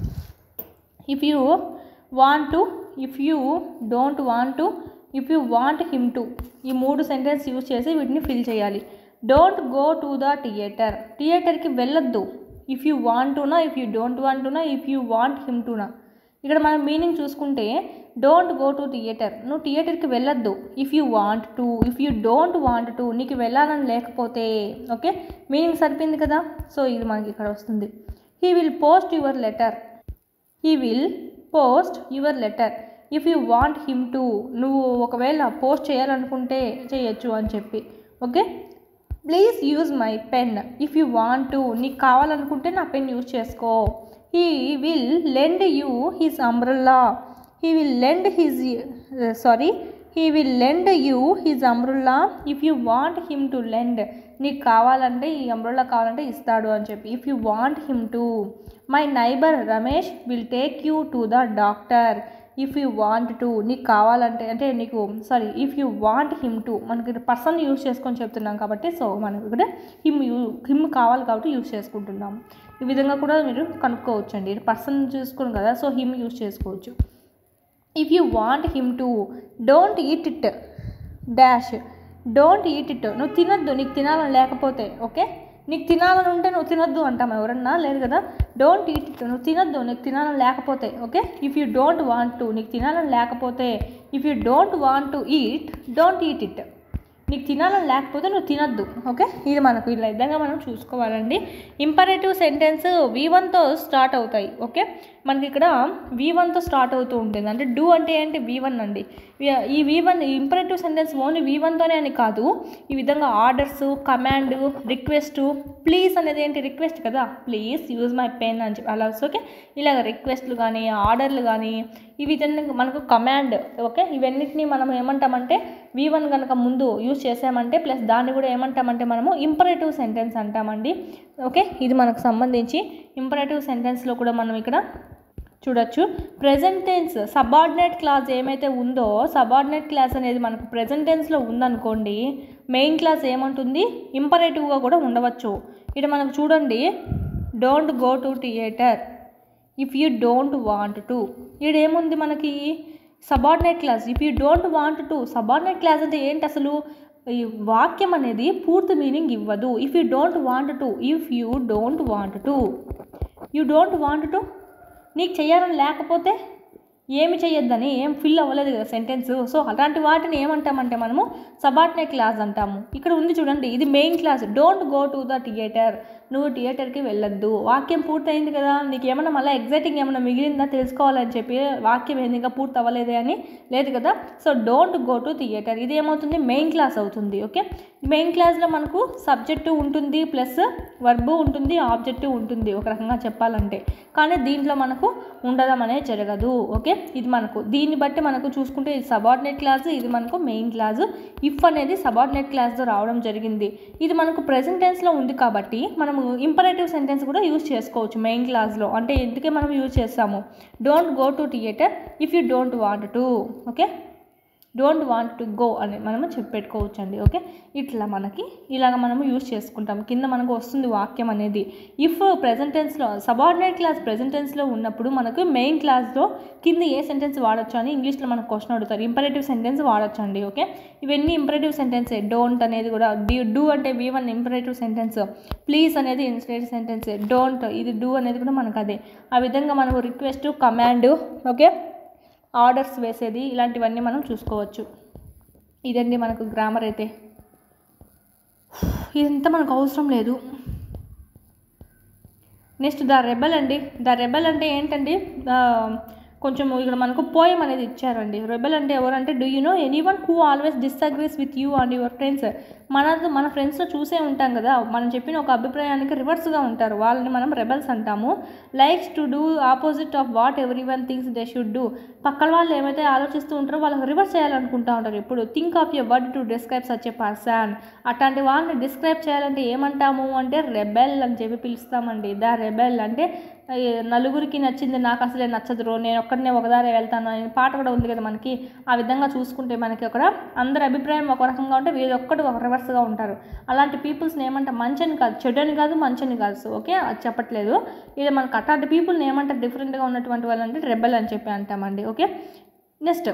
if you want to if you don't want to if you want him to ఈ మూడు సెంటెన్స్ యూజ్ చేసి వీటిని ఫిల్ చేయాలి don't go to the theatre థియేటర్కి వెళ్ళొద్దు ఇఫ్ యూ వాంట్ టునా ఇఫ్ యూ డోంట్ వాంట్ టునా ఇఫ్ యూ వాంట్ హిమ్ టునా ఇక్కడ మనం మీనింగ్ చూసుకుంటే డోంట్ గో టు థియేటర్ నువ్వు థియేటర్కి వెళ్ళొద్దు if you want to if you don't want to నీకు వెళ్ళాలని లేకపోతే ఓకే మీనింగ్ సరిపోయింది కదా సో ఇది మనకి ఇక్కడ వస్తుంది he will post your letter he will post your letter if you want him to నువ్వు ఒకవేళ పోస్ట్ చేయాలనుకుంటే చేయొచ్చు అని చెప్పి okay please use my pen if you want to నీకు కావాలనుకుంటే నా పెన్ యూజ్ చేసుకో he will lend you his umbrella he will lend his sorry he will lend you his umbrella if you want him to lend నీకు కావాలంటే ఈ umbrella కావాలంటే ఇస్తాడు అని చెప్పి if you want him to my neighbour Ramesh will take you to the doctor if you want to నీకు కావాలంటే అంటే నీకు sorry if you want him to మనకి పర్సన్ యూజ్ చేసుకొని చెప్తున్నాం కాబట్టి సో మనకి ఇక్కడ హిమ్ యూ హిమ్ కావాలి కాబట్టి యూజ్ చేసుకుంటున్నాం ఈ విధంగా కూడా మీరు కనుక్కోవచ్చు అండి పర్సన్ చూసుకోను కదా సో హిమ్ యూజ్ చేసుకోవచ్చు if you want him to don't eat it dash don't eat it నువ్వు తినొద్దు నీకు తినాలని లేకపోతే ఓకే నీకు తినాలని ఉంటే నువ్వు తినొద్దు అంటాం ఎవరన్నా లేదు కదా డోంట్ ఈట్ ఇట్ నువ్వు తినొద్దు నీకు తినాలని లేకపోతే okay if you don't want to నీకు తినాలని లేకపోతే if you don't want to eat don't eat it నీకు తినాలని లేకపోతే నువ్వు తినొద్దు ఓకే ఇది మనకు ఇలా విధంగా మనం చూసుకోవాలండి ఇంపరేటివ్ సెంటెన్స్ వి వన్తో స్టార్ట్ అవుతాయి ఓకే మనకి ఇక్కడ వి వన్తో స్టార్ట్ అవుతూ ఉంటుంది అంటే డూ అంటే ఏంటి వి వన్ అండి వి- ఈ V one imperative sentence only V వన్తోనే అని కాదు ఈ విధంగా ఆర్డర్స్ కమాండ్ రిక్వెస్ట్ ప్లీజ్ అనేది ఏంటి రిక్వెస్ట్ కదా ప్లీజ్ యూజ్ మై పెన్ అని చెప్పి అలా ఓకే ఇలాగ రిక్వెస్ట్లు కానీ ఆర్డర్లు కానీ ఈ విధంగా మనకు కమాండ్ ఓకే ఇవన్నిటిని మనం ఏమంటామంటే వి వన్ కనుక ముందు యూజ్ చేసామంటే ప్లస్ దాన్ని కూడా ఏమంటామంటే మనము ఇంపరేటివ్ సెంటెన్స్ అంటామండి ఓకే ఇది మనకు సంబంధించి ఇంపరేటివ్ సెంటెన్స్లో కూడా మనం ఇక్కడ చూడొచ్చు ప్రెజెంట్ టెన్స్ సబార్డినేట్ క్లాస్ ఏమైతే ఉందో సబార్డినేట్ క్లాస్ అనేది మనకు ప్రెజెంట్ టెన్స్లో ఉందనుకోండి మెయిన్ క్లాస్ ఏముంటుంది ఇంపరేటివ్గా కూడా ఉండవచ్చు ఇక్కడ మనకు చూడండి don't go to theatre if you don't want to ఇక్కడ ఏముంది మనకి subordinate clause if you don't want to subordinate clause అంటే ఏంటి అసలు ఈ వాక్యం అనేది పూర్తి మీనింగ్ ఇవ్వదు if you don't want to if you don't want to you don't want to నీకు చేయాలని లేకపోతే ఏమి చేయొద్దని ఏం ఫిల్ అవ్వలేదు కదా సెంటెన్స్ సో అలాంటి వాటిని ఏమంటామంటే మనము సబార్డినేట్ క్లాస్ అంటాము ఇక్కడ ఉంది చూడండి ఇది main clause don't go to the theatre నువ్వు థియేటర్కి వెళ్ళొద్దు వాక్యం పూర్తయింది కదా నీకు ఏమన్నా మళ్ళీ ఎగ్జైటింగ్ ఏమైనా మిగిలిందా తెలుసుకోవాలని చెప్పి వాక్యం ఏంది ఇంకా పూర్తి అవ్వలేదే అని లేదు కదా so don't go to theatre ఇది ఏమవుతుంది మెయిన్ క్లాస్ అవుతుంది ఓకే మెయిన్ క్లాస్లో మనకు సబ్జెక్టు ఉంటుంది ప్లస్ వర్బు ఉంటుంది ఆబ్జెక్టు ఉంటుంది ఒక రకంగా చెప్పాలంటే కానీ దీంట్లో మనకు ఉండడం అనేది జరగదు ఓకే ఇది మనకు దీన్ని బట్టి మనకు చూసుకుంటే ఇది సబార్డినేట్ క్లాస్ ఇది మనకు మెయిన్ క్లాస్ ఇఫ్ అనేది సబార్డినేట్ క్లాస్తో రావడం జరిగింది ఇది మనకు ప్రెసెంట్ టెన్స్లో ఉంది కాబట్టి మనము ఇంపరేటివ్ సెంటెన్స్ కూడా యూజ్ చేసుకోవచ్చు మెయిన్ క్లాస్లో అంటే ఎందుకే మనం యూజ్ చేస్తాము don't go to theatre if you don't want to okay don't want to go అని మనము చెప్పి పెట్టుకోవచ్చు అండి ఓకే ఇట్లా మనకి ఇలాగ మనము యూజ్ చేసుకుంటాం కింద మనకు వస్తుంది వాక్యం అనేది ఇఫ్ ప్రెజెంట్ టెన్స్లో సబార్డినేట్ క్లాస్ ప్రెజెంట్ టెన్స్లో ఉన్నప్పుడు మనకు మెయిన్ క్లాస్లో కింద ఏ సెంటెన్స్ వాడచ్చు అని ఇంగ్లీష్లో మనకు క్వశ్చన్ అడుగుతారు ఇంపరేటివ్ సెంటెన్స్ వాడచ్చు అండి ఓకే ఇవన్నీ ఇంపరేటివ్ సెంటెన్సే డోంట్ అనేది కూడా డి డూ అంటే V one imperative sentence please అనేది ఇన్స్టేటివ్ సెంటెన్స్ డోంట్ ఇది డూ అనేది కూడా మనకు అదే ఆ విధంగా మనకు రిక్వెస్ట్ కమాండ్ ఓకే ఆర్డర్స్ వేసేది ఇలాంటివన్నీ మనం చూసుకోవచ్చు ఇదండి మనకు గ్రామర్ అయితే ఇదంతా మనకు అవసరం లేదు నెక్స్ట్ ద రెబల్ అండి ద రెబల్ అంటే ఏంటండి ఆ, కొంచెం ఇక్కడ మనకు పోయం అనేది ఇచ్చారండి రెబల్ అంటే ఎవరంటే do you know anyone who always disagrees with you and your friends మన మన ఫ్రెండ్స్లో చూసే ఉంటాం కదా మనం చెప్పిన ఒక అభిప్రాయానికి రివర్స్గా ఉంటారు వాళ్ళని మనం రెబల్స్ అంటాము likes to do opposite of what everyone things they should do పక్కన వాళ్ళు ఏమైతే ఆలోచిస్తూ ఉంటారో వాళ్ళకి రివర్స్ చేయాలనుకుంటూ ఉంటారు ఇప్పుడు think of a word to describe such a person అట్లాంటి వాళ్ళని డిస్క్రైబ్ చేయాలంటే ఏమంటాము అంటే రెబెల్ అని చెప్పి పిలుస్తామండి ద రెబెల్ అంటే ఈ నలుగురికి నచ్చింది నాకు అసలే నచ్చదు నేను ఒక్కడనే ఒకదారే వెళ్తాను అనే పాట కూడా ఉంది కదా మనకి ఆ విధంగా చూసుకుంటే మనకి అక్కడ అందరి అభిప్రాయం ఒక రకంగా ఉంటే వీళ్ళు ఒక్కటి ఒక రివర్స్గా ఉంటారు అలాంటి పీపుల్స్ని ఏమంటే మంచని కాదు చెడుని కాదు మంచని కాదు సో ఓకే అది చెప్పట్లేదు ఇది మనకు అట్లాంటి పీపుల్ని ఏమంటారు డిఫరెంట్గా ఉన్నటువంటి వాళ్ళంటే రెబెల్ అని చెప్పి అంటామండి ఓకే నెక్స్ట్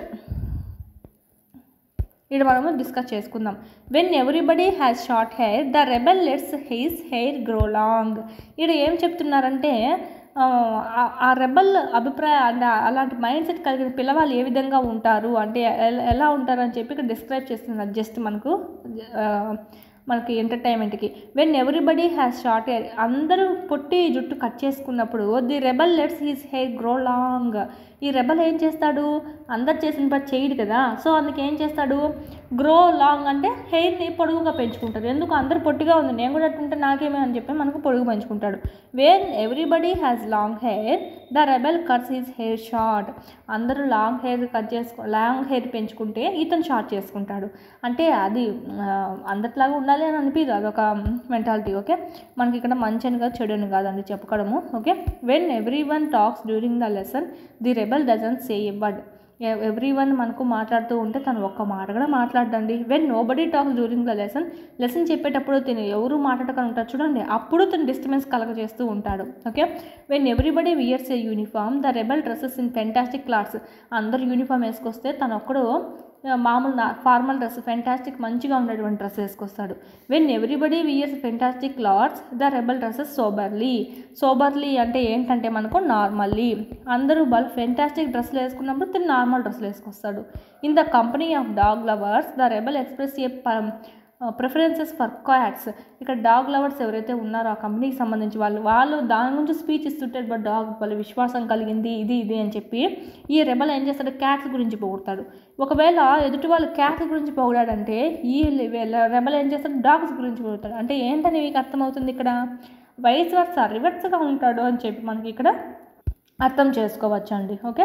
ఇక్కడ మనము డిస్కస్ చేసుకుందాం when everybody has short hair the rebel lets his hair grow long ఇక్కడ ఏం చెప్తున్నారంటే ఆ, ఆ- ఆ రెబల్ అభిప్రాయ అంటే అలాంటి మైండ్ సెట్ కలిగిన పిల్లవాళ్ళు ఏ విధంగా ఉంటారు అంటే ఎల- ఎలా ఉంటారు అని చెప్పి ఇక్కడ డిస్క్రైబ్ చేస్తున్నారు జస్ట్ మనకు ఆ, మనకి ఎంటర్టైన్మెంట్కి when everybody has short hair అందరూ పొట్టి జుట్టు కట్ చేసుకున్నప్పుడు the rebel lets his hair grow long ఈ రెబల్ ఏం చేస్తాడు అందరు చేసిన పని చేయడు కదా సో అందుకే ఏం చేస్తాడు గ్రో లాంగ్ అంటే హెయిర్ని పొడుగుగా పెంచుకుంటాడు ఎందుకు అందరు పొట్టిగా ఉంది నేను కూడా అట్టుంటే నాకేమే అని చెప్పి మనకు పొడుగు పెంచుకుంటాడు when everybody has long hair the rebel cuts his hair short అందరూ లాంగ్ హెయిర్ కట్ చేసుకో లాంగ్ హెయిర్ పెంచుకుంటే ఇతను షార్ట్ చేసుకుంటాడు అంటే అది ఆ, అందరిలాగా ఉండాలి అని అనిపించదు అదొక మెంటాలిటీ ఓకే మనకి ఇక్కడ మంచి అని కాదు చెడు అని కాదు అని చెప్పడము okay when everyone talks during the lesson the rebel doesn't say a word everyone మనకు మాట్లాడుతూ ఉంటే తను ఒక్క మాట కూడా మాట్లాడండి when nobody talks during the lesson lesson చెప్పేటప్పుడు తిని ఎవరు మాట్లాడకుండా ఉంటారు చూడండి అప్పుడు తను డిస్టర్బెన్స్ కలగజేస్తూ ఉంటాడు okay when everybody wears a uniform the rebel dresses in fantastic clothes అందరు యూనిఫామ్ వేసుకొస్తే తను ఒక్కడు ఆ, మామూలు నా ఫార్మల్ డ్రెస్ ఫెంటాస్టిక్ మంచిగా ఉండేటువంటి డ్రెస్ వేసుకొస్తాడు when everybody wears fantastic clothes the rebel dresses soberly soberly అంటే ఏంటంటే మనకు నార్మల్లీ అందరూ వాళ్ళు ఫెంటాస్టిక్ డ్రెస్సులు వేసుకున్నప్పుడు తిని నార్మల్ డ్రెస్సులు వేసుకొస్తాడు in the company of dog lovers the rebel express a preferences for cats ఇక్కడ డాగ్ లవర్స్ ఎవరైతే ఉన్నారో ఆ కంపెనీకి సంబంధించి వాళ్ళు వాళ్ళు దాని గురించి స్పీచ్ ఇస్తుంటే బట్ డాగ్ వాళ్ళు విశ్వాసం కలిగింది ఇది ఇది అని చెప్పి ఈ రెబల్ ఏం చేస్తాడు క్యాట్స్ గురించి పొగుడతాడు ఒకవేళ ఎదుటి వాళ్ళు క్యాట్స్ గురించి పొగిడాడంటే ఈ రెబల్ ఏం చేస్తాడు డాగ్స్ గురించి పొగుడతాడు అంటే ఏంటని మీకు అర్థమవుతుంది ఇక్కడ వైస్ వర్స రివర్స్గా ఉంటాడు అని చెప్పి మనకి ఇక్కడ అర్థం చేసుకోవచ్చు అండి okay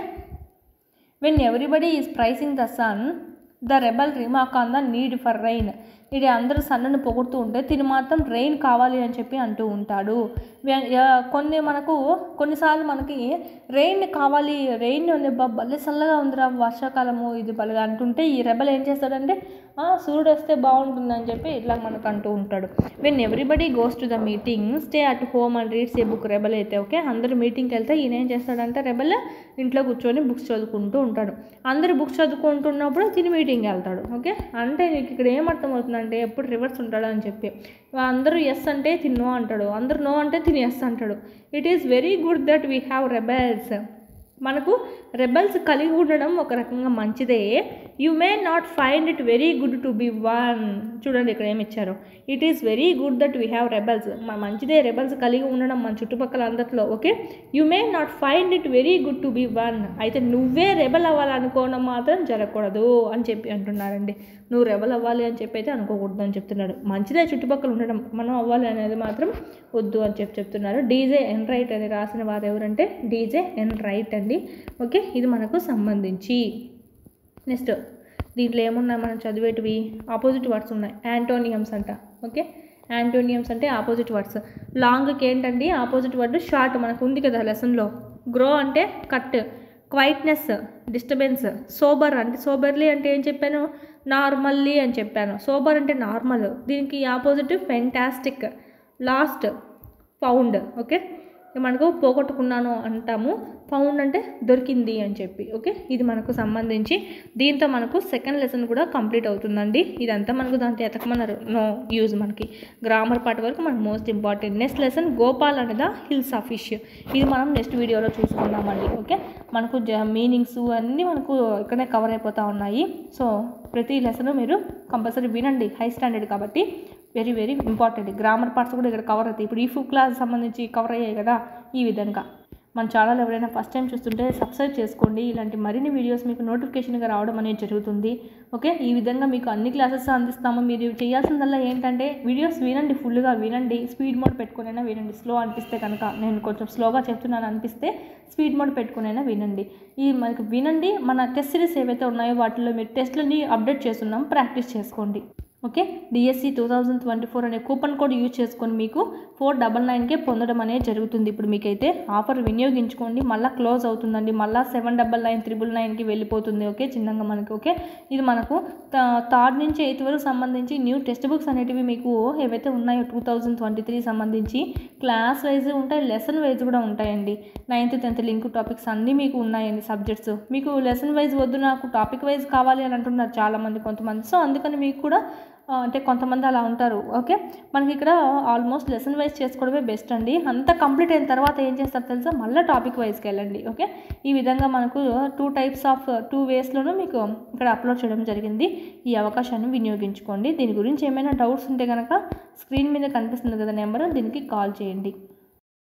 when everybody is praising the sun the rebel remark on the need for rain ఇది అందరూ సన్నను పొగుడుతూ ఉంటే తిని మాత్రం రెయిన్ కావాలి అని చెప్పి అంటూ ఉంటాడు వె- యా- కొన్ని మనకు కొన్నిసార్లు మనకి రెయిన్ కావాలి రెయిన్ భలే చల్లగా ఉందిరా వర్షాకాలము ఇది భలే అంటుంటే ఈ రెబల్ ఏం చేస్తాడంటే "ఆ, సూర్యుడు వస్తే బాగుంటుంది అని చెప్పి ఇట్లా మనకు అంటూ ఉంటాడు when everybody goes to the meeting stay at home and reads a book rebel అయితే ఓకే అందరూ మీటింగ్కి వెళ్తే ఈయన ఏం చేస్తాడంటే రెబల్ ఇంట్లో కూర్చొని బుక్స్ చదువుకుంటూ ఉంటాడు అందరూ బుక్స్ చదువుకుంటున్నప్పుడు తిని మీటింగ్కి వెళ్తాడు ఓకే అంటే నీకు ఇక్కడ ఏమర్థం అవుతుందంటే ఎప్పుడు రివర్స్ ఉంటాడు అని చెప్పి అందరూ ఎస్ అంటే తిని నో అంటాడు అందరూ నో అంటే తిని ఎస్ అంటాడు it is very good that we have rebels మనకు రెబల్స్ కలిగి ఉండడం ఒక రకంగా మంచిదే you may not find it very good to be one చూడండి ఇక్కడ ఏమి ఇచ్చారు it is very good that we have rebels మంచిదే రెబల్స్ కలిగి ఉండడం మన చుట్టుపక్కల అందరిలో okay you may not find it very good to be one అయితే నువ్వే రెబల్ అవ్వాలనుకోవడం మాత్రం జరగకూడదు అని చెప్పి అంటున్నారండి నువ్వు రెబల్ అవ్వాలి అని చెప్పి అయితే అనుకోకూడదు అని చెప్తున్నాడు మంచిదే చుట్టుపక్కల ఉండడం మనం అవ్వాలి అనేది మాత్రం వద్దు అని చెప్పి చెప్తున్నారు డీజే ఎన్ రైట్ అని రాసిన వారు ఎవరంటే డీజే ఎన్ రైట్ అండి ఓకే ఇది మనకు సంబంధించి నెక్స్ట్ దీంట్లో ఏమున్నాయి మనం చదివేటివి ఆపోజిట్ వర్డ్స్ ఉన్నాయి యాంటోనియమ్స్ అంట ఓకే యాంటోనియమ్స్ అంటే ఆపోజిట్ వర్డ్స్ లాంగ్కి ఏంటండి ఆపోజిట్ వర్డ్ షార్ట్ మనకు ఉంది కదా లెసన్లో గ్రో అంటే కట్ క్వైట్నెస్ డిస్టర్బెన్స్ సోబర్ అంటే సోబర్లీ అంటే ఏం చెప్పాను నార్మల్లీ అని చెప్పాను సోబర్ అంటే నార్మల్ దీనికి opposite fantastic lost found okay మనకు పోగొట్టుకున్నాను అంటాము ఫౌండ్ అంటే దొరికింది అని చెప్పి ఓకే ఇది మనకు సంబంధించి దీంతో మనకు సెకండ్ లెసన్ కూడా కంప్లీట్ అవుతుందండి ఇదంతా మనకు దాంట్లో ఎతకమన్నారు నో యూజ్ మనకి గ్రామర్ పార్ట్ వరకు మనకు most important next lesson Gopal అనే ద హిల్స్ ఆఫ్ ఫిష్ ఇది మనం నెక్స్ట్ వీడియోలో చూసుకుందామండి ఓకే మనకు జ మీనింగ్స్ అన్నీ మనకు ఇక్కడనే కవర్ అయిపోతూ ఉన్నాయి సో ప్రతి లెసన్ మీరు కంపల్సరీ వినండి హై స్టాండర్డ్ కాబట్టి very very important grammar parts కూడా ఇక్కడ కవర్ అవుతాయి ఇప్పుడు ఈ ఫుడ్ క్లాస్ సంబంధించి కవర్ అయ్యాయి కదా ఈ విధంగా మన ఛానల్ ఎవరైనా ఫస్ట్ టైం చూస్తుంటే సబ్స్క్రైబ్ చేసుకోండి ఇలాంటి మరిన్ని వీడియోస్ మీకు నోటిఫికేషన్గా రావడం అనేది జరుగుతుంది ఓకే ఈ విధంగా మీకు అన్ని క్లాసెస్ అందిస్తాము మీరు చేయాల్సిందల్లా ఏంటంటే వీడియోస్ వినండి ఫుల్గా వినండి స్పీడ్ మోడ్ పెట్టుకునైనా వినండి స్లో అనిపిస్తే కనుక నేను కొంచెం స్లోగా చెప్తున్నాను అనిపిస్తే స్పీడ్ మోడ్ పెట్టుకునైనా వినండి ఈ మనకి వినండి మన టెస్ట్ సిరీస్ ఏవైతే ఉన్నాయో వాటిలో మీరు టెస్ట్లని అప్డేట్ చేస్తున్నాం ప్రాక్టీస్ చేసుకోండి okay DSC two thousand twenty four అనే కూపన్ కోడ్ యూజ్ చేసుకొని మీకు ఫోర్ డబల్ నైన్కే పొందడం అనేది జరుగుతుంది ఇప్పుడు మీకైతే ఆఫర్ వినియోగించుకోండి మళ్ళీ క్లోజ్ అవుతుందండి మళ్ళీ సెవెన్ డబల్ నైన్ త్రిబుల్ నైన్కి వెళ్ళిపోతుంది ఓకే చిన్నగా మనకి ఓకే ఇది మనకు థర్డ్ నుంచి ఎయిత్ వరకు సంబంధించి న్యూ టెక్స్ట్ బుక్స్ అనేటివి మీకు ఏవైతే ఉన్నాయో టూ థౌజండ్ ట్వంటీ త్రీ సంబంధించి క్లాస్ వైజ్ ఉంటాయి లెసన్ వైజ్ కూడా ఉంటాయండి నైన్త్ టెన్త్ లింక్ టాపిక్స్ అన్నీ మీకు ఉన్నాయండి సబ్జెక్ట్స్ మీకు లెసన్ వైజ్ వద్దు నాకు టాపిక్ వైజ్ కావాలి అని అంటున్నారు చాలామంది కొంతమంది సో అందుకని మీకు కూడా ఆ, అంటే కొంతమంది అలా ఉంటారు ఓకే మనకి ఇక్కడ ఆల్మోస్ట్ లెసన్ వైజ్ చేసుకోవడమే బెస్ట్ అండి అంతా కంప్లీట్ అయిన తర్వాత ఏం చేస్తారు తెలుసా మళ్ళీ టాపిక్ వైజ్కి వెళ్ళండి ఓకే ఈ విధంగా మనకు టూ టైప్స్ ఆఫ్ టూ వేస్లోనూ మీకు ఇక్కడ అప్లోడ్ చేయడం జరిగింది ఈ అవకాశాన్ని వినియోగించుకోండి దీని గురించి ఏమైనా డౌట్స్ ఉంటే కనుక స్క్రీన్ మీద కనిపిస్తుంది కదా నెంబర్ దీనికి కాల్ చేయండి